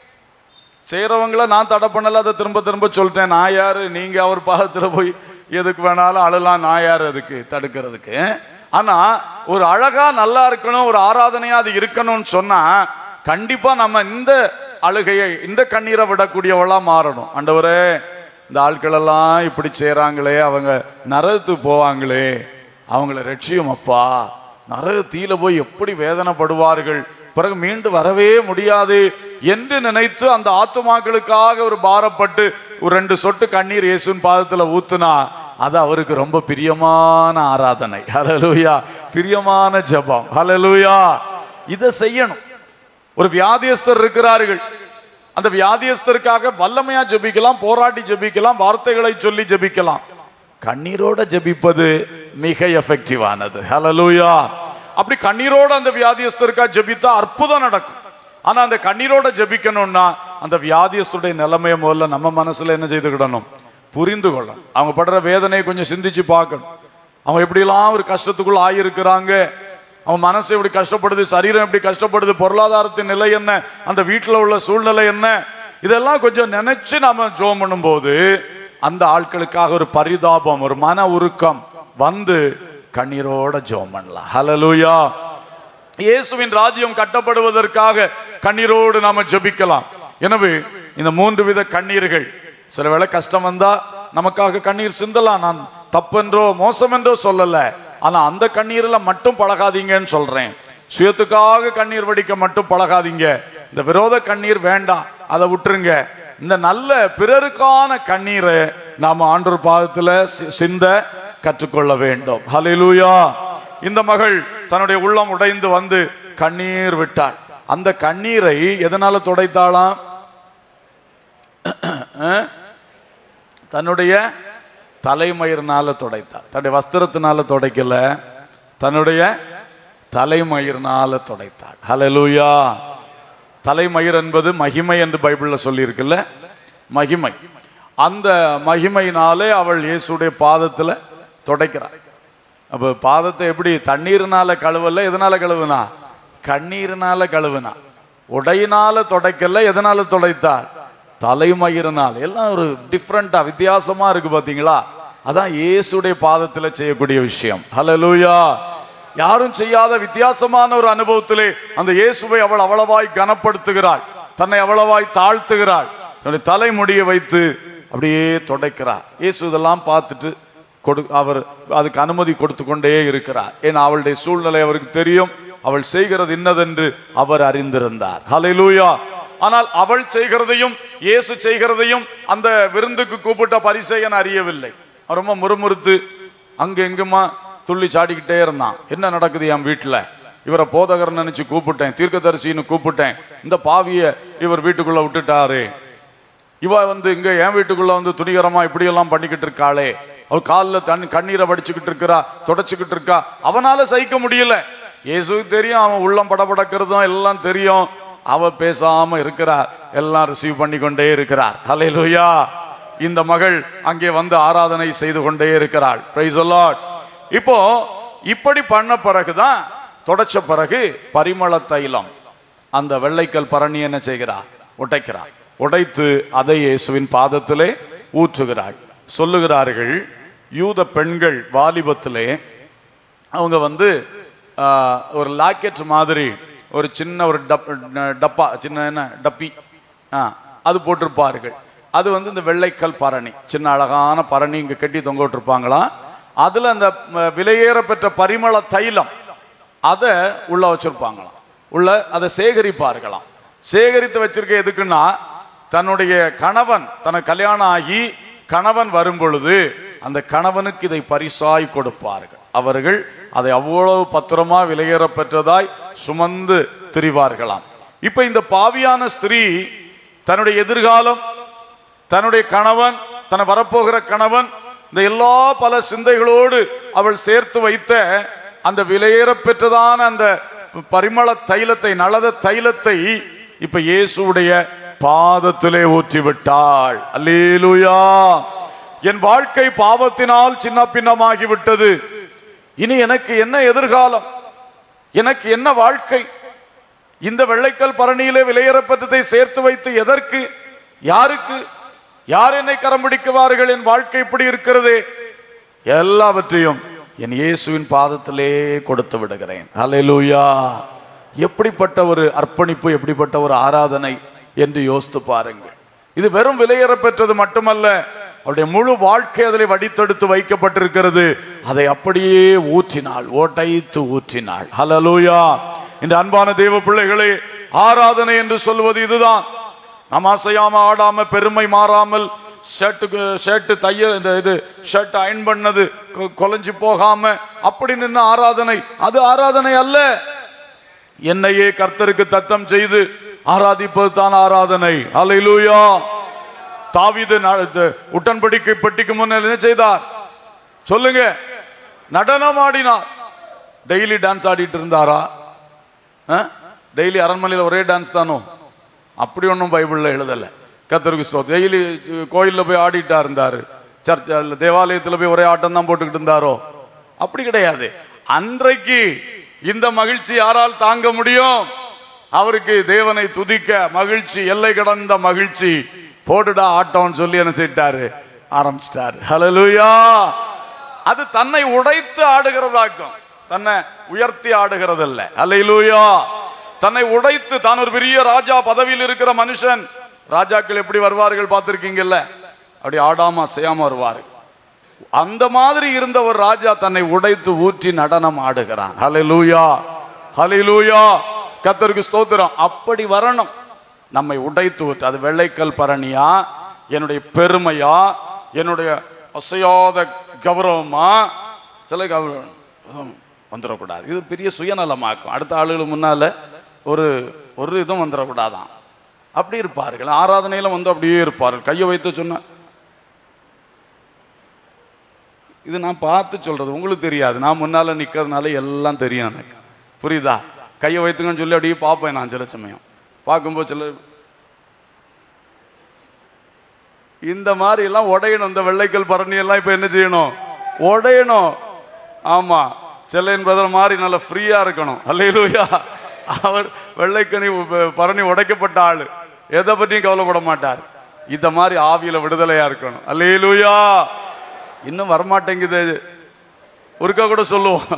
செய்யறவங்கள நான் தடை பண்ணல அதை திரும்ப திரும்ப சொல்லிட்டேன் நான் யாரு நீங்க அவர் பாகத்துல போய் எதுக்கு வேணாலும் அழலாம் நான் யாரு அதுக்கு தடுக்கிறதுக்கு ஆனா ஒரு அழகா நல்லா இருக்கணும் ஒரு ஆராதனையா அது இருக்கணும்னு சொன்னா கண்டிப்பா நம்ம இந்த அழுகையை இந்த கண்ணீரை விடக்கூடியவளா மாறணும் ஆண்டவரே இந்த ஆட்கள் எல்லாம் இப்படி செய்றாங்களே அவங்க நரகத்து போவாங்களே அவங்கள ரட்சியும் அப்பா நரகத்தீல போய் எப்படி வேதனைப்படுவார்கள் பிறகு மீண்டு வரவே முடியாது என்று நினைத்து அந்த ஆத்துமாக்களுக்காக ஒரு பாரப்பட்டு ஒரு ரெண்டு சொட்டு கண்ணீர் இயேசுவின் பாதத்துல ஊத்துனா அது அவருக்கு ரொம்ப பிரியமான ஆராதனை ஹalleluya பிரியமான ஜெபம் ஹalleluya இதை செய்யணும் ஒரு வியாதியஸ்தர் இருக்கிறார்கள் அந்த வியாதியஸ்தருக்காக வல்லமையா ஜெபிக்கலாம் போராட்டி ஜெபிக்கலாம் வார்த்தைகளை சொல்லி ஜெபிக்கலாம் கண்ணீரோட ஜெபிப்பது மிக எஃபெக்டிவானது ஹalleluya அப்படி கண்ணீரோட அந்த வியாதியஸ்தருக்கா ஜெபித்தா அற்புதம் நடக்கும் ஆனா அந்த கண்ணீரோட ஜெபிக்கணும்னா அந்த வியாதியஸ்தருடைய நிலைமையை முதல்ல நம்ம மனசுல என்ன செய்துக்கிடணும் புரிந்து கொள்ளணும் அவங்க படுற வேதனையை கொஞ்சம் சிந்திச்சு பார்க்கணும் அவங்க எப்படிலாம் ஒரு கஷ்டத்துக்குள்ள ஆகியிருக்கிறாங்க அவன் மனசு எப்படி கஷ்டப்படுது சரீரம் எப்படி கஷ்டப்படுது பொருளாதாரத்தின் நிலை என்ன அந்த வீட்டில் உள்ள சூழ்நிலை என்ன இதெல்லாம் கொஞ்சம் நினைச்சு நாம ஜோம் பண்ணும்போது அந்த ஆட்களுக்காக ஒரு பரிதாபம் ஒரு மன உருக்கம் வந்து கண்ணீரோட ஜோம் பண்ணலாம் ஹalleluya இயேசுவின் ராஜ்யம் கட்டப்படுவதற்காக கண்ணீரோடு நாம ஜெபிக்கலாம் எனவே இந்த மூன்று வித கண்ணீர்கள் சில வேளை கஷ்டம் வந்தா நமக்காக கண்ணீர் சிந்தலாம் நான் தப்பென்றோ மோசம் என்றோ சொல்லல ஆனா அந்த கண்ணீர்ல மட்டும் பழகாதீங்கன்னு சொல்றேன் சுயத்துக்காக கண்ணீர் வடிக்க மட்டும் பழகாதீங்க இந்த விரோத கண்ணீர் வேண்டாம் அதை விட்டுருங்க இந்த நல்ல பிறருக்கான கண்ணீரை நாம ஆண்டவர் பாதத்துல சி- சிந்த கற்றுக்கொள்ள வேண்டும் ஹalleluya இந்த மகள் தன்னுடைய உள்ளம் உடைந்து வந்து கண்ணீர் விட்டாள் அந்த கண்ணீரை எதனால துடைத்தாளாம் அஹ்? தன்னுடைய தலைமயிர்னால துடைத்தார் தன்னுடைய வஸ்திரத்தினால துடைக்கல தன்னுடைய தலைமயிர்னால துடைத்தாள் ஹalleluya தலைமயிர் என்பது மகிமை என்று பைபிள்ல சொல்லியிருக்குல்ல மகிமை அந்த மகிமையினாலே அவள் இயேசுடைய பாதத்துல துடைக்கிறாள் அப்ப பாதத்தை எப்படி தண்ணீர்னால கழுவல எதனால கழுவுனா கண்ணீர்னால கழுவுனா உடையினால துடைக்கல எதனால துடைத்தாள் தலைமயிரினால் எல்லாம் ஒரு டிஃப்ரெண்டா வித்தியாசமா இருக்கு பாத்தீங்களா அதான் இயேசுடைய பாதத்துல செய்யக்கூடிய விஷயம் ஹalleluya யாரும் செய்யாத வித்தியாசமான ஒரு அனுபவத்திலே அந்த இயேசுவை அவள் அவ்வளவாய் கனப்படுத்துகிறாள் தன்னை அவ்வளவாய் தாழ்த்துகிறாள் தன்னுடைய தலைமுடியை வைத்து அப்படியே துடைக்கிறார் இயேசு இதெல்லாம் பார்த்துட்டு கொடு அவர் அதுக்கு அனுமதி கொடுத்து கொண்டே இருக்கிறார் ஏன்னா அவளுடைய சூழ்நிலை அவருக்கு தெரியும் அவள் செய்கிறது இன்னதென்று அவர் அறிந்திருந்தார் ஹalleluya ஆனால் அவள் செய்கிறதையும் இயேசு செய்கிறதையும் அந்த விருந்துக்கு கூப்பிட்ட பரிசெயன் அறியவில்லை அவன் ரொம்ப முறுமுறுத்து அங்க எங்குமா துள்ளி சாடிக்கிட்டே இருந்தான் என்ன நடக்குது என் வீட்டுல இவரை போதகர் நினைச்சு கூப்பிட்டேன் தீர்க்கதரிசின்னு கூப்பிட்டேன் இந்த பாவிய இவர் வீட்டுக்குள்ள விட்டுட்டாரு இவ வந்து இங்க என் வீட்டுக்குள்ள வந்து துணிகரமா இப்படி எல்லாம் பண்ணிக்கிட்டு இருக்காளே அவ காலில் தண்ணி கண்ணீரை வடிச்சுக்கிட்டு இருக்கிறா தொடச்சுக்கிட்டு இருக்கா அவனால சகிக்க முடியல இயேசுக்கு தெரியும் அவன் உள்ளம் படபடக்கிறதும் எல்லாம் தெரியும் அவ பேசாம இருக்கிறார் எல்லாம் ரிசீவ் பண்ணி கொண்டே இருக்கிறார் ஹalleluya இந்த மகள் அங்கே வந்து ஆராதனை செய்து கொண்டே இருக்கிறாள் பிரைஸ் இப்போ இப்படி பண்ண பிறகுதான் தொடச்ச பிறகு பரிமள தைலம் அந்த வெள்ளைக்கல் பரணி என்ன செய்கிறார் உடைக்கிறார் உடைத்து அதை இயேசுவின் பாதத்திலே ஊற்றுகிறாள் சொல்லுகிறார்கள் யூத பெண்கள் வாலிபத்திலே அவங்க வந்து ஆஹ், ஒரு லாக்கெட் மாதிரி ஒரு சின்ன ஒரு டப் டப்பா சின்ன என்ன டப்பி ஆ அது போட்டிருப்பார்கள் அது வந்து இந்த வெள்ளைக்கல் பரணி சின்ன அழகான பரணி இங்க கட்டி தொங்க விட்டுருப்பாங்களாம் அதுல அந்த ம, விலையேற பெற்ற பரிமள தைலம் அதை உள்ள வச்சிருப்பாங்களாம் உள்ள அதை சேகரிப்பார்களாம் சேகரித்து வச்சிருக்க எதுக்குன்னா தன்னுடைய கணவன் தனக்கு கல்யாணம் ஆகி கணவன் வரும் பொழுது அந்த கணவனுக்கு இதை பரிசாய் கொடுப்பார்கள் அவர்கள் அதை அவ்வளவு பத்திரமா விலையேற பெற்றதாய் சுமந்து திரிவார்களாம் இப்ப இந்த பாவியான ஸ்திரீ தன்னுடைய எதிர்காலம் தன்னுடைய கணவன் தன வரப்போகிற கணவன் இந்த எல்லா பல சிந்தைகளோடு அவள் சேர்த்து வைத்த அந்த விலையேற பெற்றதான அந்த பரிமள தைலத்தை நலத தைலத்தை இப்ப இயேசுடைய பாதத்திலே ஊற்றி விட்டாள் அல்லேலூயா என் வாழ்க்கை பாவத்தினால் சின்ன பின்னமாகி விட்டது இனி எனக்கு என்ன எதிர்காலம் எனக்கு என்ன வாழ்க்கை இந்த வெள்ளைக்கல் பரணியிலே விலையேறப்பட்டதை சேர்த்து வைத்து எதற்கு யாருக்கு யார் என்னை கரம் பிடிக்குவார்கள் என் வாழ்க்கை இப்படி இருக்கிறதே எல்லாவற்றையும் என் இயேசுவின் பாதத்திலே கொடுத்து விடுகிறேன் ஹalleluya எப்படிப்பட்ட ஒரு அர்ப்பணிப்பு எப்படிப்பட்ட ஒரு ஆராதனை என்று யோசித்து பாருங்கள் இது வெறும் விலையேற பெற்றது மட்டுமல்ல அவருடைய முழு வாழ்க்கை அதில் வடித்தெடுத்து வைக்கப்பட்டிருக்கிறது அதை அப்படியே ஊற்றினாள் ஓட்டைத்து ஊற்றினாள் ஹalleluya இந்த அன்பான தேவ பிள்ளைகளே ஆராதனை என்று சொல்வது இதுதான் நம்ம அசையாம ஆடாம பெருமை மாறாமல் ஷர்ட்டுக்கு ஷர்ட் தைய இந்த இது ஷர்ட் அயன் பண்ணது கொ- கொலைஞ்சு போகாம அப்படி நின்ன ஆராதனை அது ஆராதனை அல்ல என்னையே கர்த்தருக்கு தத்தம் செய்து ஆராதிப்பது தான் ஆராதனை அல்லேலூயா தாவீது ந- இது உடன்படிக்கை பெட்டிக்கு முன்னால் என்ன செய்தார் சொல்லுங்க நடனம் ஆடினார் டெய்லி டான்ஸ் ஆடிட்டு இருந்தாரா டெய்லி அரண்மனையில் ஒரே டான்ஸ் தானோ அப்படி ஒன்றும் பைபிளில் எழுதலை கத்தருக்கு ஸ்தோத்திரம் டெய்லி கோயிலில் போய் ஆடிட்டா இருந்தார் சர்ச் அதில் தேவாலயத்தில் போய் ஒரே ஆட்டம் தான் போட்டுக்கிட்டு இருந்தாரோ அப்படி கிடையாது அன்றைக்கு இந்த மகிழ்ச்சி யாரால் தாங்க முடியும் அவருக்கு தேவனை துதிக்க மகிழ்ச்சி எல்லை கடந்த மகிழ்ச்சி போடுடா ஆட்டம்னு சொல்லி என்ன செய்யிட்டாரு ஆரம்பிச்சிட்டாரு ஹalleluya அது தன்னை உடைத்து ஆடுகிறதாக்கும் தன்னை உயர்த்தி ஆடுகிறதல்ல அல்லையிலூயா தன்னை உடைத்து தான் ஒரு பெரிய ராஜா பதவியில் இருக்கிற மனுஷன் ராஜாக்கள் எப்படி வருவார்கள் பார்த்திருக்கீங்கல்ல அப்படி ஆடாம அசையாம வருவாரு அந்த மாதிரி இருந்த ஒரு ராஜா தன்னை உடைத்து ஊற்றி நடனம் ஆடுகிறான் ஹalleluya ஹalleluya கர்த்தருக்கு ஸ்தோத்திரம் அப்படி வரணும் நம்மை உடைத்து ஊற்று அது வெள்ளைக்கல் பரணியா என்னுடைய பெருமையா என்னுடைய அசையாத கௌரவமா சில கௌரவம் ஹம், வந்துடக்கூடாது இது பெரிய சுயநலமாக்கும் அடுத்த ஆளுகளுக்கு முன்னால ஒரு ஒரு இதுவும் வந்துடக்கூடாதான் அப்படி இருப்பார்கள் ஆராதனையில வந்து அப்படியே இருப்பார்கள் கையை வைத்து சொன்ன இது நான் பார்த்து சொல்றது உங்களுக்கு தெரியாது நான் முன்னால நிக்கிறதுனால எல்லாம் தெரியும் எனக்கு புரியுதா கையை வைத்துங்கன்னு சொல்லி அப்படியே பார்ப்பேன் நான் சில சமயம் பார்க்கும்போது சில இந்த மாதிரி எல்லாம் உடையணும் இந்த வெள்ளைக்கல் பரணி எல்லாம் இப்ப என்ன செய்யணும் உடையணும் ஆமா செல்லையன் பிரதர் மாதிரி நல்ல ஃப்ரீயா இருக்கணும் அல்லையிலூயா அவர் வெள்ளைக்கனி உ- பரணி உடைக்கப்பட்ட ஆளு எதை பற்றியும் கவலைப்பட மாட்டார் இந்த மாதிரி ஆவியில விடுதலையா இருக்கணும் அல்லையிலூயா இன்னும் வரமாட்டேங்குது ஒருக்கா கூட சொல்லுவோம்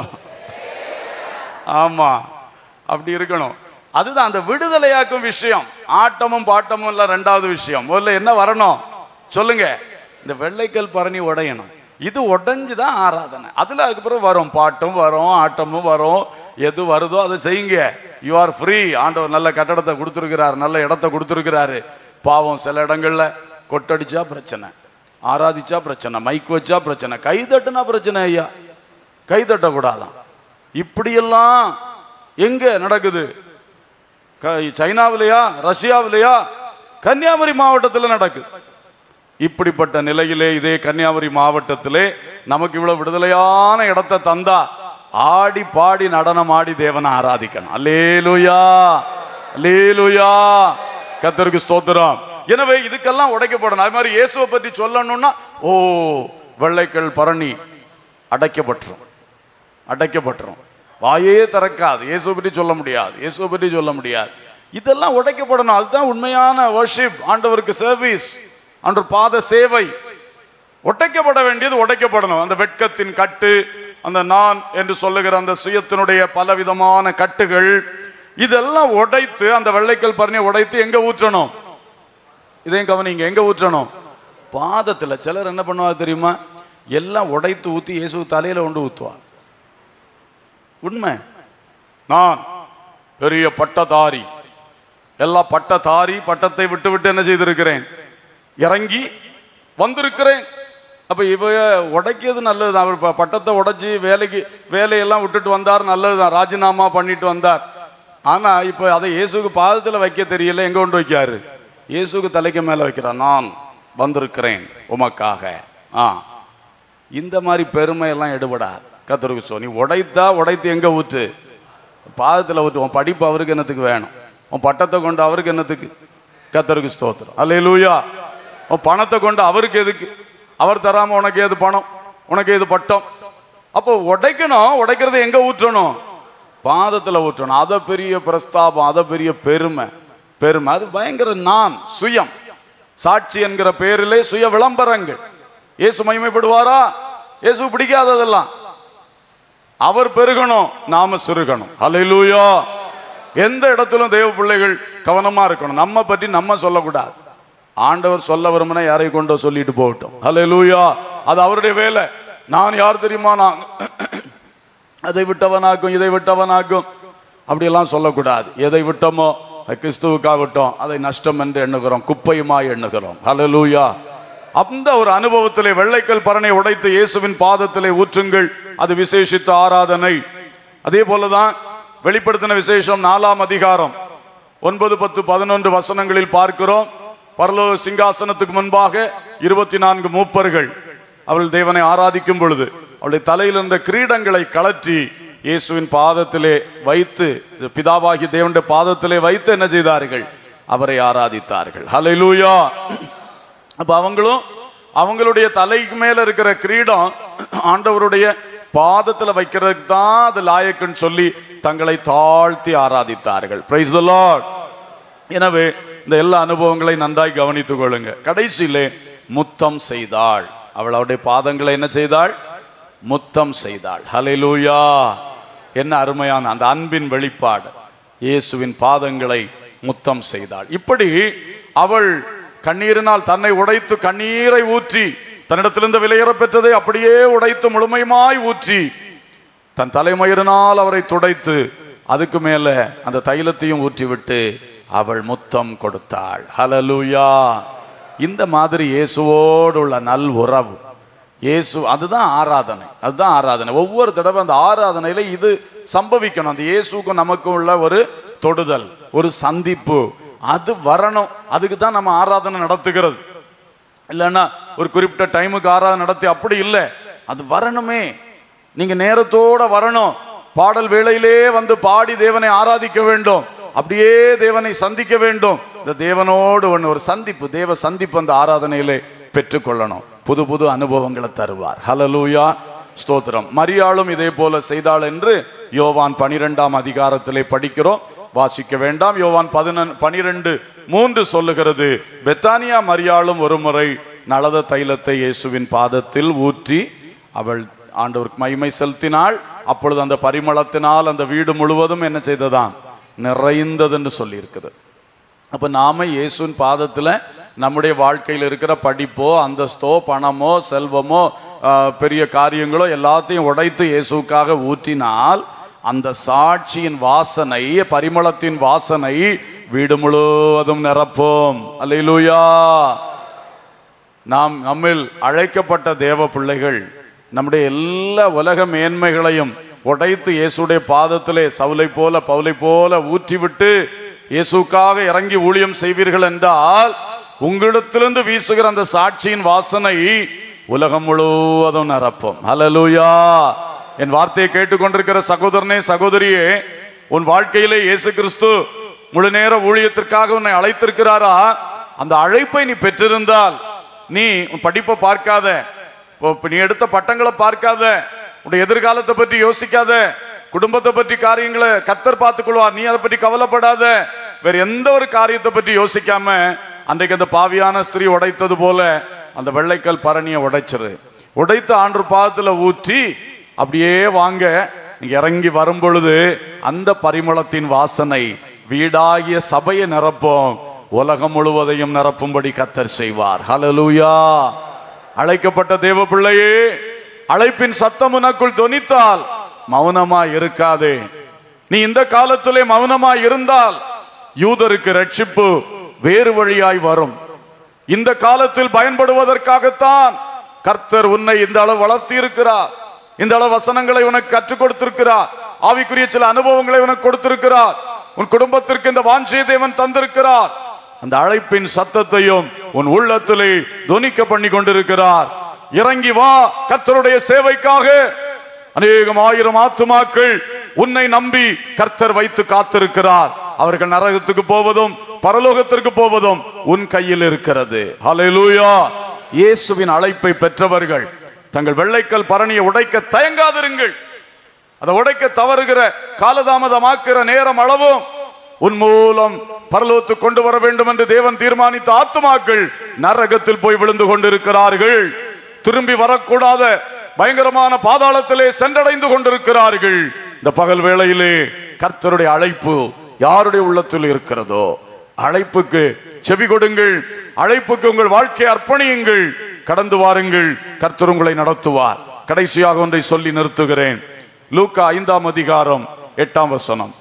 ஆமா அப்படி இருக்கணும் அதுதான் அந்த விடுதலையாக்கும் விஷயம் ஆட்டமும் பாட்டமும் எல்லாம் ரெண்டாவது விஷயம் முதல்ல என்ன வரணும் சொல்லுங்க இந்த வெள்ளைக்கல் பரணி உடையணும் இது உடைஞ்சுதான் ஆராதனை அதுல அதுக்கப்புறம் வரும் பாட்டும் வரும் ஆட்டமும் வரும் எது வருதோ அதை செய்யுங்க யூ ஆர் ஃப்ரீ ஆண்டவர் நல்ல கட்டடத்தை கொடுத்துருக்கிறார் நல்ல இடத்த கொடுத்துருக்கிறாரு பாவம் சில இடங்கள்ல கொட்டடிச்சா பிரச்சனை ஆராதிச்சா பிரச்சனை மைக் வச்சா பிரச்சனை கை தட்டுனா பிரச்சனை ஐயா கை தட்டக்கூடாதான் இப்படியெல்லாம் எங்க நடக்குது க- சைனாவிலையா ரஷ்யாவிலையா கன்னியாகுமரி மாவட்டத்தில் நடக்குது இப்படிப்பட்ட நிலையிலே இதே கன்னியாகுமரி மாவட்டத்திலே நமக்கு இவ்வளவு விடுதலையான இடத்தை தந்தா ஆடி பாடி நடனம் ஆடி தேவனை ஆராதிக்கணும் அல்லேலுயா அல்லேலுயா கத்தருக்கு ஸ்தோத்திரம் எனவே இதுக்கெல்லாம் உடைக்கப்படணும் அது மாதிரி இயேசுவை பற்றி சொல்லணும்னா ஓ வெள்ளைக்கல் பரணி அடைக்கப்பட்டுரும் அடைக்கப்பட்டுரும் வாயே திறக்காது இயேசுவை பற்றி சொல்ல முடியாது இயேசுவை பற்றி சொல்ல முடியாது இதெல்லாம் உடைக்கப்படணும் அதுதான் உண்மையான வர்ஷிப் ஆண்டவருக்கு சர்வீஸ் அன்று பாத சேவை உடைக்கப்பட வேண்டியது உடைக்கப்படணும் அந்த வெட்கத்தின் கட்டு அந்த நான் என்று சொல்லுகிற அந்த சுயத்தினுடைய பலவிதமான கட்டுகள் இதெல்லாம் உடைத்து அந்த வெள்ளைக்கல் பரணியை உடைத்து எங்க ஊற்றணும் இதையும் கவனிங்க எங்க ஊற்றணும் பாதத்துல சிலர் என்ன பண்ணுவாங்க தெரியுமா எல்லாம் உடைத்து ஊத்தி இயேசு தலையில கொண்டு ஊத்துவார் உண்மை நான் பெரிய பட்டதாரி எல்லா பட்டதாரி பட்டத்தை விட்டு விட்டு என்ன செய்திருக்கிறேன் இறங்கி வந்திருக்கிறேன் அப்ப இவ உடைக்கிறது நல்லதுதான் அவர் ப- பட்டத்தை உடைச்சி வேலைக்கு வேலையெல்லாம் விட்டுட்டு வந்தார் நல்லதுதான் ராஜினாமா பண்ணிட்டு வந்தார் ஆனா இப்ப அதை இயேசுக்கு பாதத்துல வைக்க தெரியல எங்க கொண்டு வைக்காரு இயேசுக்கு தலைக்கு மேல வைக்கிறார் நான் வந்திருக்கிறேன் உமக்காக ஆ இந்த மாதிரி பெருமை எல்லாம் எடுபடாது கத்தருக்கு சோ நீ உடைத்தா உடைத்து எங்க ஊற்று பாதத்துல ஊற்று உன் படிப்பு அவருக்கு என்னத்துக்கு வேணும் உன் பட்டத்தை கொண்டு அவருக்கு என்னத்துக்கு கத்தருக்கு ஸ்தோத்திரம் அல்லேலூயா உன் பணத்தை கொண்டு அவருக்கு எதுக்கு அவர் தராம உனக்கு ஏது பணம் உனக்கு ஏது பட்டம் அப்போ உடைக்கணும் உடைக்கிறது எங்க ஊற்றணும் பாதத்துல ஊற்றணும் அதை பெரிய பிரஸ்தாபம் அதை பெரிய பெருமை பெருமை அது பயங்கர நான் சுயம் சாட்சி என்கிற பேரிலே சுய விளம்பரங்கள் இயேசு மகிமைப்படுவாரா இயேசு பிடிக்காததெல்லாம் அவர் பெருகணும் நாம சிறுகணும் ஹalleluya எந்த இடத்திலும் தேவ பிள்ளைகள் கவனமா இருக்கணும் நம்ம பற்றி நம்ம சொல்லக்கூடாது ஆண்டவர் சொல்ல விரும்பினா யாரை கொண்டோ சொல்லிட்டு போகட்டும் ஹalleluya அது அவருடைய வேலை நான் யார் தெரியுமா நான் அதை விட்டவனாக்கும் இதை விட்டவனாக்கும் அப்படியெல்லாம் சொல்லக்கூடாது எதை விட்டோமோ அது கிறிஸ்துவுக்காக விட்டோம் அதை நஷ்டம் என்று எண்ணுகிறோம் குப்பையுமாய் எண்ணுகிறோம் ஹalleluya அந்த ஒரு அனுபவத்திலே வெள்ளைக்கல் பரணை உடைத்து இயேசுவின் பாதத்திலே ஊற்றுங்கள் அது விசேஷித்த ஆராதனை அதே போலதான் வெளிப்படுத்தின விசேஷம் நாலாம் அதிகாரம் ஒன்பது பத்து பதினொன்று வசனங்களில் பார்க்கிறோம் பரலோக சிங்காசனத்துக்கு முன்பாக இருபத்தி நான்கு மூப்பர்கள் அவள் தேவனை ஆராதிக்கும் பொழுது அவளுடைய தலையில் இருந்த கிரீடங்களை கழற்றி இயேசுவின் பாதத்திலே வைத்து இது பிதாவாகி தேவனுடைய பாதத்திலே வைத்து என்ன செய்தார்கள் அவரை ஆராதித்தார்கள் ஹalleluya அப்ப அவங்களும் அவங்களுடைய தலைக்கு மேல இருக்கிற கிரீடம் ஆண்டவருடைய பாதத்துல வைக்கிறதுக்கு தான் அது லாயக்குன்னு சொல்லி தங்களை தாழ்த்தி ஆராதித்தார்கள் பிரைஸ் த லார்ட் எனவே இந்த எல்லா அனுபவங்களை நன்றாய் கவனித்துக் கொள்ளுங்க கடைசியிலே முத்தம் செய்தாள் அவள் அவருடைய பாதங்களை என்ன செய்தாள் முத்தம் செய்தாள் ஹalleluya என்ன அருமையான அந்த அன்பின் வெளிப்பாடு இயேசுவின் பாதங்களை முத்தம் செய்தாள் இப்படி அவள் கண்ணீரினால் தன்னை உடைத்து கண்ணீரை ஊற்றி தன்னிடத்திலிருந்து விலையேற பெற்றதை அப்படியே உடைத்து முழுமையுமாய் ஊற்றி தன் தலைமயிரினால் அவரை துடைத்து அதுக்கு மேல அந்த தைலத்தையும் ஊற்றிவிட்டு அவள் முத்தம் கொடுத்தாள் ஹalleluya இந்த மாதிரி இயேசுவோடு உள்ள நல் உறவு இயேசு அதுதான் ஆராதனை அதுதான் ஆராதனை ஒவ்வொரு தடவை அந்த ஆராதனையில இது சம்பவிக்கணும் அந்த இயேசுக்கும் நமக்கும் உள்ள ஒரு தொடுதல் ஒரு சந்திப்பு அது வரணும் அதுக்கு தான் நம்ம ஆராதனை நடத்துகிறது இல்லைன்னா ஒரு குறிப்பிட்ட டைமுக்கு ஆராதனை நடத்தி அப்படி இல்லை அது வரணுமே நீங்க நேரத்தோட வரணும் பாடல் வேளையிலே வந்து பாடி தேவனை ஆராதிக்க வேண்டும் அப்படியே தேவனை சந்திக்க வேண்டும் இந்த தேவனோடு ஒன்று ஒரு சந்திப்பு தேவ சந்திப்பு அந்த ஆராதனையிலே பெற்றுக்கொள்ளணும் புது புது அனுபவங்களை தருவார் ஹலலூயா ஸ்தோத்திரம் மரியாளும் இதே போல செய்தாள் என்று யோவான் பனிரெண்டாம் அதிகாரத்திலே படிக்கிறோம் வாசிக்க வேண்டாம் யோவான் பதினொன் பனிரெண்டு மூன்று சொல்லுகிறது பெத்தானியா மரியாளும் ஒரு முறை நலத தைலத்தை இயேசுவின் பாதத்தில் ஊற்றி அவள் ஆண்டவருக்கு மகிமை செலுத்தினாள் அப்பொழுது அந்த பரிமளத்தினால் அந்த வீடு முழுவதும் என்ன செய்ததாம் நிறைந்தது என்று சொல்லி இருக்குது அப்ப நாம இயேசுவின் பாதத்துல நம்முடைய வாழ்க்கையில் இருக்கிற படிப்போ அந்தஸ்தோ பணமோ செல்வமோ ஆஹ், பெரிய காரியங்களோ எல்லாத்தையும் உடைத்து இயேசுக்காக ஊற்றினால் அந்த சாட்சியின் வாசனை பரிமளத்தின் வாசனை வீடு முழுவதும் நிரப்பும் அல்லேலூயா நாம் நம்மில் அழைக்கப்பட்ட தேவ பிள்ளைகள் நம்முடைய எல்லா உலக மேன்மைகளையும் உடைத்து இயேசுடைய பாதத்திலே சவுலை போல பவுலை போல ஊற்றிவிட்டு இயேசுக்காக இறங்கி ஊழியம் செய்வீர்கள் என்றால் உங்களிடத்திலிருந்து வீசுகிற அந்த சாட்சியின் வாசனை உலகம் முழுவதும் நிரப்பும் ஹalleluya என் வார்த்தையை கேட்டுக்கொண்டிருக்கிற சகோதரனே சகோதரியே உன் வாழ்க்கையிலே இயேசு கிறிஸ்து முழு நேர ஊழியத்திற்காக உன்னை அழைத்திருக்கிறாரா அந்த அழைப்பை நீ பெற்றிருந்தால் நீ உன் படிப்பை பார்க்காத இப்போ இப்ப நீ எடுத்த பட்டங்களை பார்க்காத உன்னுடைய எதிர்காலத்தை பற்றி யோசிக்காத குடும்பத்தை பற்றி காரியங்களை கத்தர் பார்த்துக் கொள்வார் நீ அதை பற்றி கவலைப்படாத வேற எந்த ஒரு காரியத்தை பற்றி யோசிக்காம அன்றைக்கு அந்த பாவியான ஸ்திரீ உடைத்தது போல அந்த வெள்ளைக்கல் பரணியை உடைச்சிரு உடைத்த ஆண்டு பாதத்துல ஊற்றி அப்படியே வாங்க நீங்க இறங்கி வரும் பொழுது அந்த பரிமளத்தின் வாசனை வீடாகிய சபையை நிரப்பும் உலகம் முழுவதையும் நிரப்பும்படி கத்தர் செய்வார் ஹalleluya அழைக்கப்பட்ட தேவ பிள்ளையே அழைப்பின் சத்தம் உனக்குள் தொனித்தால் மௌனமா இருக்காதே நீ இந்த காலத்திலே மௌனமா இருந்தால் யூதருக்கு ரட்சிப்பு வேறு வழியாய் வரும் இந்த காலத்தில் பயன்படுவதற்காகத்தான் கர்த்தர் உன்னை இந்த அளவு வளர்த்தி இருக்கிறார் இந்த அளவு வசனங்களை உனக்கு கற்றுக் கொடுத்திருக்கிறார் ஆவிக்குரிய சில அனுபவங்களை உனக்கு கொடுத்திருக்கிறார் உன் குடும்பத்திற்கு இந்த வாஞ்சிய தேவன் தந்திருக்கிறார் அந்த அழைப்பின் சத்தத்தையும் உன் உள்ளத்திலே துணிக்க பண்ணி கொண்டிருக்கிறார் இறங்கி வா கர்த்தருடைய சேவைக்காக அநேகம் ஆயிரம் ஆத்துமாக்கள் உன்னை நம்பி கர்த்தர் வைத்து காத்திருக்கிறார் அவர்கள் நரகத்துக்கு போவதும் பரலோகத்திற்கு போவதும் உன் கையில் இருக்கிறது ஹalleluya இயேசுவின் அழைப்பை பெற்றவர்கள் தங்கள் வெள்ளைக்கல் பரணியை உடைக்க தயங்காதிருங்கள் அதை உடைக்க தவறுகிற காலதாமதமாக்குற நேரம் அளவும் உன் மூலம் பரலோத்து கொண்டு வர வேண்டும் என்று தேவன் தீர்மானித்த ஆத்துமாக்கள் நரகத்தில் போய் விழுந்து கொண்டிருக்கிறார்கள் திரும்பி வரக்கூடாத பயங்கரமான பாதாளத்திலே சென்றடைந்து கொண்டிருக்கிறார்கள் இந்த பகல் வேளையிலே கர்த்தருடைய அழைப்பு யாருடைய உள்ளத்தில் இருக்கிறதோ அழைப்புக்கு செவி கொடுங்கள் அழைப்புக்கு உங்கள் வாழ்க்கையை அர்ப்பணியுங்கள் கடந்து வாருங்கள் கர்த்தர் உங்களை நடத்துவார் கடைசியாக ஒன்றை சொல்லி நிறுத்துகிறேன் லூக்கா ஐந்தாம் அதிகாரம் எட்டாம் வசனம்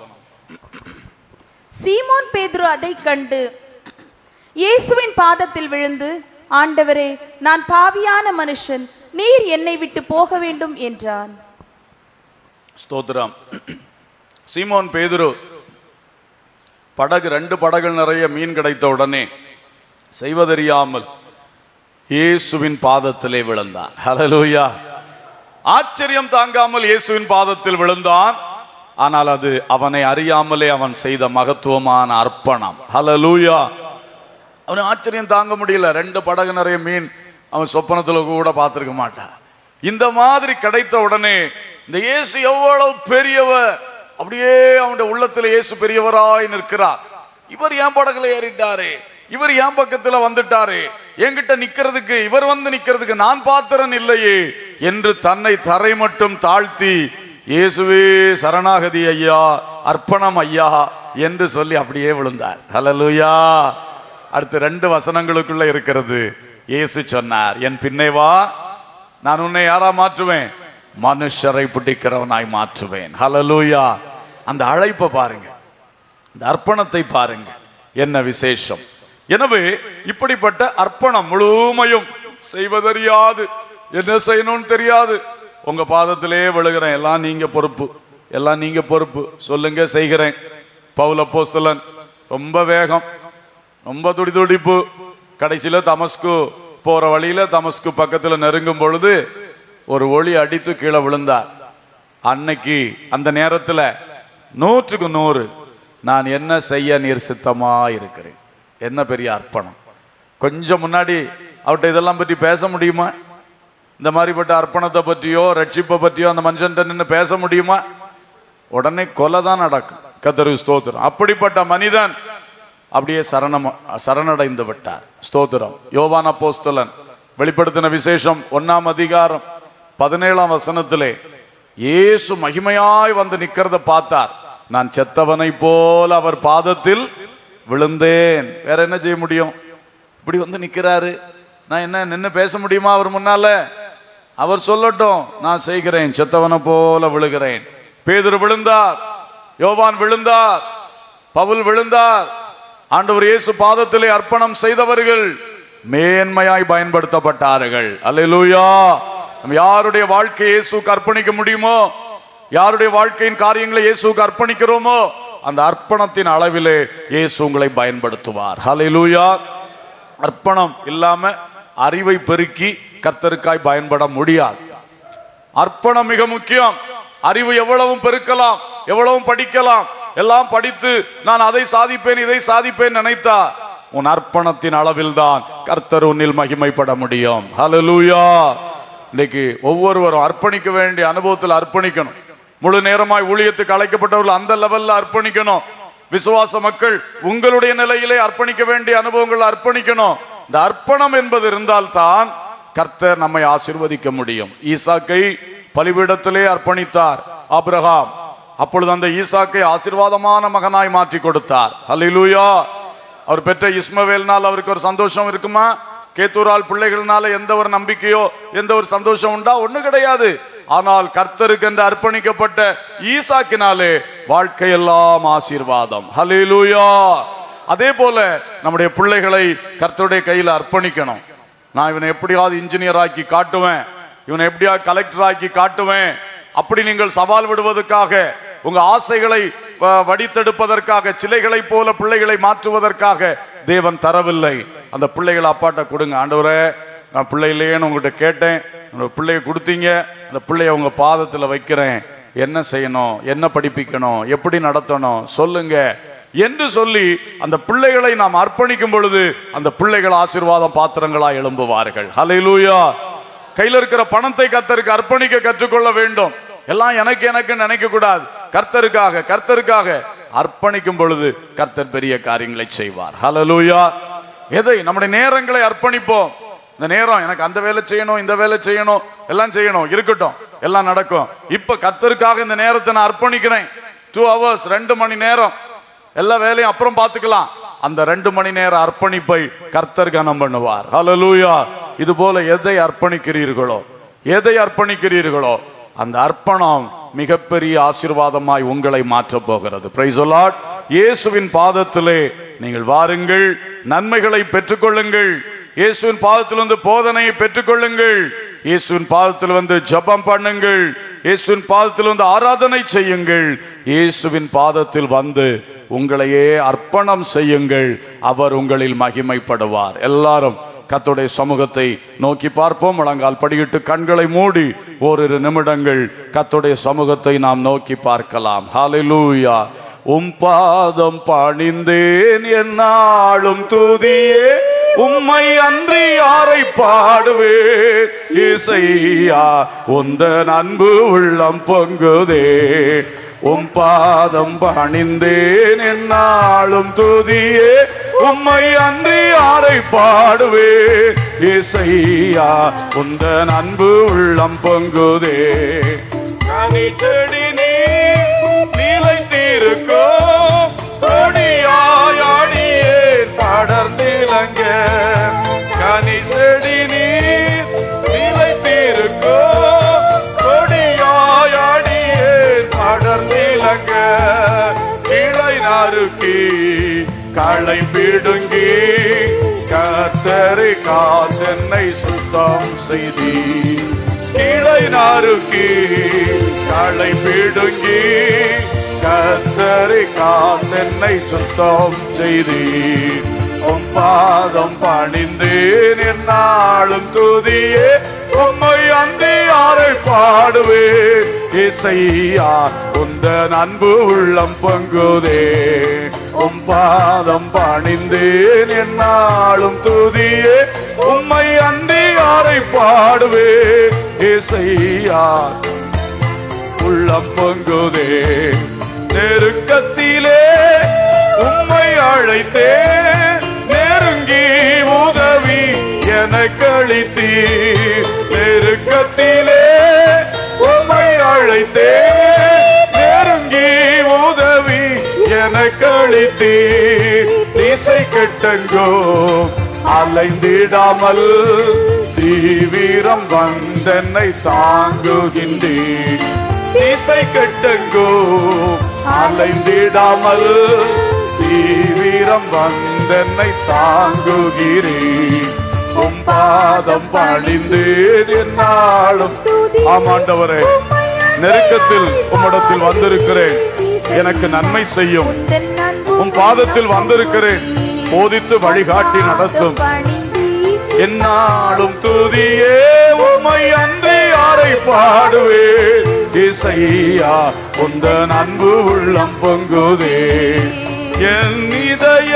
சீமோன் பேதுரு அதை கண்டு இயேசுவின் பாதத்தில் விழுந்து ஆண்டவரே நான் பாவியான மனுஷன் நீர் என்னை விட்டு போக வேண்டும் என்றான் ஸ்தோத்திரம் சீமோன் பேதுரு படகு ரெண்டு படகுகள் நிறைய மீன் கிடைத்த உடனே செய்வதறியாமல் இயேசுவின் பாதத்திலே விழுந்தான் ஹalleluya ஆச்சரியம் தாங்காமல் இயேசுவின் பாதத்தில் விழுந்தான் ஆனால் அது அவனை அறியாமலே அவன் செய்த மகத்துவமான அர்ப்பணம் ஹalleluya அவன் ஆச்சரியம் தாங்க முடியல ரெண்டு படகு நிறைய மீன் அவன் சொப்பனத்துல கூட பார்த்திருக்க மாட்டான் இந்த மாதிரி கிடைத்த உடனே இந்த இயேசு எவ்வளவு பெரியவர் அப்படியே அவனுடைய உள்ளத்துல இயேசு பெரியவராய் நிற்கிறார் இவர் ஏன் படகுல ஏறிட்டாரு இவர் ஏன் பக்கத்துல வந்துட்டாரு என்கிட்ட நிக்கிறதுக்கு இவர் வந்து நிக்கிறதுக்கு நான் பாத்திரன் இல்லையே என்று தன்னை தரை மட்டும் தாழ்த்தி இயேசுவே சரணாகதி ஐயா அர்ப்பணம் ஐயா என்று சொல்லி அப்படியே விழுந்தார் ஹalleluya அடுத்து ரெண்டு வசனங்களுக்குள்ள இருக்கிறது இயேசு சொன்னார் என் பின்னே வா நான் உன்னை யாரா மாற்றுவேன் மனுஷரை பிடிக்கிறவனாய் மாற்றுவேன் ஹalleluya அந்த அழைப்பை பாருங்க இந்த அர்ப்பணத்தை பாருங்க என்ன விசேஷம் எனவே இப்படிப்பட்ட அர்ப்பணம் முழுமையும் செய்வதறியாது என்ன செய்யணும்னு தெரியாது உங்க பாதத்திலே விழுகிறேன் எல்லாம் நீங்க பொறுப்பு எல்லாம் நீங்க பொறுப்பு சொல்லுங்க செய்கிறேன் பவுல போஸ்தலன் ரொம்ப வேகம் ரொம்ப துடி துடிப்பு கடைசியில தமஸ்கு போற வழியில தமஸ்கு பக்கத்துல நெருங்கும் பொழுது ஒரு ஒளி அடித்து கீழே விழுந்தார் அன்னைக்கு அந்த நேரத்தில் நூற்றுக்கு நூறு நான் என்ன செய்ய நீர் சித்தமா இருக்கிறேன் என்ன பெரிய அர்ப்பணம் கொஞ்சம் முன்னாடி அவர்கிட்ட இதெல்லாம் பற்றி பேச முடியுமா இந்த மாதிரிப்பட்ட அர்ப்பணத்தை பற்றியோ ரட்சிப்பை பற்றியோ அந்த மனுஷன்ட்ட நின்று பேச முடியுமா உடனே கொலை தான் நடக்கும் கத்தரு ஸ்தோத்திரம் அப்படிப்பட்ட மனிதன் அப்படியே சரணம் சரணடைந்து விட்டார் ஸ்தோத்திரம் யோவான் அப்போஸ்தலன் வெளிப்படுத்தின விசேஷம் ஒன்னாம் அதிகாரம் பதினேழாம் வசனத்திலே இயேசு மகிமையாய் வந்து நிக்கிறத பார்த்தார் நான் செத்தவனை போல அவர் பாதத்தில் விழுந்தேன் வேற என்ன செய்ய முடியும் இப்படி வந்து நிக்கிறாரு நான் என்ன நின்று பேச முடியுமா அவர் முன்னால அவர் சொல்லட்டும் நான் செய்கிறேன் செத்தவனை போல விழுகிறேன் பேதுரு விழுந்தார் யோவான் விழுந்தார் பவுல் விழுந்தார் ஆண்டவர் இயேசு பாதத்திலே அர்ப்பணம் செய்தவர்கள் மேன்மையாய் பயன்படுத்தப்பட்டார்கள் அல்லேலூயா நம்ம யாருடைய வாழ்க்கையை இயேசுக்கு அர்ப்பணிக்க முடியுமோ யாருடைய வாழ்க்கையின் காரியங்களை இயேசுக்கு அர்ப்பணிக்கிறோமோ அந்த அர்ப்பணத்தின் அளவிலே இயேசு உங்களை பயன்படுத்துவார் ஹalleluya அர்ப்பணம் இல்லாம அறிவை பெருக்கி கர்த்தருக்காய் பயன்பட முடியாது அர்ப்பணம் மிக முக்கியம் அறிவு எவ்வளவும் பெருக்கலாம் எவ்வளவும் படிக்கலாம் எல்லாம் படித்து நான் அதை சாதிப்பேன் இதை சாதிப்பேன் நினைத்தா உன் அர்ப்பணத்தின் அளவில் தான் கர்த்தர் உன்னில் மகிமைப்பட முடியும் ஹalleluya இன்னைக்கு ஒவ்வொருவரும் அர்ப்பணிக்க வேண்டிய அனுபவத்தில் அர்ப்பணிக்கணும் முழு நேரமாய் ஊழியத்துக்கு அழைக்கப்பட்டவர்கள் அந்த லெவல்ல அர்ப்பணிக்கணும் விசுவாச மக்கள் உங்களுடைய நிலையிலே அர்ப்பணிக்க வேண்டிய அனுபவங்கள் அர்ப்பணிக்கணும் இந்த அர்ப்பணம் என்பது இருந்தால்தான் கர்த்தர் நம்மை ஆசிர்வதிக்க முடியும் ஈசாக்கை பலிபீடத்திலே அர்ப்பணித்தார் ஆபிரகாம் அப்பொழுது அந்த ஈசாக்கை ஆசீர்வாதமான மகனாய் மாற்றி கொடுத்தார் ஹalleluya அவர் பெற்ற இஸ்மவேல்னால் அவருக்கு ஒரு சந்தோஷம் இருக்குமா கேத்தூரால் பிள்ளைகள்னால எந்த ஒரு நம்பிக்கையோ எந்த ஒரு சந்தோஷம் உண்டா ஒண்ணு கிடையாது ஆனால் கர்த்தருக்கு என்று அர்ப்பணிக்கப்பட்ட ஈசாக்கினாலே வாழ்க்கையெல்லாம் ஆசீர்வாதம் ஹalleluya அதே போல நம்முடைய பிள்ளைகளை கர்த்தருடைய கையில் அர்ப்பணிக்கணும் நான் இவனை எப்படியாவது இன்ஜினியர் ஆக்கி காட்டுவேன் இவனை எப்படியாவது கலெக்டர் ஆக்கி காட்டுவேன் அப்படி நீங்கள் சவால் விடுவதற்காக உங்க ஆசைகளை வ- வடித்தெடுப்பதற்காக சிலைகளை போல பிள்ளைகளை மாற்றுவதற்காக தேவன் தரவில்லை அந்த பிள்ளைகளை அப்பாட்ட கொடுங்க ஆண்டவரே நான் பிள்ளை இல்லையேன்னு உங்ககிட்ட கேட்டேன் உங்க பிள்ளைய கொடுத்தீங்க அந்த பிள்ளைய உங்க பாதத்துல வைக்கிறேன் என்ன செய்யணும் என்ன படிப்பிக்கணும் எப்படி நடத்தணும் சொல்லுங்க என்று சொல்லி அந்த பிள்ளைகளை நாம் அர்ப்பணிக்கும் பொழுது அந்த பிள்ளைகள் ஆசீர்வாதம் பாத்திரங்களா எழும்புவார்கள் ஹalleluya கையில இருக்கிற பணத்தை கர்த்தருக்கு அர்ப்பணிக்க கற்றுக்கொள்ள வேண்டும் எல்லாம் எனக்கு எனக்கு நினைக்க கூடாது கர்த்தருக்காக கர்த்தருக்காக அர்ப்பணிக்கும் பொழுது கர்த்தர் பெரிய காரியங்களை செய்வார் ஹalleluya எதை நம்முடைய நேரங்களை அர்ப்பணிப்போம் இந்த நேரம் எனக்கு அந்த வேலை செய்யணும் இந்த வேலை செய்யணும் எல்லாம் செய்யணும் இருக்கட்டும் எல்லாம் நடக்கும் இப்ப கர்த்தருக்காக இந்த நேரத்தை நான் அர்ப்பணிக்கிறேன் டூ ஹவர்ஸ் ரெண்டு மணி நேரம் எல்லா வேலையும் அப்புறம் பார்த்துக்கலாம் அந்த ரெண்டு மணி நேர அர்ப்பணிப்பை கர்த்தர் கனம் பண்ணுவார் ஹalleluya இது போல எதை அர்ப்பணிக்கிறீர்களோ எதை அர்ப்பணிக்கிறீர்களோ அந்த அர்ப்பணம் மிகப்பெரிய ஆசீர்வாதமாய் உங்களை மாற்றப் போகிறது பிரைஸ் இயேசுவின் பாதத்திலே நீங்கள் வாருங்கள் நன்மைகளை பெற்றுக்கொள்ளுங்கள் இயேசுவின் பாதத்தில் வந்து போதனையை பெற்றுக்கொள்ளுங்கள் இயேசுவின் பாதத்தில் வந்து ஜெபம் பண்ணுங்கள் இயேசுவின் பாதத்தில் வந்து ஆராதனை செய்யுங்கள் இயேசுவின் பாதத்தில் வந்து உங்களையே அர்ப்பணம் செய்யுங்கள் அவர் உங்களில் மகிமைப்படுவார் எல்லாரும் கர்த்தருடைய சமூகத்தை நோக்கி பார்ப்போம் முழங்கால் படியிட்டு கண்களை மூடி ஓரிரு நிமிடங்கள் கர்த்தருடைய சமூகத்தை நாம் நோக்கி பார்க்கலாம் ஹalleluya உம் பாதம் பணிந்தேன் என்னாலும் துதியே உம்மை அன்றி யாரை பாடுவேன் இசையா உந்தன் அன்பு உள்ளம் பொங்குதே உம் பாதம் பணிந்தேன் என்னாலும் துதியே உம்மை அன்றி யாரை பாடுவேன் இசையா உந்தன் அன்பு உள்ளம் பொங்குதே கனி செடி நீ நிலைத்திருக்கோ கொடியாயாடியேன் படர்ந்திலங்க கனி செடி நீ நிலைத்திருக்கோ கொடியாயாடியேன் படர்ந்திலங்க கிளை நறுக்கி களை பிடுங்கி கத்தரை காத்தென்னை சுத்தம் செய்தி கிளை நறுக்கி களை பிடுங்கி கத்தரை காத்தென்னை சுத்தம் செய்தி உம் பாதம் பணிந்தேன் என்னாலும் துதியே உம்மை அந்தி யாரை பாடுவேன் இசையா உந்த அன்பு உள்ளம் பங்குதே உம் பாதம் பணிந்தேன் என்னாலும் துதியே உம்மை அந்தி யாரை பாடுவேன் இசையா உள்ளம் பொங்குதே நெருக்கத்திலே உம்மை அழைத்தேன் நெருங்கி உதவி எனக்கு அளித்தீர் நெருக்கத்திலே உம்மை அழைத்தேன் நெருங்கி உதவி எனக்கு அளித்தீர் திசை கெட்டங்கோ அலைந்திடாமல் தீவிரம் வந்தென்னை தாங்குகின்றீர் திசை கெட்டங்கோ அலைந்திடாமல் தீவிரம் வந்தென்னை தாங்குகிறீர் உம் பாதம் பணிந்தேன் என்னாலும் ஆமாண்டவரே நெருக்கத்தில் உம்மிடத்தில் வந்திருக்கிறேன் எனக்கு நன்மை செய்யும் உம் பாதத்தில் வந்திருக்கிறேன் போதித்து வழிகாட்டி நடத்தும் என்னாலும் துதியே உம்மை அன்றி யாரை பாடுவேன் இசையா உந்த அன்பு உள்ளம் பொங்குதே என் இதய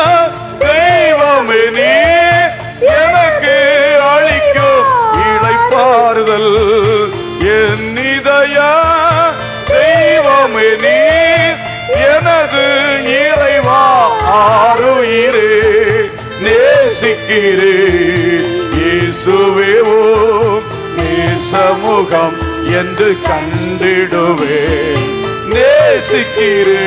தெய்வமே நீ எனக்கு அளிக்கும் இளைப்பாறுதல் என் இதய தெய்வமே நீ எனது இறைவா ஆறுயிரே நேசிக்கிறே இயேசுவே ஓம் நேசமுகம் என்று கண்டிடுவே நேசிக்கிறே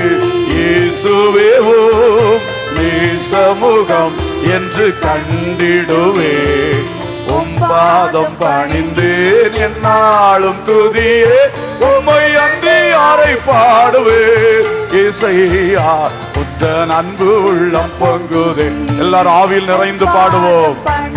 இயேசுவே ஓம் நேசமுகம் என்று கண்டிடுவே உம் பாதம் பணிந்தேன் என்னாலும் துதியே உம்மை அன்றி யாரை பாடுவேன் இசையா புத்தன் அன்பு உள்ளம் பொங்குதே எல்லாரும் ஆவியில் நிறைந்து பாடுவோம்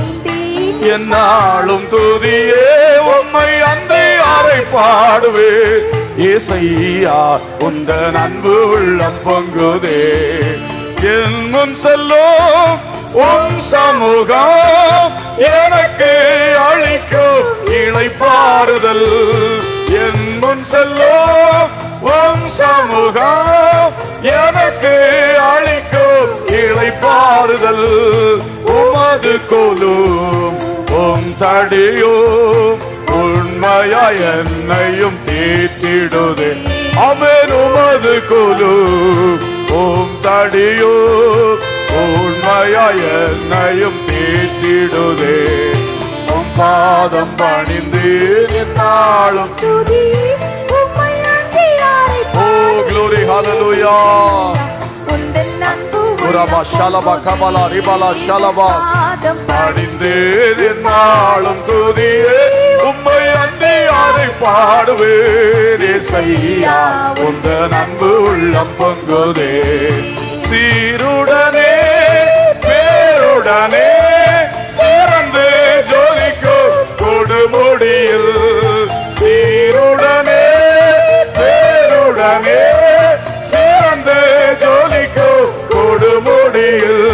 என்னாலும் துதியே உம்மை அன்றி யாரை பாடுவேன் இசையா உந்தன் அன்பு உள்ளம் பொங்குதே என் முன் செல்லும் உன் சமூகம் எனக்கு அளிக்கும் இளைப்பாறுதல் என் முன் செல்லும் உன் சமூகம் எனக்கு அளிக்கும் இளைப்பாறுதல் உமது கோலும் உம் தடியும் உண்மையாய் என்னையும் தேற்றிடுதே அவன் உமது கோலும் உம் தடியும் உண்மையாய் என்னையும் தேற்றிடுதே உம் பாதம் பணிந்தேன் என்னாலும் ஓ glory hallelujah உரபா ஷலபா கபலா ரிபலா ஷலபா பணிந்தேன் என்னாலும் துதியே உம்மை அன்றி யாரை பாடுவேன் செய்யா உந்த அன்பு உள்ளம் பொங்குதே சீருடனே பேருடனே சிறந்து ஜோலிக்கும் கொடுமுடியில் சீருடனே பேருடனே சிறந்து ஜோலிக்கும் கொடுமுடியில்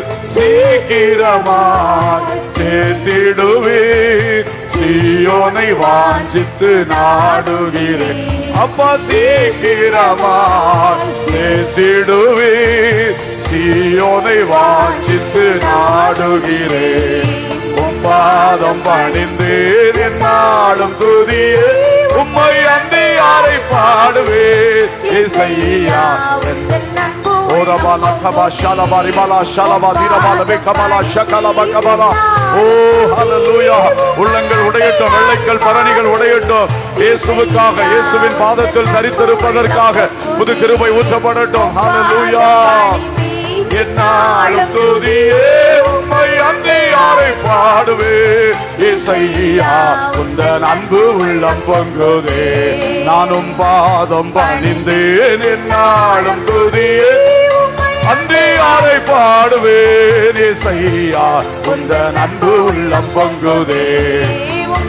சீக்கிரமாய் சேர்த்திடுவீர் சீயோனை வாஞ்சித்து நாடுகிறேன் அப்பா சீக்கிரமாய் சேர்த்திடுவீர் சீயோனை வாஞ்சித்து நாடுகிறேன் உம் பாதம் பணிந்தேன் என்னாலும் துதியே உம்மை அன்றி யாரை பாடுவேன் இசையா ஓரபால கபா ஷலபா ரிபாலா ஷலபா தீரபால பெக்கபாலா ஷகலபா கபாலா ஓ ஹalleluya உள்ளங்கள் உடையட்டும் வெள்ளைக்கல் பரணிகள் உடையட்டும் இயேசுவுக்காக இயேசுவின் பாதத்தில் தரித்திருப்பதற்காக புது கிருபை ஊற்றப்படட்டும் ஹalleluya என்னாலும் துதியே உம்மை அன்றி யாரை பாடுவே இசையா உந்தன் அன்பு உள்ளம் பொங்குதே நானும் பாதம் பணிந்தேன் என்னாலும் துதியே அன்றி யாரை பாடுவேன் இசையா உந்தன் அன்பு உள்ளம் பொங்குதே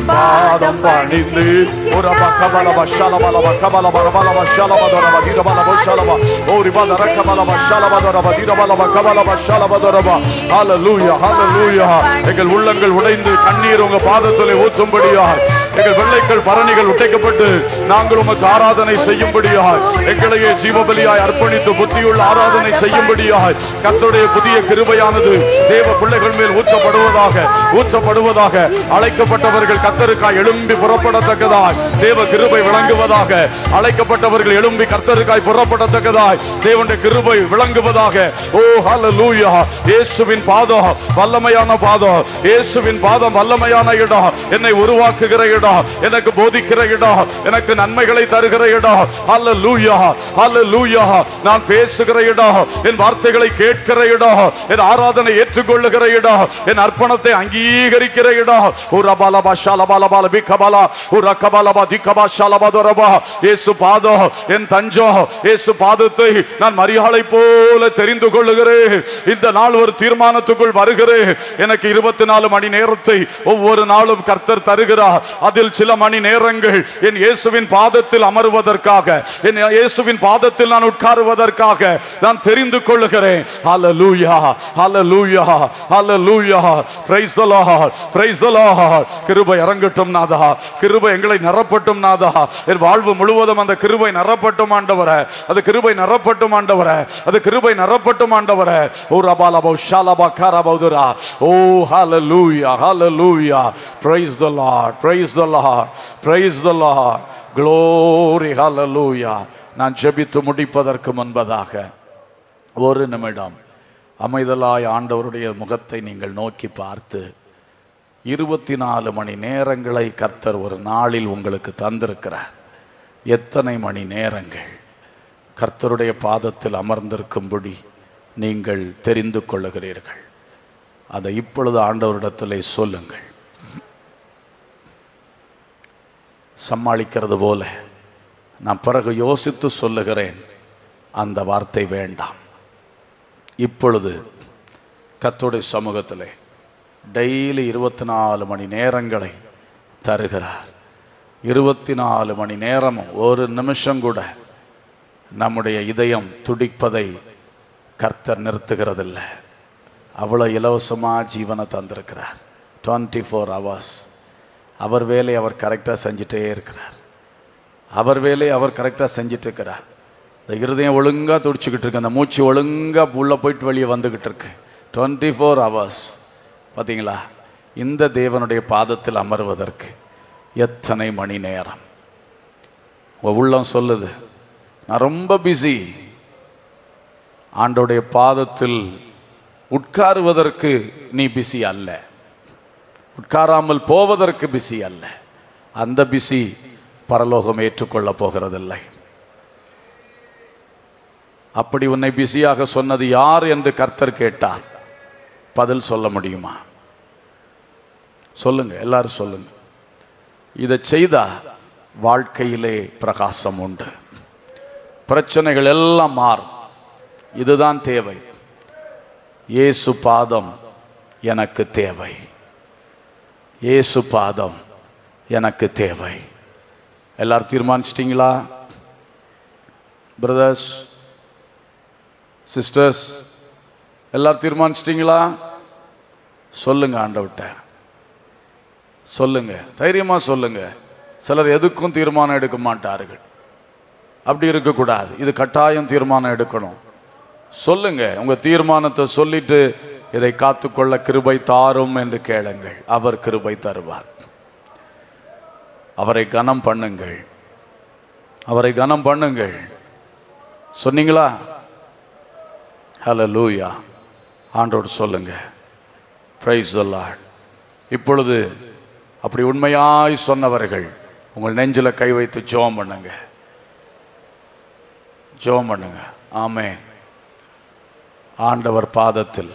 பாதம் பணிந்து ஒரு கபல பஷால பல கபல பல பல பஷால பதர பகிர பல பஷால ப ஓரி பதர கபல பஷால பதர பகிர பல கபல பஷால பதர ப ஹalleluya ஹalleluya எங்கள் உள்ளங்கள் உடைந்து கண்ணீர் உங்க பாதத்திலே ஊற்றும்படியாக எங்கள் வெள்ளைகள் பரணிகள் உடைக்கப்பட்டு நாங்கள் உமக்கு ஆராதனை செய்யும்படியாக எங்களையே ஜீவபலியாய் அர்ப்பணித்து புத்தியுள்ள ஆராதனை செய்யும்படியாக கர்த்தருடைய புதிய கிருபையானது தேவ பிள்ளைகள் மேல் ஊற்றப்படுவதாக ஊற்றப்படுவதாக அழைக்கப்பட்டவர்கள் கர்த்தருக்காய் எழும்பி புறப்படத்தக்கதாய் தேவ கிருபை விளங்குவதாக அழைக்கப்பட்டவர்கள் எழும்பி கர்த்தருக்காய் புறப்படத்தக்கதாய் தேவனுடைய கிருபை விளங்குவதாக ஓ ஹalleluya இயேசுவின் பாதம் வல்லமையான பாதம் இயேசுவின் பாதம் வல்லமையான இடம் என்னை உருவாக்குகிற இடம் எனக்கு போதிக்கிற இடம் எனக்கு நன்மைகளை தருகிற இடம் ஹalleluya ஹalleluya நான் பேசுகிற இடம் என் வார்த்தைகளை கேட்கிற இடம் என் ஆராதனை ஏற்றுக்கொள்ளுகிற இடம் என் அர்ப்பணத்தை அங்கீகரிக்கிற இடம் ஒரு அபாலபா ஷாலபாலபால பிக்கபாலா ஒரு அக்கபாலபா திக்கபா ஷாலபாதரபா இயேசு பாதம் என் தஞ்சம் இயேசு பாதத்தை நான் மரியாதை போல தெரிந்து கொள்ளுகிறேன் இந்த நாள் ஒரு தீர்மானத்துக்குள் வருகிறேன் எனக்கு இருபத்தி நாலு மணி நேரத்தை ஒவ்வொரு நாளும் கர்த்தர் தருகிறார் அதில் சில மணி நேரங்கள் என் இயேசுவின் பாதத்தில் அமருவதற்காக என் இயேசுவின் பாதத்தில் நான் உட்காருவதற்காக நான் தெரிந்து கொள்ளுகிறேன் ஹalleluya ஹalleluya ஹalleluya praise the lord praise the lord கிருபை இறங்கட்டும் நாதா கிருபை எங்களை நிரப்பட்டும் நாதா என் வாழ்வு முழுவதும் அந்த கிருபை நிரப்பட்டும் ஆண்டவரே அது கிருபை நிரப்பட்டும் ஆண்டவரே அது கிருபை நிரப்பட்டும் ஆண்டவரே ஓ ரபாலபோ ஷாலபா காரபௌதுரா ஓ ஹalleluya hallelujah praise the lord praise the lord praise the lord glory hallelujah நான் ஜெபித்து முடிப்பதற்கு முன்பதாக ஒரு நிமிடம் அமைதலாய் ஆண்டவருடைய முகத்தை நீங்கள் நோக்கி பார்த்து இருபத்தி நாலு மணி நேரங்களை கர்த்தர் ஒரு நாளில் உங்களுக்கு தந்திருக்கிறார் எத்தனை மணி நேரங்கள் கர்த்தருடைய பாதத்தில் அமர்ந்திருக்கும்படி நீங்கள் தெரிந்து கொள்ளுகிறீர்கள் அதை இப்பொழுது ஆண்டவரிடத்திலே சொல்லுங்கள் சமாளிக்கிறது போல நான் பிறகு யோசித்து சொல்லுகிறேன் அந்த வார்த்தை வேண்டாம் இப்பொழுது கர்த்தருடைய சமூகத்திலே டெய்லி இருபத்தி நாலு மணி நேரங்களை தருகிறார் இருபத்தி நாலு மணி நேரமும் ஒரு நிமிஷம் கூட நம்முடைய இதயம் துடிப்பதை கர்த்தர் நிறுத்துகிறதில்ல அவ்வளோ இலவசமாக ஜீவனை தந்திருக்கிறார் டுவெண்ட்டி ஃபோர் ஹவர்ஸ் அவர் வேலையை அவர் கரெக்டாக செஞ்சுட்டே இருக்கிறார் அவர் வேலையை அவர் கரெக்டாக செஞ்சுட்டு இருக்கிறார் இந்த இருதயம் ஒழுங்காக துடிச்சுக்கிட்டு இருக்கு அந்த மூச்சு ஒழுங்காக உள்ளே போயிட்டு வெளியே வந்துக்கிட்டு இருக்கு டுவெண்ட்டி ஃபோர் ஹவர்ஸ் பார்த்தீங்களா இந்த தேவனுடைய பாதத்தில் அமர்வதற்கு எத்தனை மணி நேரம் உங்க உள்ளம் சொல்லுது நான் ரொம்ப பிஸி ஆண்டோடைய பாதத்தில் உட்காருவதற்கு நீ பிஸி அல்ல உட்காராமல் போவதற்கு பிஸி அல்ல அந்த பிஸி பரலோகம் ஏற்றுக்கொள்ளப் போகிறதில்லை அப்படி உன்னை பிஸியாக சொன்னது யார் என்று கர்த்தர் கேட்டார் பதில் சொல்ல முடியுமா சொல்லுங்க எல்லாரும் சொல்லுங்க இதை செய்தா வாழ்க்கையிலே பிரகாசம் உண்டு பிரச்சனைகள் எல்லாம் மாறும் இதுதான் தேவை இயேசு பாதம் எனக்கு தேவை இயேசு பாதம் எனக்கு தேவை எல்லாரும் தீர்மானிச்சிட்டிங்களா பிரதர்ஸ் சிஸ்டர்ஸ் எல்லாரும் தீர்மானிச்சிட்டிங்களா சொல்லுங்க ஆண்டவட்ட சொல்லுங்க தைரியமா சொல்லுங்க சிலர் எதுக்கும் தீர்மானம் எடுக்க மாட்டார்கள் அப்படி இருக்கக்கூடாது இது கட்டாயம் தீர்மானம் எடுக்கணும் சொல்லுங்க உங்க தீர்மானத்தை சொல்லிட்டு இதை காத்துக்கொள்ள கிருபை தாரும் என்று கேளுங்கள் அவர் கிருபை தருவார் அவரை கனம் பண்ணுங்கள் அவரை கனம் பண்ணுங்கள் சொன்னீங்களா ஹலோ லூயா ஆண்டோடு சொல்லுங்க பிரைஸ் லார்ட் இப்பொழுது அப்படி உண்மையாய் சொன்னவர்கள் உங்கள் நெஞ்சில் கை வைத்து ஜெபம் பண்ணுங்க ஜெபம் பண்ணுங்க ஆமென் ஆண்டவர் பாதத்தில்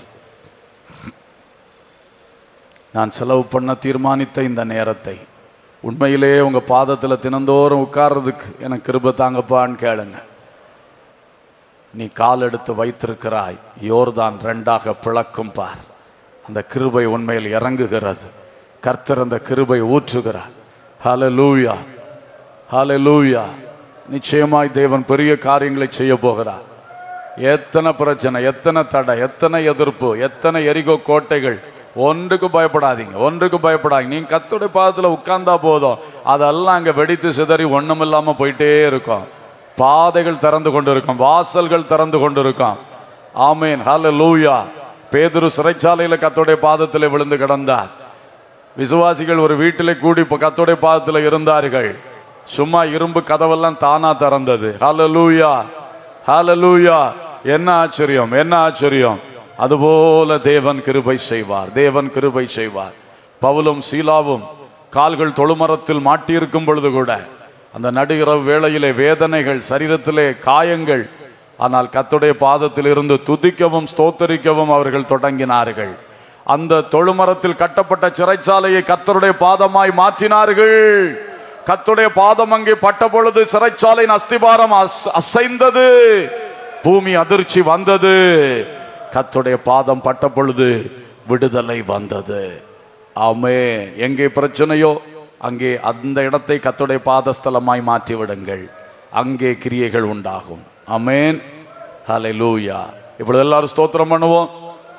நான் செலவு பண்ண தீர்மானித்த இந்த நேரத்தை உண்மையிலே உங்க பாதத்தில் தினந்தோறும் உட்கார்றதுக்கு எனக்கு கிருப தாங்கப்பான்னு கேளுங்க நீ கால் எடுத்து வைத்திருக்கிறாய் யோர்தான் ரெண்டாக பிளக்கும் பார் அந்த கிருபை உண்மையில் இறங்குகிறது கர்த்தர் அந்த கிருபை ஊற்றுகிறார் ஹalleluya ஹalleluya நிச்சயமாய் தேவன் பெரிய காரியங்களை செய்ய போகிறார் எத்தனை பிரச்சனை எத்தனை தடை எத்தனை எதிர்ப்பு எத்தனை எரிகோ கோட்டைகள் ஒன்றுக்கு பயப்படாதீங்க ஒன்றுக்கு பயப்படாதீங்க நீங்க கத்துடைய பாதத்துல உட்கார்ந்தா போதும் அதெல்லாம் அங்க வெடித்து சிதறி ஒண்ணும் இல்லாம போயிட்டே இருக்கும் பாதைகள் திறந்து கொண்டு இருக்கும் வாசல்கள் திறந்து கொண்டு இருக்கும் ஆமேன் ஹalleluya பேதுரு சிறைச்சாலையில கத்தோடைய பாதத்தில் விழுந்து கிடந்தார் விசுவாசிகள் ஒரு வீட்டிலே கூடி இப்ப கத்தோடைய பாதத்தில் இருந்தார்கள் சும்மா இரும்பு கதவெல்லாம் தானா திறந்தது ஹalleluya ஹalleluya என்ன ஆச்சரியம் என்ன ஆச்சரியம் அதுபோல தேவன் கிருபை செய்வார் தேவன் கிருபை செய்வார் பவுலும் சீலாவும் கால்கள் தொழுமரத்தில் மாட்டியிருக்கும் பொழுது கூட அந்த நடுகிறவு வேளையிலே வேதனைகள் சரீரத்திலே காயங்கள் ஆனால் கத்துடைய பாதத்தில் இருந்து துதிக்கவும் ஸ்தோத்தரிக்கவும் அவர்கள் தொடங்கினார்கள் அந்த தொழுமரத்தில் கட்டப்பட்ட சிறைச்சாலையை கத்தருடைய பாதமாய் மாற்றினார்கள் கத்துடைய பாதம் அங்கே பட்ட பொழுது சிறைச்சாலையின் அஸ்திபாரம் அஸ்- அசைந்தது பூமி அதிர்ச்சி வந்தது கத்துடைய பாதம் பட்ட பொழுது விடுதலை வந்தது ஆமே எங்கே பிரச்சனையோ அங்கே அந்த இடத்தை கத்துடைய பாதஸ்தலமாய் மாற்றி விடுங்கள் அங்கே கிரியைகள் உண்டாகும் ஆமேன் ஹalleluya இப்பொழுது எல்லாரும் ஸ்தோத்திரம் பண்ணுவோம்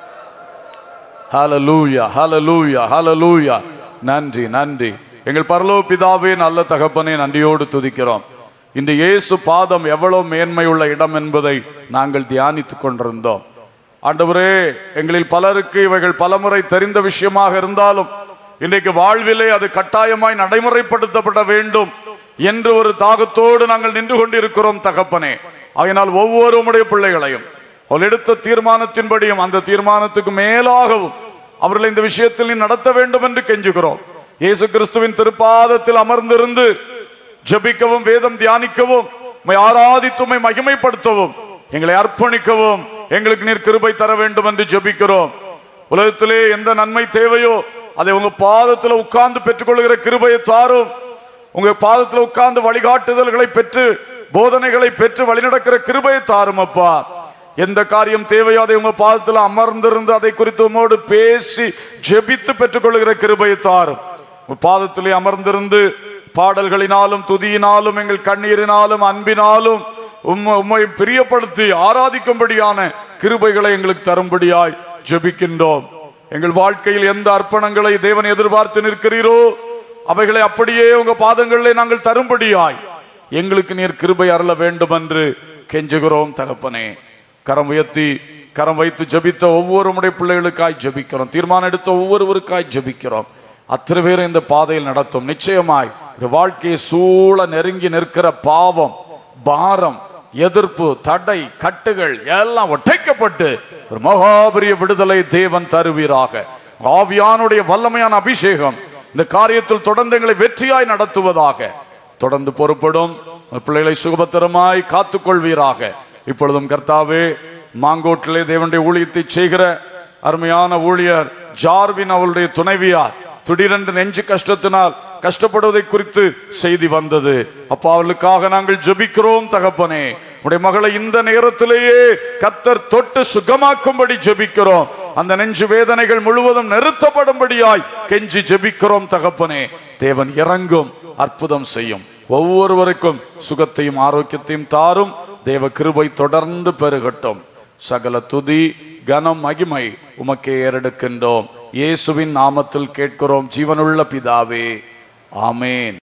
ஹalleluya ஹalleluya ஹalleluya நன்றி நன்றி எங்கள் பரலோக பிதாவே நல்ல தகப்பனே நன்றியோடு துதிக்கிறோம் இந்த இயேசு பாதம் எவ்வளவு மேன்மையுள்ள இடம் என்பதை நாங்கள் தியானித்துக் கொண்டிருந்தோம் ஆண்டவரே எங்களில் பலருக்கு இவைகள் பலமுறை தெரிந்த விஷயமாக இருந்தாலும் இன்றைக்கு வாழ்விலே அது கட்டாயமாய் நடைமுறைப்படுத்தப்பட வேண்டும் என்று ஒரு தாகத்தோடு நாங்கள் நின்று கொண்டிருக்கிறோம் தகப்பனே ஆகையினால் ஒவ்வொரு உம்முடைய பிள்ளைகளையும் அவள் எடுத்த தீர்மானத்தின்படியும் அந்த தீர்மானத்துக்கு மேலாகவும் அவர்களை இந்த விஷயத்தில் நீ நடத்த வேண்டும் என்று கெஞ்சுகிறோம் இயேசு கிறிஸ்துவின் திருப்பாதத்தில் அமர்ந்திருந்து ஜெபிக்கவும் வேதம் தியானிக்கவும் உம்மை ஆராதித்து உம்மை மகிமைப்படுத்தவும் எங்களை அர்ப்பணிக்கவும் எங்களுக்கு நீர் கிருபை தர வேண்டும் என்று ஜெபிக்கிறோம் உலகத்திலே எந்த நன்மை தேவையோ அதை உங்க பாதத்துல உட்கார்ந்து பெற்றுக்கொள்கிற கிருபையை தாரும் உங்க பாதத்துல உட்கார்ந்து வழிகாட்டுதல்களை பெற்று போதனைகளை பெற்று வழிநடக்கிற கிருபையை தாரும் அப்பா எந்த காரியம் தேவையோ அதை உங்க பாதத்துல அமர்ந்திருந்து அதை குறித்து உம்மோடு பேசி ஜெபித்து பெற்றுக்கொள்கிற கிருபையை தாரும் உங்க பாதத்திலே அமர்ந்திருந்து பாடல்களினாலும் துதியினாலும் எங்கள் கண்ணீரினாலும் அன்பினாலும் உம்மை உம்மை பிரியப்படுத்தி ஆராதிக்கும்படியான கிருபைகளை எங்களுக்கு தரும்படியாய் ஜெபிக்கின்றோம் எங்கள் வாழ்க்கையில் எந்த அர்ப்பணங்களை தேவன் எதிர்பார்த்து நிற்கிறீரோ அவைகளை அப்படியே உங்க பாதங்களிலே நாங்கள் தரும்படியாய் எங்களுக்கு நீர் கிருபை அருள வேண்டும் என்று கெஞ்சுகிறோம் தகப்பனே கரம் உயர்த்தி கரம் வைத்து ஜெபித்த ஒவ்வொரு உடைய பிள்ளைகளுக்காய் ஜெபிக்கிறோம் தீர்மானம் எடுத்த ஒவ்வொருவருக்காய் ஜெபிக்கிறோம் அத்தனை பேரும் இந்த பாதையில் நடத்தும் நிச்சயமாய் ஒரு வாழ்க்கையை சூழ நெருங்கி நிற்கிற பாவம் பாரம் எதிர்ப்பு தடை கட்டுகள் எல்லாம் ஒட்டைக்கப்பட்டு ஒரு மகாபரிய விடுதலை தேவன் தருவீராக ஆவியானுடைய வல்லமையான அபிஷேகம் இந்த காரியத்தில் தொடர்ந்து எங்களை வெற்றியாய் நடத்துவதாக தொடர்ந்து பொறுப்படும் உங்கள் பிள்ளைகளை சுகபத்திரமாய் காத்துக்கொள்வீராக இப்பொழுதும் கர்த்தாவே மாங்கோட்டிலே தேவனுடைய ஊழியத்தை செய்கிற அருமையான ஊழியர் ஜார்வின் அவளுடைய துணைவியார் திடீரென்று நெஞ்சு கஷ்டத்தினால் கஷ்டப்படுவதை குறித்து செய்தி வந்தது அப்பா அவளுக்காக நாங்கள் ஜெபிக்கிறோம் தகப்பனே உடைய மகளை இந்த நேரத்திலேயே கத்தர் தொட்டு சுகமாக்கும்படி ஜெபிக்கிறோம் அந்த நெஞ்சு வேதனைகள் முழுவதும் நிறுத்தப்படும்படியாய் கெஞ்சி ஜெபிக்கிறோம் தகப்பனே தேவன் இறங்கும் அற்புதம் செய்யும் ஒவ்வொருவருக்கும் சுகத்தையும் ஆரோக்கியத்தையும் தாரும் தேவ கிருபை தொடர்ந்து பெருகட்டும் சகல துதி கனம் மகிமை உமக்கே ஏறெடுக்கின்றோம் இயேசுவின் நாமத்தில் கேட்கிறோம் ஜீவனுள்ள பிதாவே ஆமேன்